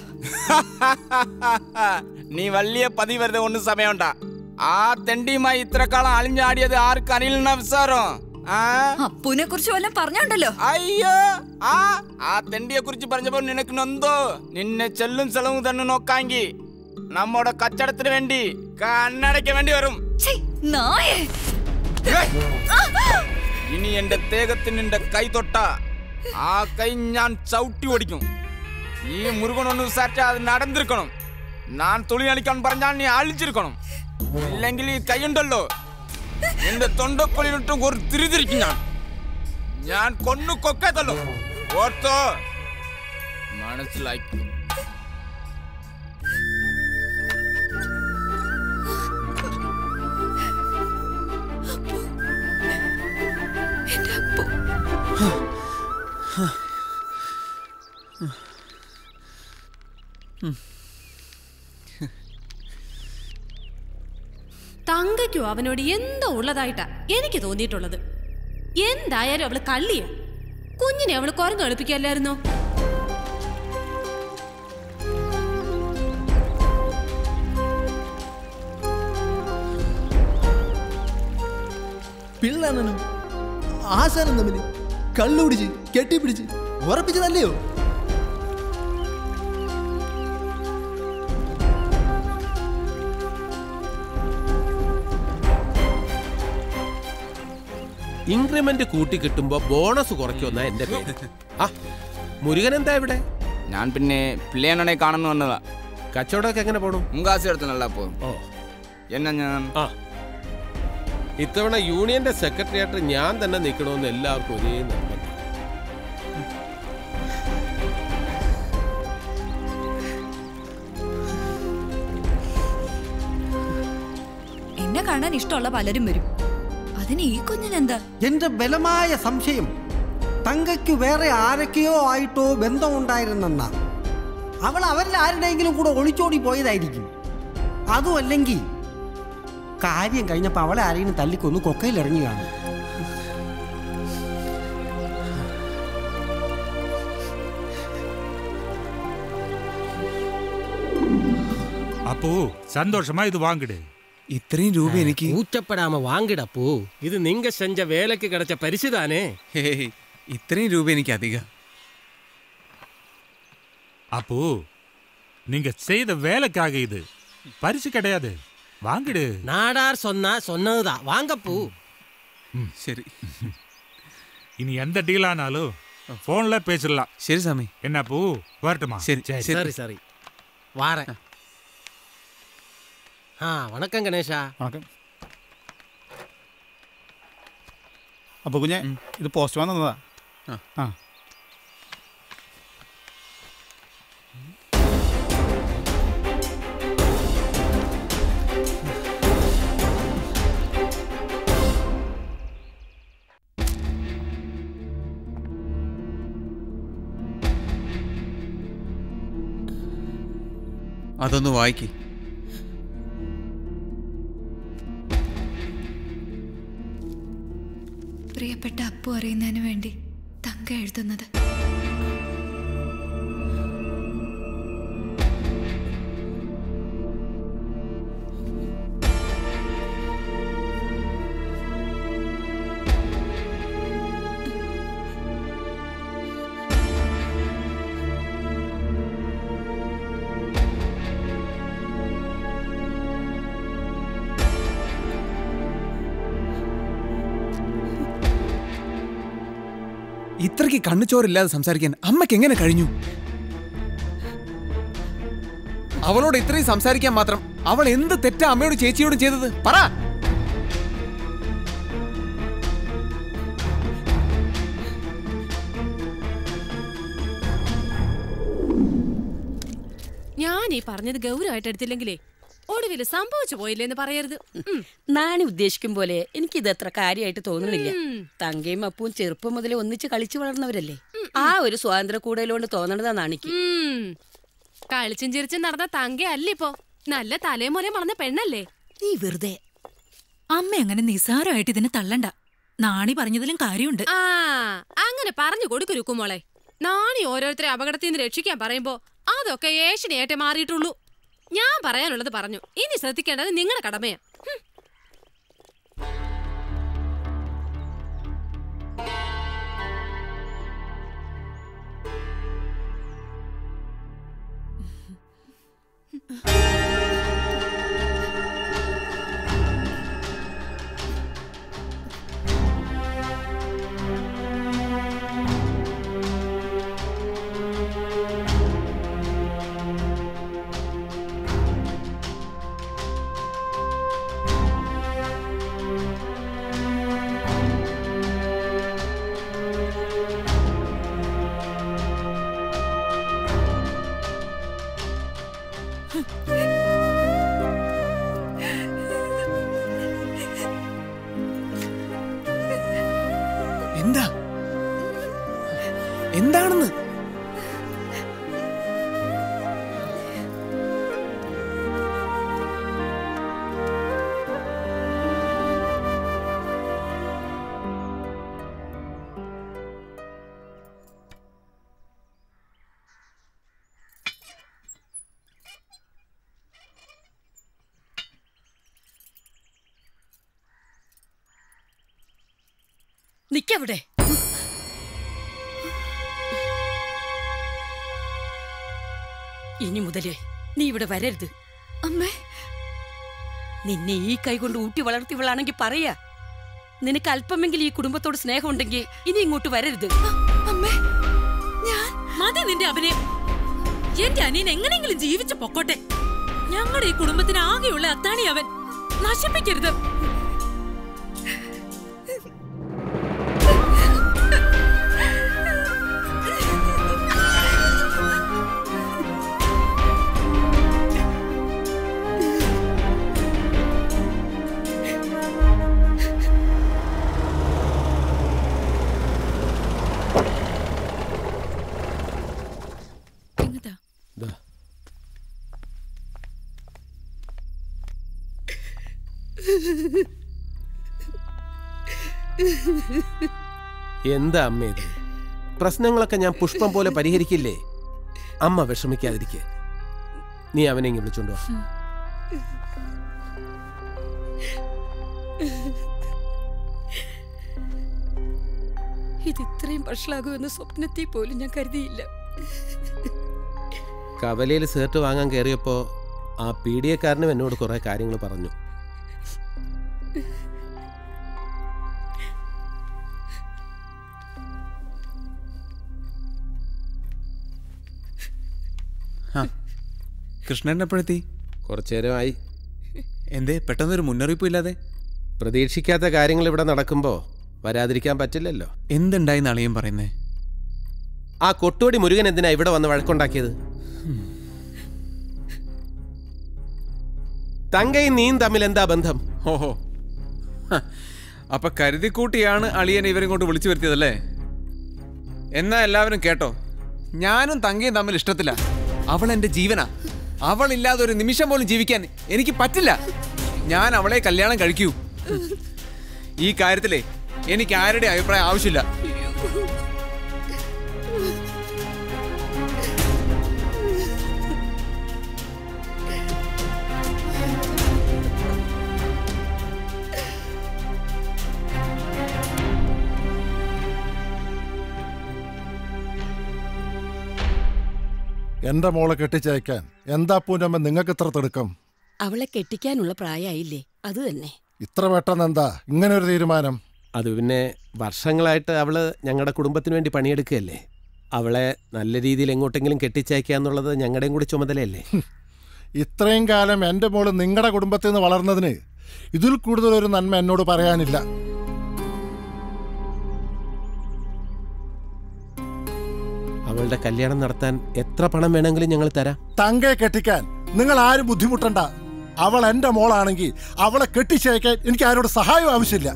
നീ വലിയ പതി വെറുതെ ഒന്ന് സമയമുണ്ട ആ തെണ്ടിയുമായി ഇത്ര കാലം അളിഞ്ഞാടിയത് ആർക്ക് അറിയില്ല വിസാരം അപ്പുവിനെ കുറിച്ച് വല്ലതും പറഞ്ഞുണ്ടല്ലോ അയ്യോ ആ ആ തെണ്ടിയെ കുറിച്ച് പറഞ്ഞപ്പോ നിനക്ക് നൊന്തോ നിന്നെ ചെല്ലും ചെലവും തന്നെ നോക്കാങ്കി നമ്മുടെ കച്ചടത്തിന് വേണ്ടി കണ്ണടയ്ക്ക് വേണ്ടി വരും നായേ ഇനി എന്റെ തേകത്തിന് നിന്റെ കൈ തൊട്ട ആ കൈ ഞാൻ ചവിട്ടി ഓടിക്കും ഈ മുരുകനൊന്ന് വിസാരിച്ച അത് നടന്നിരിക്കണം ഞാൻ തുണി അടിക്കാൻ പറഞ്ഞാൽ നീ അழிച്ചിരിക്കണം ഇല്ലെങ്കിൽ ഈ കൈയുണ്ടല്ലോ എന്റെ തൊണ്ടക്കൊള്ളിലിട്ടും ഒരു തിരിതിരിക്കും ഞാൻ ഞാൻ കൊന്നു കൊക്കത്തല്ലോ ഓർത്തോ മനസ്സിലായി തങ്കയ്ക്കും അവനോട് എന്തോ ഉള്ളതായിട്ടാ എനിക്ക് തോന്നിയിട്ടുള്ളത് എന്തായാലും അവള് കള്ളിയാ കുഞ്ഞിനെ അവള് കുരങ്ങ് കളിപ്പിക്കല്ലായിരുന്നോ പിള്ളനും ആശാനും തമ്മിൽ കള്ളുപിടിച്ച് കെട്ടിപ്പിടിച്ച് ഉറപ്പിച്ചതല്ലയോ ഇൻക്രിമെന്റ് കൂട്ടി കിട്ടുമ്പോ ബോണസ് കുറയ്ക്കുമെന്നാ എന്റെ പേര് ആ മുരുകൻ എന്താ ഇവിടെ ഞാൻ പിന്നെ പിള്ളേനെ കാണുന്നു വന്നതാ കച്ചവടമൊക്കെ എങ്ങനെ പോണു മുങ്കാസി എടുത്ത് നല്ല പോകും ഓ എന്നാ ഞാൻ ആ ഇത്തവണ യൂണിയന്റെ സെക്രട്ടറി ആയിട്ട് ഞാൻ തന്നെ നിൽക്കണമെന്ന് എല്ലാവർക്കും ഒരേ നിർബന്ധം എന്നെ കാണാൻ ഇഷ്ടമുള്ള പലരും വരും അതിന് ഈ കുഞ്ഞിനെന്താ എന്റെ ബലമായ സംശയം തങ്കയ്ക്ക് വേറെ ആരൊക്കെയോ ആയിട്ടോ ബന്ധമുണ്ടായിരുന്നെന്നാ അവൾ അവരിൽ ആരുടെയെങ്കിലും കൂടെ ഒളിച്ചോടി പോയതായിരിക്കും അതും അല്ലെങ്കിൽ കാര്യം കഴിഞ്ഞപ്പോൾ അവളെ ആരെങ്കിലും തല്ലിക്കൊന്ന് കൊക്കയിൽ ഇറങ്ങി കാണും அப்போ சந்தோஷமா இது வாங்கிடு இத்தனையும் ரூபா எனக்கு கூச்சப்படாம வாங்கிடப்போ இது நீங்க செஞ்ச வேலைக்கு கிடைச்ச பரிசு தானே ஹேய் இத்தனையும் ரூபா எனக்கு அதிகம் அப்போ நீங்க செய்த வேலைக்காக இது பரிசு கிடையாது வாங்கிடு நாடார் சொன்னா சொன்னதுதான் வாங்கப்பூ சரி இனி எந்த டீல் ஆனாலும் போன்ல பேசிடலாம் சரி சாமி என்ன பூ வரட்டுமா சரி, சரி சரி வாரேன் ஆ வணக்கம் கணேஷா വണക്കം അപ്പോൾ കുഞ്ഞെ ഇത് പോസ്റ്റ്മാൻ തന്നതാ ആ അതൊന്ന് വായിക്ക് പ്രിയപ്പെട്ട അപ്പു അറിയുന്നതിന് വേണ്ടി തങ്ക എഴുതുന്നത് ഇത്രയ്ക്ക് കണ്ണുചോറില്ലാതെ സംസാരിക്കാൻ അമ്മയ്ക്ക് എങ്ങനെ കഴിഞ്ഞു അവളോട് ഇത്രയും സംസാരിക്കാൻ മാത്രം അവൾ എന്ത് തെറ്റാ അമ്മയോട് ചേച്ചിയോടും ചെയ്തത് പറ ഞാൻ ഈ പറഞ്ഞത് ഗൗരവമായിട്ട് എടുത്തില്ലെങ്കിലേ ഒടുവിൽ സംഭവിച്ചു പോയില്ലേന്ന് പറയരുത് ഉം. നാണി ഉദ്ദേശിക്കും പോലെ എനിക്കിത് അത്ര കാര്യമായിട്ട് തോന്നുന്നില്ല തങ്കയും അപ്പവും ചെറുപ്പം മുതലേ ഒന്നിച്ച് കളിച്ചു വളർന്നവരല്ലേ ആ ഒരു സ്വാതന്ത്ര്യ കൂടുതലോണ്ട് തോന്നണതാ നാണിക്ക് ഉം. കളിച്ചും ചിരിച്ചും നടന്ന തങ്ക അല്ലിപ്പോ നല്ല തലേമുറ മറന്ന പെണ്ണല്ലേ നീ വെറുതെ അമ്മ അങ്ങനെ നിസാരമായിട്ട് ഇതിനെ തള്ളണ്ട നാണി പറഞ്ഞതിലും കാര്യമുണ്ട് ആ അങ്ങനെ പറഞ്ഞു കൊടുക്കു രുക്കുമോളെ നാണി ഓരോരുത്തരെ അപകടത്തിൽ നിന്ന് രക്ഷിക്കാൻ പറയുമ്പോ അതൊക്കെ ഏഷ്യനേറ്റെ മാറിയിട്ടുള്ളൂ ഞാൻ പറയാനുള്ളത് പറഞ്ഞു ഇനി ശ്രദ്ധിക്കേണ്ടത് നിങ്ങളുടെ കടമയാ ഹും. എന്താ എന്താണെന്ന് നിക്കവിടെ ഇനി മുതലേ നീ ഇവിടെ വരരുത് അമ്മേ നിന്നെ ഈ കൈ കൊണ്ട് ഊട്ടി വളർത്തിയവളാണെങ്കിൽ പറയാ നിനക്ക് അല്പമെങ്കിലും ഈ കുടുംബത്തോട് സ്നേഹമുണ്ടെങ്കിൽ ഇനി ഇങ്ങോട്ട് വരരുത് അമ്മേ മതി നിന്റെ അഭിനയം എന്റെ അനിയൻ എങ്ങനെയെങ്കിലും ജീവിച്ചു പൊക്കോട്ടെ ഞങ്ങളുടെ ഈ കുടുംബത്തിന് ആകെയുള്ള അത്താണി അവൻ നശിപ്പിക്കരുത് ദാ. എന്താ അമ്മ ഇത് പ്രശ്നങ്ങളൊക്കെ ഞാൻ പുഷ്പം പോലെ പരിഹരിക്കില്ലേ അമ്മ വിഷമിക്കാതിരിക്കെ നീ അവനെ ഇങ്ങ് വിളിച്ചോണ്ടോ ഇത് ഇത്രയും വഷളാകുമെന്ന് സ്വപ്നത്തിൽ പോലും ഞാൻ കരുതിയില്ല കവലയിൽ സേർട്ട് വാങ്ങാൻ കയറിയപ്പോ ആ പീഡിയക്കാരനും എന്നോട് കുറെ കാര്യങ്ങൾ പറഞ്ഞു കൃഷ്ണൻ എപ്പോഴെത്തി കുറച്ചേരമായി എന്തേ പെട്ടെന്നൊരു മുന്നറിയിപ്പും ഇല്ലാതെ പ്രതീക്ഷിക്കാത്ത കാര്യങ്ങൾ ഇവിടെ നടക്കുമ്പോ വരാതിരിക്കാൻ പറ്റില്ലല്ലോ എന്തുണ്ടായി അളിയൻ പറയുന്നേ ആ കൊട്ടുവടി മുരുകൻ എന്തിനാ ഇവിടെ വന്ന് വഴക്കുണ്ടാക്കിയത് തങ്കയും നീയും തമ്മിൽ എന്താ ബന്ധം ഓഹോ ഹ, അപ്പൊ കരുതിക്കൂട്ടിയാണ് അളിയനെ ഇവരും കൊണ്ട് വിളിച്ചു വരുത്തിയതല്ലേ എന്നാ എല്ലാവരും കേട്ടോ ഞാനും തങ്കയും തമ്മിൽ ഇഷ്ടത്തില്ല അവൾ എന്റെ ജീവനാ അവളില്ലാതെ ഒരു നിമിഷം പോലും ജീവിക്കാൻ എനിക്ക് പറ്റില്ല ഞാൻ അവളെ കല്യാണം കഴിക്കൂ ഈ കാര്യത്തിലേ എനിക്ക് ആരുടെ അഭിപ്രായം ആവശ്യമില്ല എന്റെ മോളെ കെട്ടിച്ചയക്കാൻ എന്താ പൂനമ്മ നിങ്ങൾക്ക് ഇത്ര തിടുക്കം അവളെ കെട്ടിക്കാനുള്ള പ്രായമായില്ലേ അത് തന്നെ ഇത്ര പെട്ടെന്ന് എന്താ ഇങ്ങനെ ഒരു തീരുമാനം അത് പിന്നെ വർഷങ്ങളായിട്ട് അവള് ഞങ്ങളുടെ കുടുംബത്തിന് വേണ്ടി പണിയെടുക്കുകയല്ലേ അവളെ നല്ല രീതിയിൽ എങ്ങോട്ടെങ്കിലും കെട്ടിച്ചയക്കുക എന്നുള്ളത് ഞങ്ങളുടെയും കൂടി ചുമതലയല്ലേ ഇത്രയും കാലം എന്റെ മോള് നിങ്ങളുടെ കുടുംബത്തിൽ നിന്ന് വളർന്നതിന് ഇതിൽ കൂടുതൽ ഒരു നന്മ എന്നോട് പറയാനില്ല അവളുടെ കല്യാണം നടത്താൻ എത്ര പണം വേണമെങ്കിലും ഞങ്ങൾ തരാം തങ്കയെ കെട്ടിക്കാൻ നിങ്ങൾ ആരും ബുദ്ധിമുട്ടണ്ട അവൾ എന്റെ മോളാണെങ്കിൽ അവളെ കെട്ടിച്ചയക്കാൻ എനിക്ക് ആരോട് സഹായം ആവശ്യമില്ല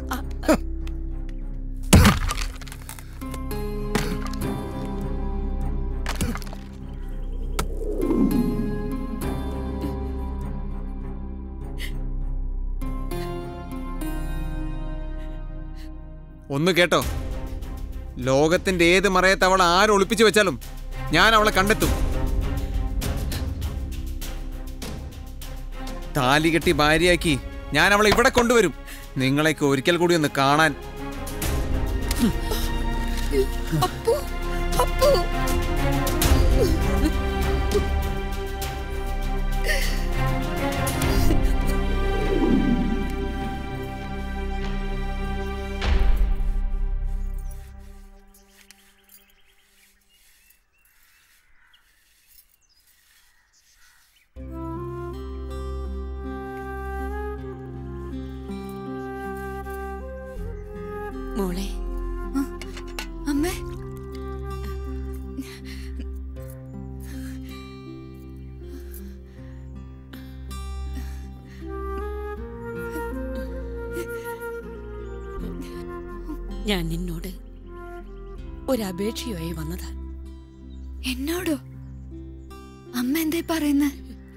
ഒന്ന് കേട്ടോ ലോകത്തിന്റെ ഏത് മറയത്ത് അവൾ ആര് ഒളിപ്പിച്ചു വെച്ചാലും ഞാൻ അവളെ കണ്ടെത്തും താലി കെട്ടി ഭാര്യയാക്കി ഞാൻ അവളെ ഇവിടെ കൊണ്ടുവരും നിങ്ങളെയൊക്കെ ഒരിക്കൽ കൂടി ഒന്ന് കാണാൻ അപ്പു അപ്പു മോളെ അമ്മേ ഞാൻ നിന്നോട് ഒരപേക്ഷയുമായി വന്നതാ എന്നോടോ അമ്മ എന്തേ പറയുന്നേ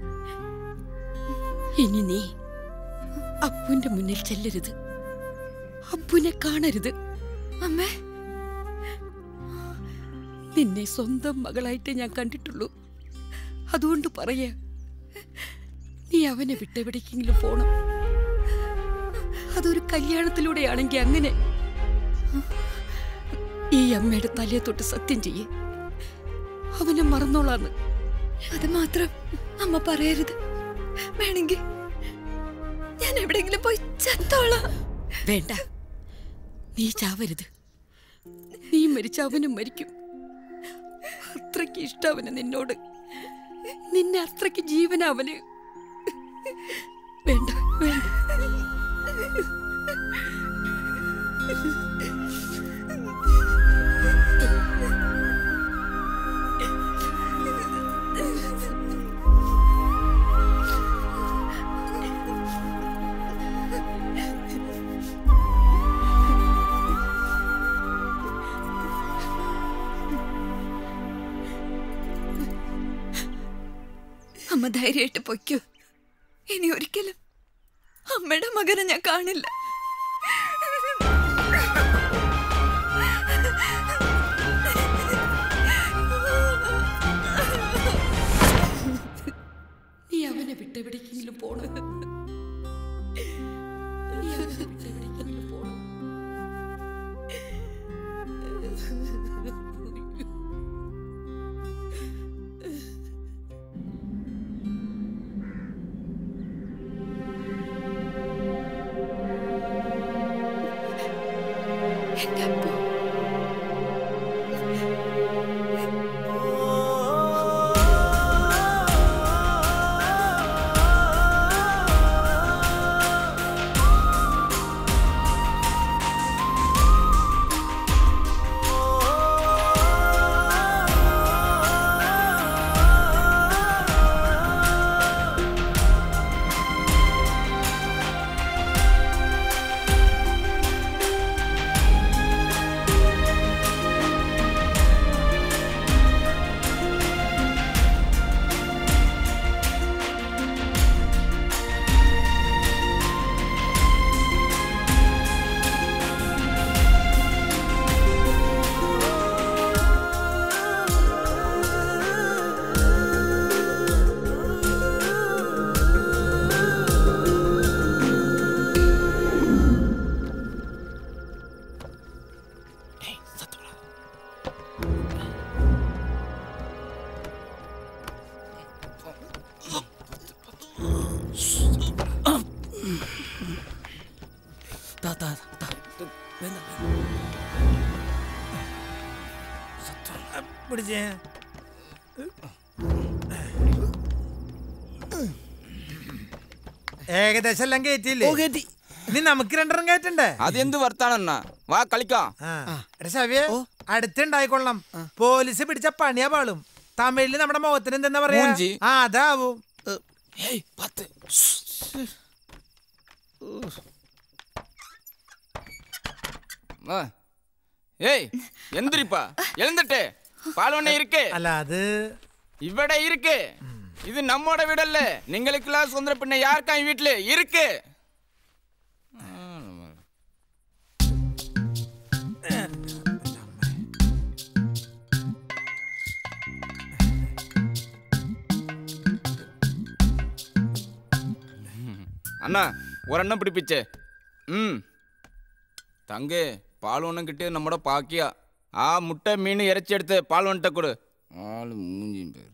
ഇനി നീ അപ്പുന്റെ മുന്നിൽ ചെല്ലരുത് അപ്പുനെ കാണരുത് അമ്മേ നിന്നെ സ്വന്തം മകളായിട്ട് ഞാൻ കണ്ടിട്ടുള്ളൂ അതുകൊണ്ട് പറയാ നീ അവനെ വിട്ടെവിടേക്കെങ്കിലും പോണം അതൊരു കല്യാണത്തിലൂടെയാണെങ്കിൽ അങ്ങനെ ഈ അമ്മയുടെ തലയെ തൊട്ട് സത്യം ചെയ്യേ അവനെ മറന്നോളാന്ന് അത് മാത്രം അമ്മ പറയരുത് വേണമെങ്കിൽ ഞാൻ എവിടെയെങ്കിലും പോയി ചത്തോളാം വേണ്ട നീ ചാവരുത് നീ മരിച്ച അവനും മരിക്കും അത്രയ്ക്ക് ഇഷ്ടം അവന് നിന്നോട് നിന്നെ അത്രയ്ക്ക് ജീവന അവന് വേണ്ട വേണ്ട അമ്മ ധൈര്യമായിട്ട് പൊയ്ക്കോ ഇനി ഒരിക്കലും അമ്മയുടെ മകനെ ഞാൻ കാണില്ല നീ അവനെ വിട്ടെവിടേക്കെങ്കിലും പോണം നീ അവനെ വിട്ടെവിടേക്കെങ്കിലും പോണം എന്റെ അപ്പു പിടിച്ചേ ഏകദേശം എല്ലാം കയറ്റിയില്ലേ ഇനി നമുക്ക് രണ്ടെണ്ണം കയറ്റണ്ടേ അതെന്ത് വർത്താണെന്നാ വാ കളിക്കാം എടാ ശവിയെ അടുത്തുണ്ടായിക്കൊള്ളാം പോലീസ് പിടിച്ച പണിയാ പാളും തമിഴില് നമ്മുടെ മുഖത്തിന് എന്തെന്നാ പറയാ മൂഞ്ചി. ആ അതാവും ഏയ് പത്ത് ആ. ഏയ് എന്തിരിപ്പാ எழுந்துட்டு பால் ஒண்ணு இருக்கு അല്ല അത് ഇവിടെ இருக்கு இது நம்மோட வீடல்ல நீங்களுக்கெல்லாம் சுதந்திர பின்ன யாருக்கா வீட்டுல இருக்கு அண்ணா ஒரு அண்ணன் பிடிப்பிச்சே ம் தங்கு பால் ஒன்றும் கிட்டியது நம்மட பாக்கியா ஆ முட்டை மீன் இறைச்சி எடுத்து பால் ஒன்ட்ட கொடு ஆளு மூஞ்சி பேர்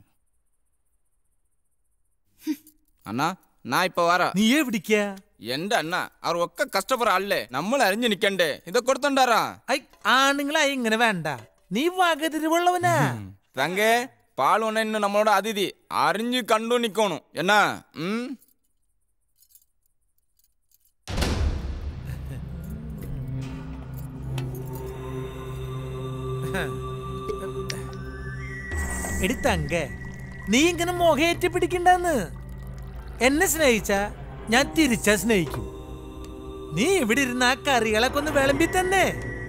அண்ணா நான் இப்ப வர നീ എവിടിക്ക എന്റെ അണ്ണ അവർ ഒക്കെ കഷ്ടപ്പെടുற ആളല്ലേ നമ്മൾ അറിഞ്ഞു നിക്കണ്ടേ ഇതൊക്കെ കൊടുത്തോണ്ടാറാ ഐ ആണുങ്ങളായി ഇങ്ങനെ വേണ്ട നീ വകതിരിവുള്ളവനാ തങ്കേ പാൽ ഒണ്ണ ഇന്ന് നമ്മളോട് അതിഥി അറിഞ്ഞു കണ്ടു നിക്കണു എന്നാ ഉം എടി തങ്ക നീ ഇങ്ങനെ മുഖയേറ്റി പിടിക്കണ്ടെന്ന് എന്നെ സ്നേഹിച്ച ഞാൻ തിരിച്ചാ സ്നേഹിക്കും നീ ഇവിടെ ഇരുന്ന ആ കറികളൊക്കെ ഒന്ന് വിളമ്പി തന്നെ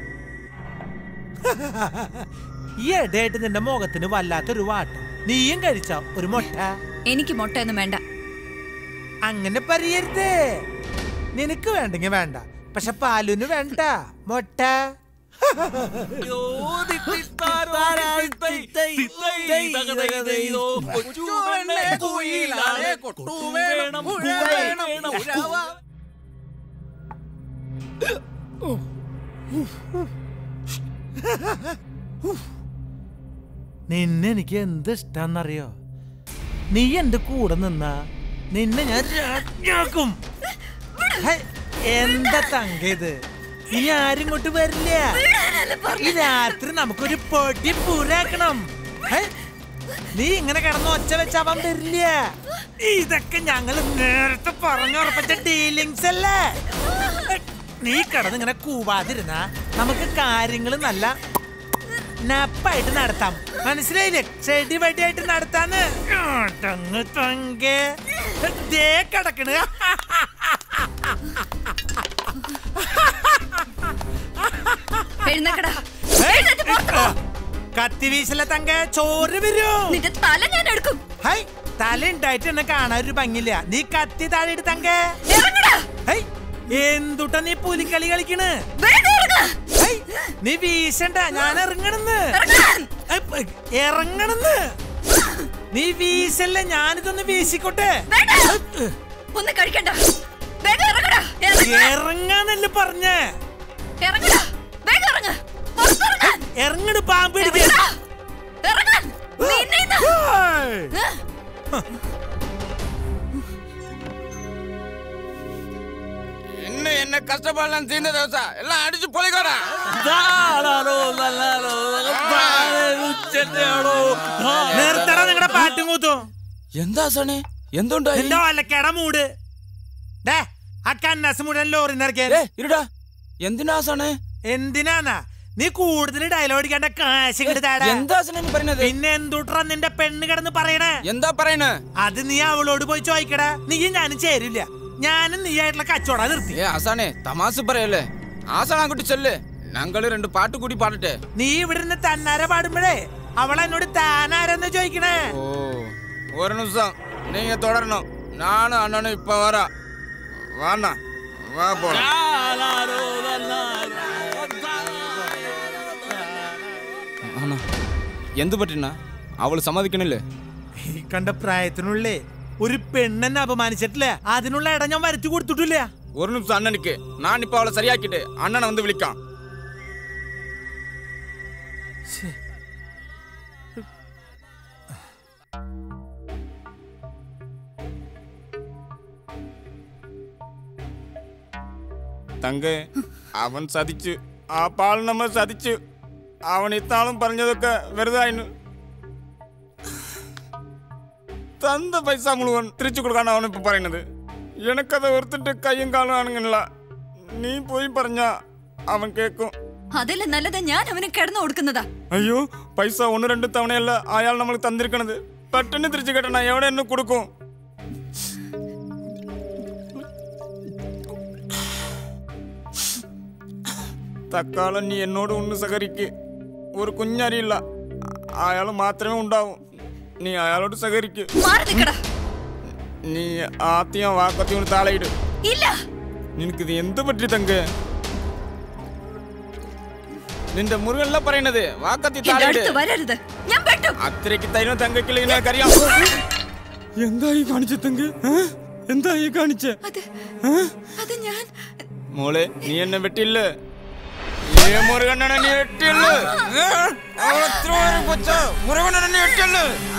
ഈ ഇടയായിട്ട് നിന്റെ മുഖത്തിന് വല്ലാത്തൊരു വാട്ടം നീയും കഴിച്ച ഒരു മുട്ട എനിക്ക് മുട്ടയൊന്നും വേണ്ട അങ്ങനെ പറയരുതേ നിനക്ക് വേണ്ടെങ്കിൽ വേണ്ട പക്ഷെ പാലുന് വേണ്ട മുട്ട നിന്നെ എനിക്ക് എന്ത് ഇഷ്ടാന്നറിയോ നീ എന്റെ കൂടെ നിന്നാ നിന്നെ ഞാൻ രാജ്ഞാക്കും ഹൈ, എന്താ തങ്ക ഇത് ഇനി ആരും ഇങ്ങോട്ട് വരില്ല ഈ രാത്രി നമുക്കൊരു പൊടി പൂരാക്കണം ഹൈ, നീ ഇങ്ങനെ കിടന്ന് ഒച്ച വെച്ച് അവൻ വരില്ല ഇതൊക്കെ ഞങ്ങൾ നേരത്തെ പറഞ്ഞുറപ്പിച്ച ഡീലിങ്സ് അല്ലേ നീ കിടന്ന് ഇങ്ങനെ കൂവാതിരുന്ന നമുക്ക് കാര്യങ്ങൾ നല്ല നപ്പായിട്ട് നടത്താം മനസ്സിലായില്ലേ ചെടി വടിയായിട്ട് നടത്താന്ന് തങ്ങ് തങ്കേ ദേ കിടക്കണ് എഴുന്നേക്കടാ കത്തി വീശല തങ്ക ചോറ് വരൂ നിന്റെ തല ഞാൻ എടുക്കും ഹൈ തല ഉണ്ടായിട്ട് എന്നെ കാണാൻ ഒരു ഭംഗില്ല നീ കത്തി താഴെ ഇട് തങ്ക ഹൈ എന്തുട്ട നീ പുലിക്കളി കളിക്കണ് ഹൈ, നീ വീശണ്ട ഞാൻ ഇറങ്ങണെന്ന് ഹൈ, പ്, ഇറങ്ങണെന്ന് നീ വീശല്ല ഞാനിതൊന്ന് വീശിക്കോട്ടെ ഒന്ന് കഴിക്കണ്ട വേഗം ഇറങ്ങടാ ഇറങ്ങാന്നല്ലേ പറഞ്ഞേ ഇറങ്ങടാ വേഗം ഇറങ്ങ് പുറത്തിറങ്ങാൻ ഇറങ്ങട് പാമ്പ് പിടിക്ക്. ഇറങ്ങാൻ നിന്നെ ഇന്ന്. என்ன என்ன கஷ்டப்படலாம் தீர்ந்த தோசா எல்லாம் அடிச்சு பொலிக்கோடா നിർത്തടാ നിങ്ങളുടെ പാട്ടും കൂത്തും എന്താ സണേ എന്തുണ്ടായി നിന്റെ ഒലക്കട മൂട് ഡേ ആ കന്നാസ് മുഴുവൻ ലോറി നിറക്കാൻ ഇരുടാ എന്തിനാ സണേ എന്തിനാന്നാ നീ കൂടുതൽ ഡയലോഗ് അടിക്കേണ്ട കാശ് ഇങ്ങട് താടാ. എന്താ സണേ നീ പറയുന്നത് പിന്നെ എന്തുട്രാ നിന്റെ പെണ്ണ് കിടന്ന് പറയണേ എന്താ പറയണേ അത് നീ അവളോട് പോയി ചോദിക്കടാ നീ ഞാനും ചേരില്ല ഞാനും നീ ആയിട്ടുള്ള കച്ചവടം നിർത്തി ஏ அசானே தமாசு பரையல ஆசானா குட்டி சொல்லு நாங்களும் ரெண்டு பாட்டு கூடி பாடட்டே നീ ഇവിടെ നിന്ന് തന്നാര പാടുമ്പോഴേ അവൾ എന്നോട് താനാരെന്ന് ചോദിക്കണേ ஓ ஒரு நிமிஷம் நீங்க தொடரணும் நானும் அண்ணனும் இப்ப வரா வாண்ணா வா போலாம் അണ്ണാ എന്ത് പറ്റിണ്ണ അവള് സമ്മതിക്കണില്ലേ ഈ കണ്ട പ്രായത്തിനുള്ളേ ഒരു പെണ്ണെന്നെ അപമാനിച്ചിട്ടില്ല അതിനുള്ള ഇടം ഞാൻ വരുത്തി കൊടുത്തിട്ടില്ല ഒരു നിമിഷം അണ്ണനിക്ക് ഞാൻ ഇപ്പൊ അവളെ ശരിയാക്കിട്ട് അണ്ണനെ വന്ന് വിളിക്കാം തങ്കേ അവൻ സതിച്ചു ആ പാൾ നമ്മ സതിച്ചു അവൻ ഇത്താളും പറഞ്ഞതൊക്കെ വെറുതെ ആയിന് തന്ന പൈസ മുഴുവൻ തിരിച്ചു കൊടുക്കാണ് അവൻ ഇപ്പൊ പറയുന്നത് എനക്കത് ഓർത്തിട്ട് കയ്യും കാലും ആണെങ്കില്ല നീ പോയി പറഞ്ഞ അവൻ കേക്കും അതല്ല നല്ലത് ഞാൻ അവന് കിടന്നു കൊടുക്കുന്നതാ അയ്യോ പൈസ ഒന്ന് രണ്ട് തവണയല്ല അയാൾ നമ്മൾ തന്നിരിക്കണത് പെട്ടെന്ന് തിരിച്ചു കേട്ടണ എവിടെ എന്നെ കൊടുക്കും തക്കാലം നീ എന്നോട് ഒന്ന് സഹകരിക്ക് ഒരു കുഞ്ഞറിയില്ല അയാൾ മാത്രമേ ഉണ്ടാവും നീ അയാളോട് സഹകരിക്ക് മാറി നിക്കടാ നീ ആദ്യം വാക്കത്തി ഒന്ന് താളയിട് ഇല്ല നിനക്കിത് എന്ത് പറ്റി തങ്ക നിന്റെ മുറിവല്ല പറയണത് വാക്കത്തി എന്റെ താളയിട് അടുത്ത് വരരുത് ഞാൻ പെട്ടു അത്രയ്ക്ക് തരുന്ന തങ്കക്കില്ല എനിക്കറിയാം എന്തായി കാണിച്ച തങ്ക എന്തായി കാണിച്ച അത് ഞാൻ മോളെ നീ എന്നെ വെട്ടില്ല നീ മുരുകണ്ണനെ നീ വെട്ടില്ല അവളെത്ര പേര് കൊച്ച മുരുകണ്ണനെ നീ വെട്ടില്ല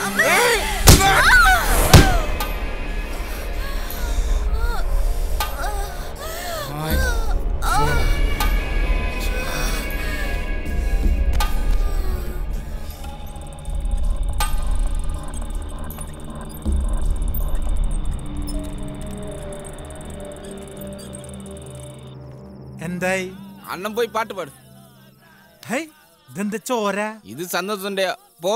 എന്തായി അണ്ണൻ പോയി പാട്ട് പാട് ഹൈ ഇതെന്താ ചോര ഇത് സന്തോഷന്റെ പോ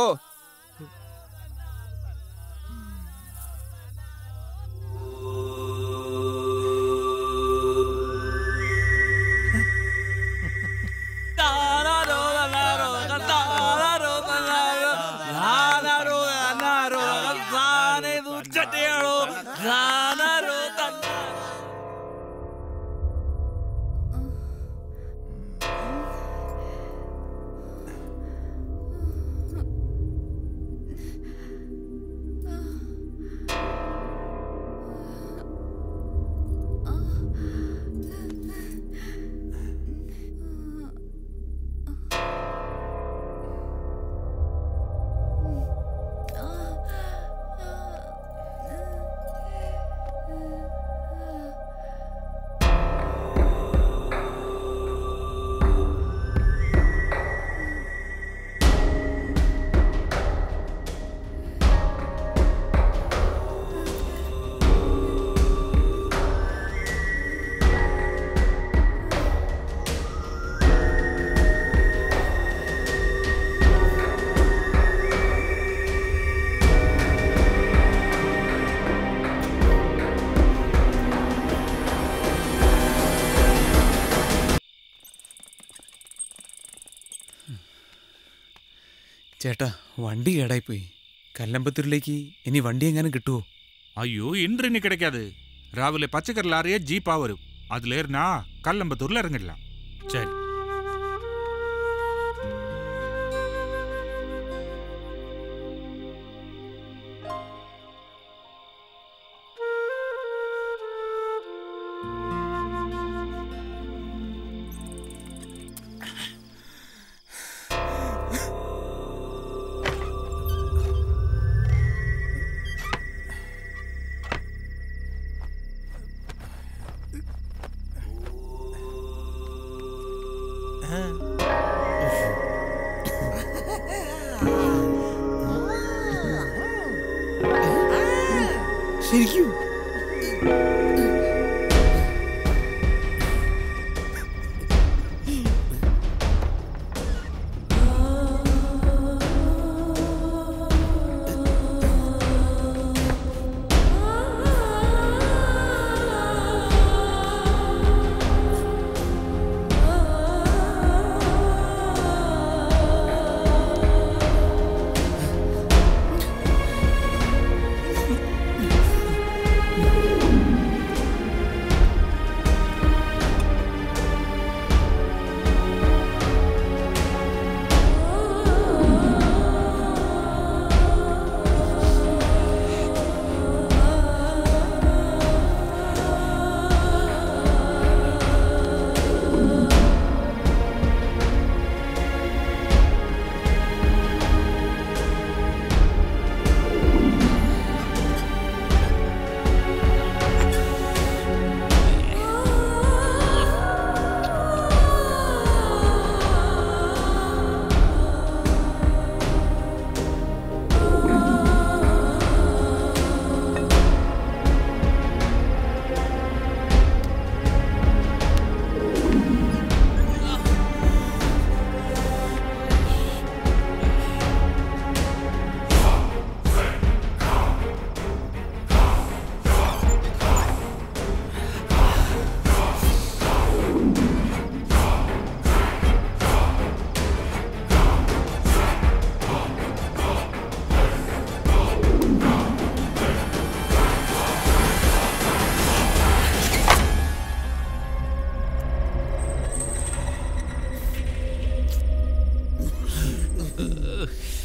ചേട്ടാ വണ്ടി കേടായിപ്പോയി കല്ലമ്പത്തൂരിലേക്ക് ഇനി വണ്ടി എങ്ങാനും കിട്ടുമോ ஐயோ இன்று இன்னைக்கு கிடைக்காது ராவிലെ பச்சைக்கர் லாரியே ஜீப்பா வரும் அதுல ஏறினா கல்லம்பத்தூர்ல இறங்கிடலாம் சரி ശരിക്കും ആ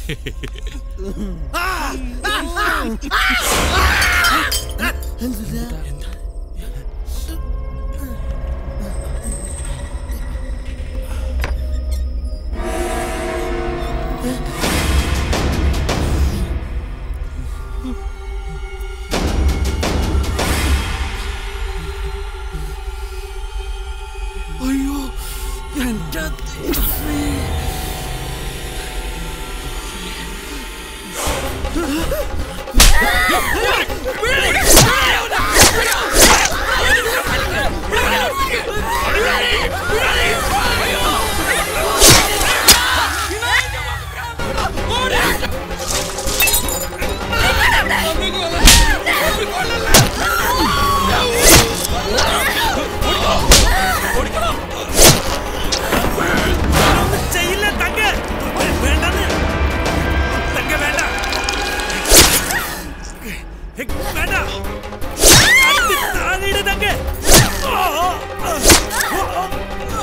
അയ്യോ എന്റെ ദൈവമേ. ചെയ്യില്ല തങ്ക വേണ്ടെന്ന് തങ്ക വേണ്ട ഹെ, വേണ്ട കത്തി താഴെയിട് തങ്ക ഓ, ഓ, ഓ, ഓ, ഓ.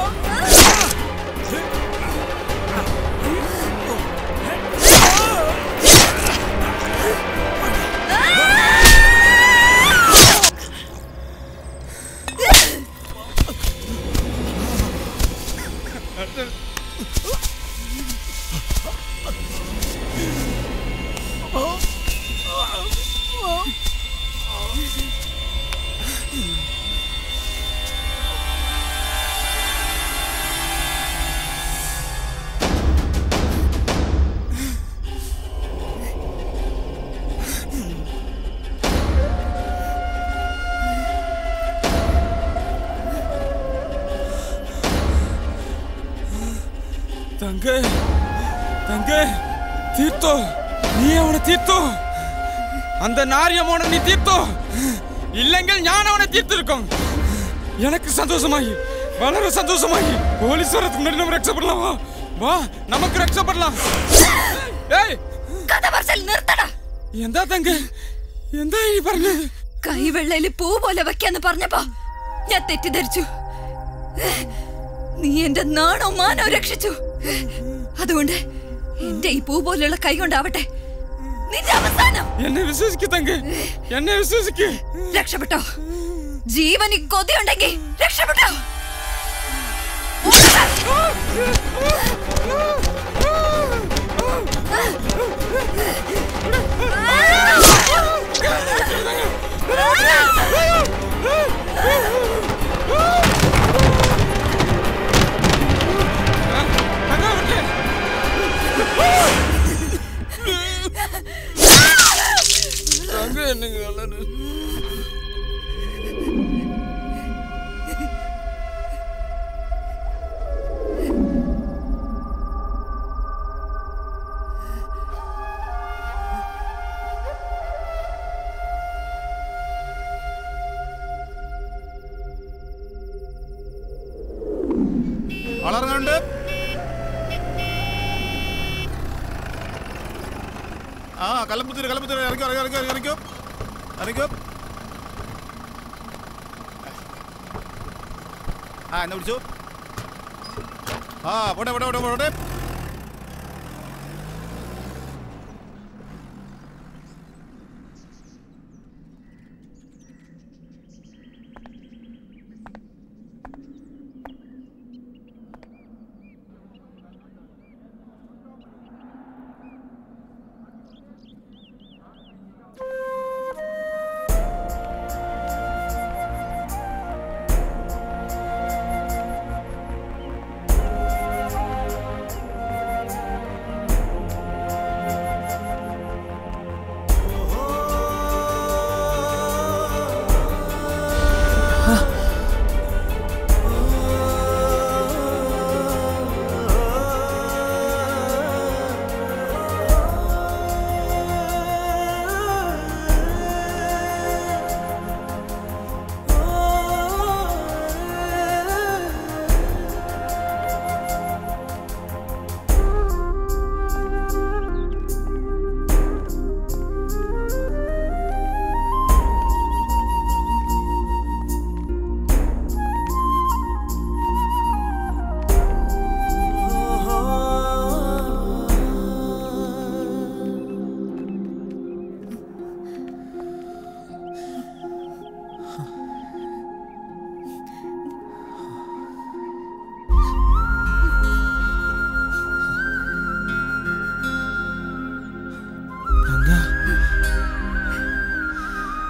തങ്കേ തങ്കേ തീർത്തോ നീ അവനെ തീർത്തോ அந்த நாரியமோன நீ தீர்த்தோ இல்லைங்கள் ஞான அவனை தீர்த்திருக்கும் எனக்கு சந்தோஷமாயி വളരെ സന്തോഷമായി പോലീസ് വരത്തുக்கு മുன்னாடி நம்ம രക്ഷപ്പെടலாம் വാ വാ നമുക്ക് രക്ഷപ്പെടலாம் ഏയ് കഥ പറച്ചിൽ നിർത്തടാ എന്താ തങ്ക എന്താ ഈ പറഞ്ഞത് കൈവെള്ളയില് പൂ പോലെ വെക്കാന്ന് പറഞ്ഞപ്പോ ഞാൻ തെറ്റിദ്ധരിച്ചു നീ എന്റെ നാണോ മാനോ രക്ഷിച്ചു അതുകൊണ്ട് എന്റെ ഈ പൂ പോലെയുള്ള കൈ കൊണ്ടാവട്ടെ നിന്റെ അവസാനം എന്നെ വിശ്വസിക്ക് തങ്ക എന്നെ വിശ്വസിക്ക് രക്ഷപ്പെട്ടോ ജീവന് കൊതിയുണ്ടെങ്കിൽ രക്ഷപ്പെട്ടോ തങ്ക എന്നെ കാണാന് വളർന്നുണ്ട് ആ കലമ്പത്തൂര് കലമ്പത്തൂര് ഇറങ്ങോ ഇറങ്ങോ ഇറങ്ങോ ഇറങ്ങോ ഇറങ്ങോ ആ എന്നാ പിടിച്ചു ആ പോട്ടെ പോട്ടെ പോട്ടെ പോട്ടെ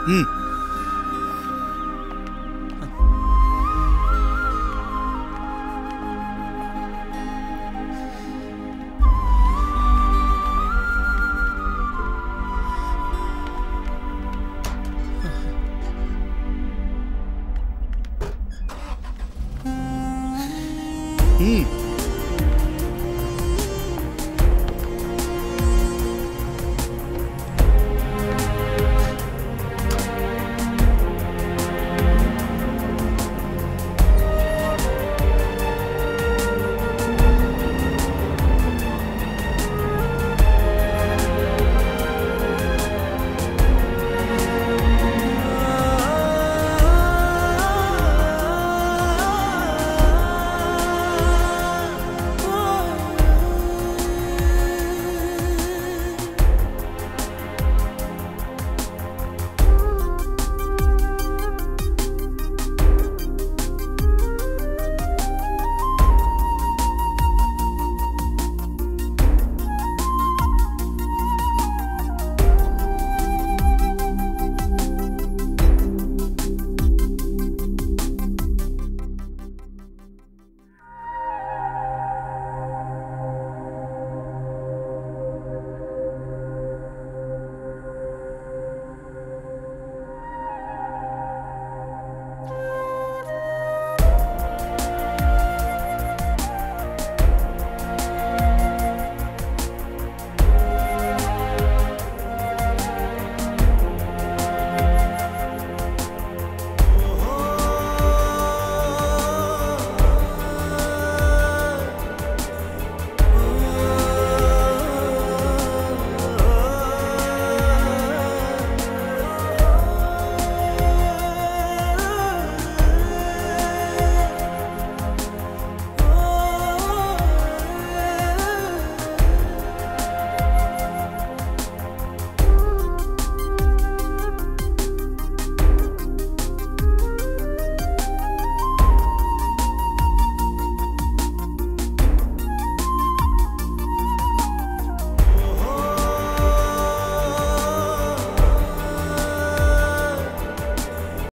ഉം.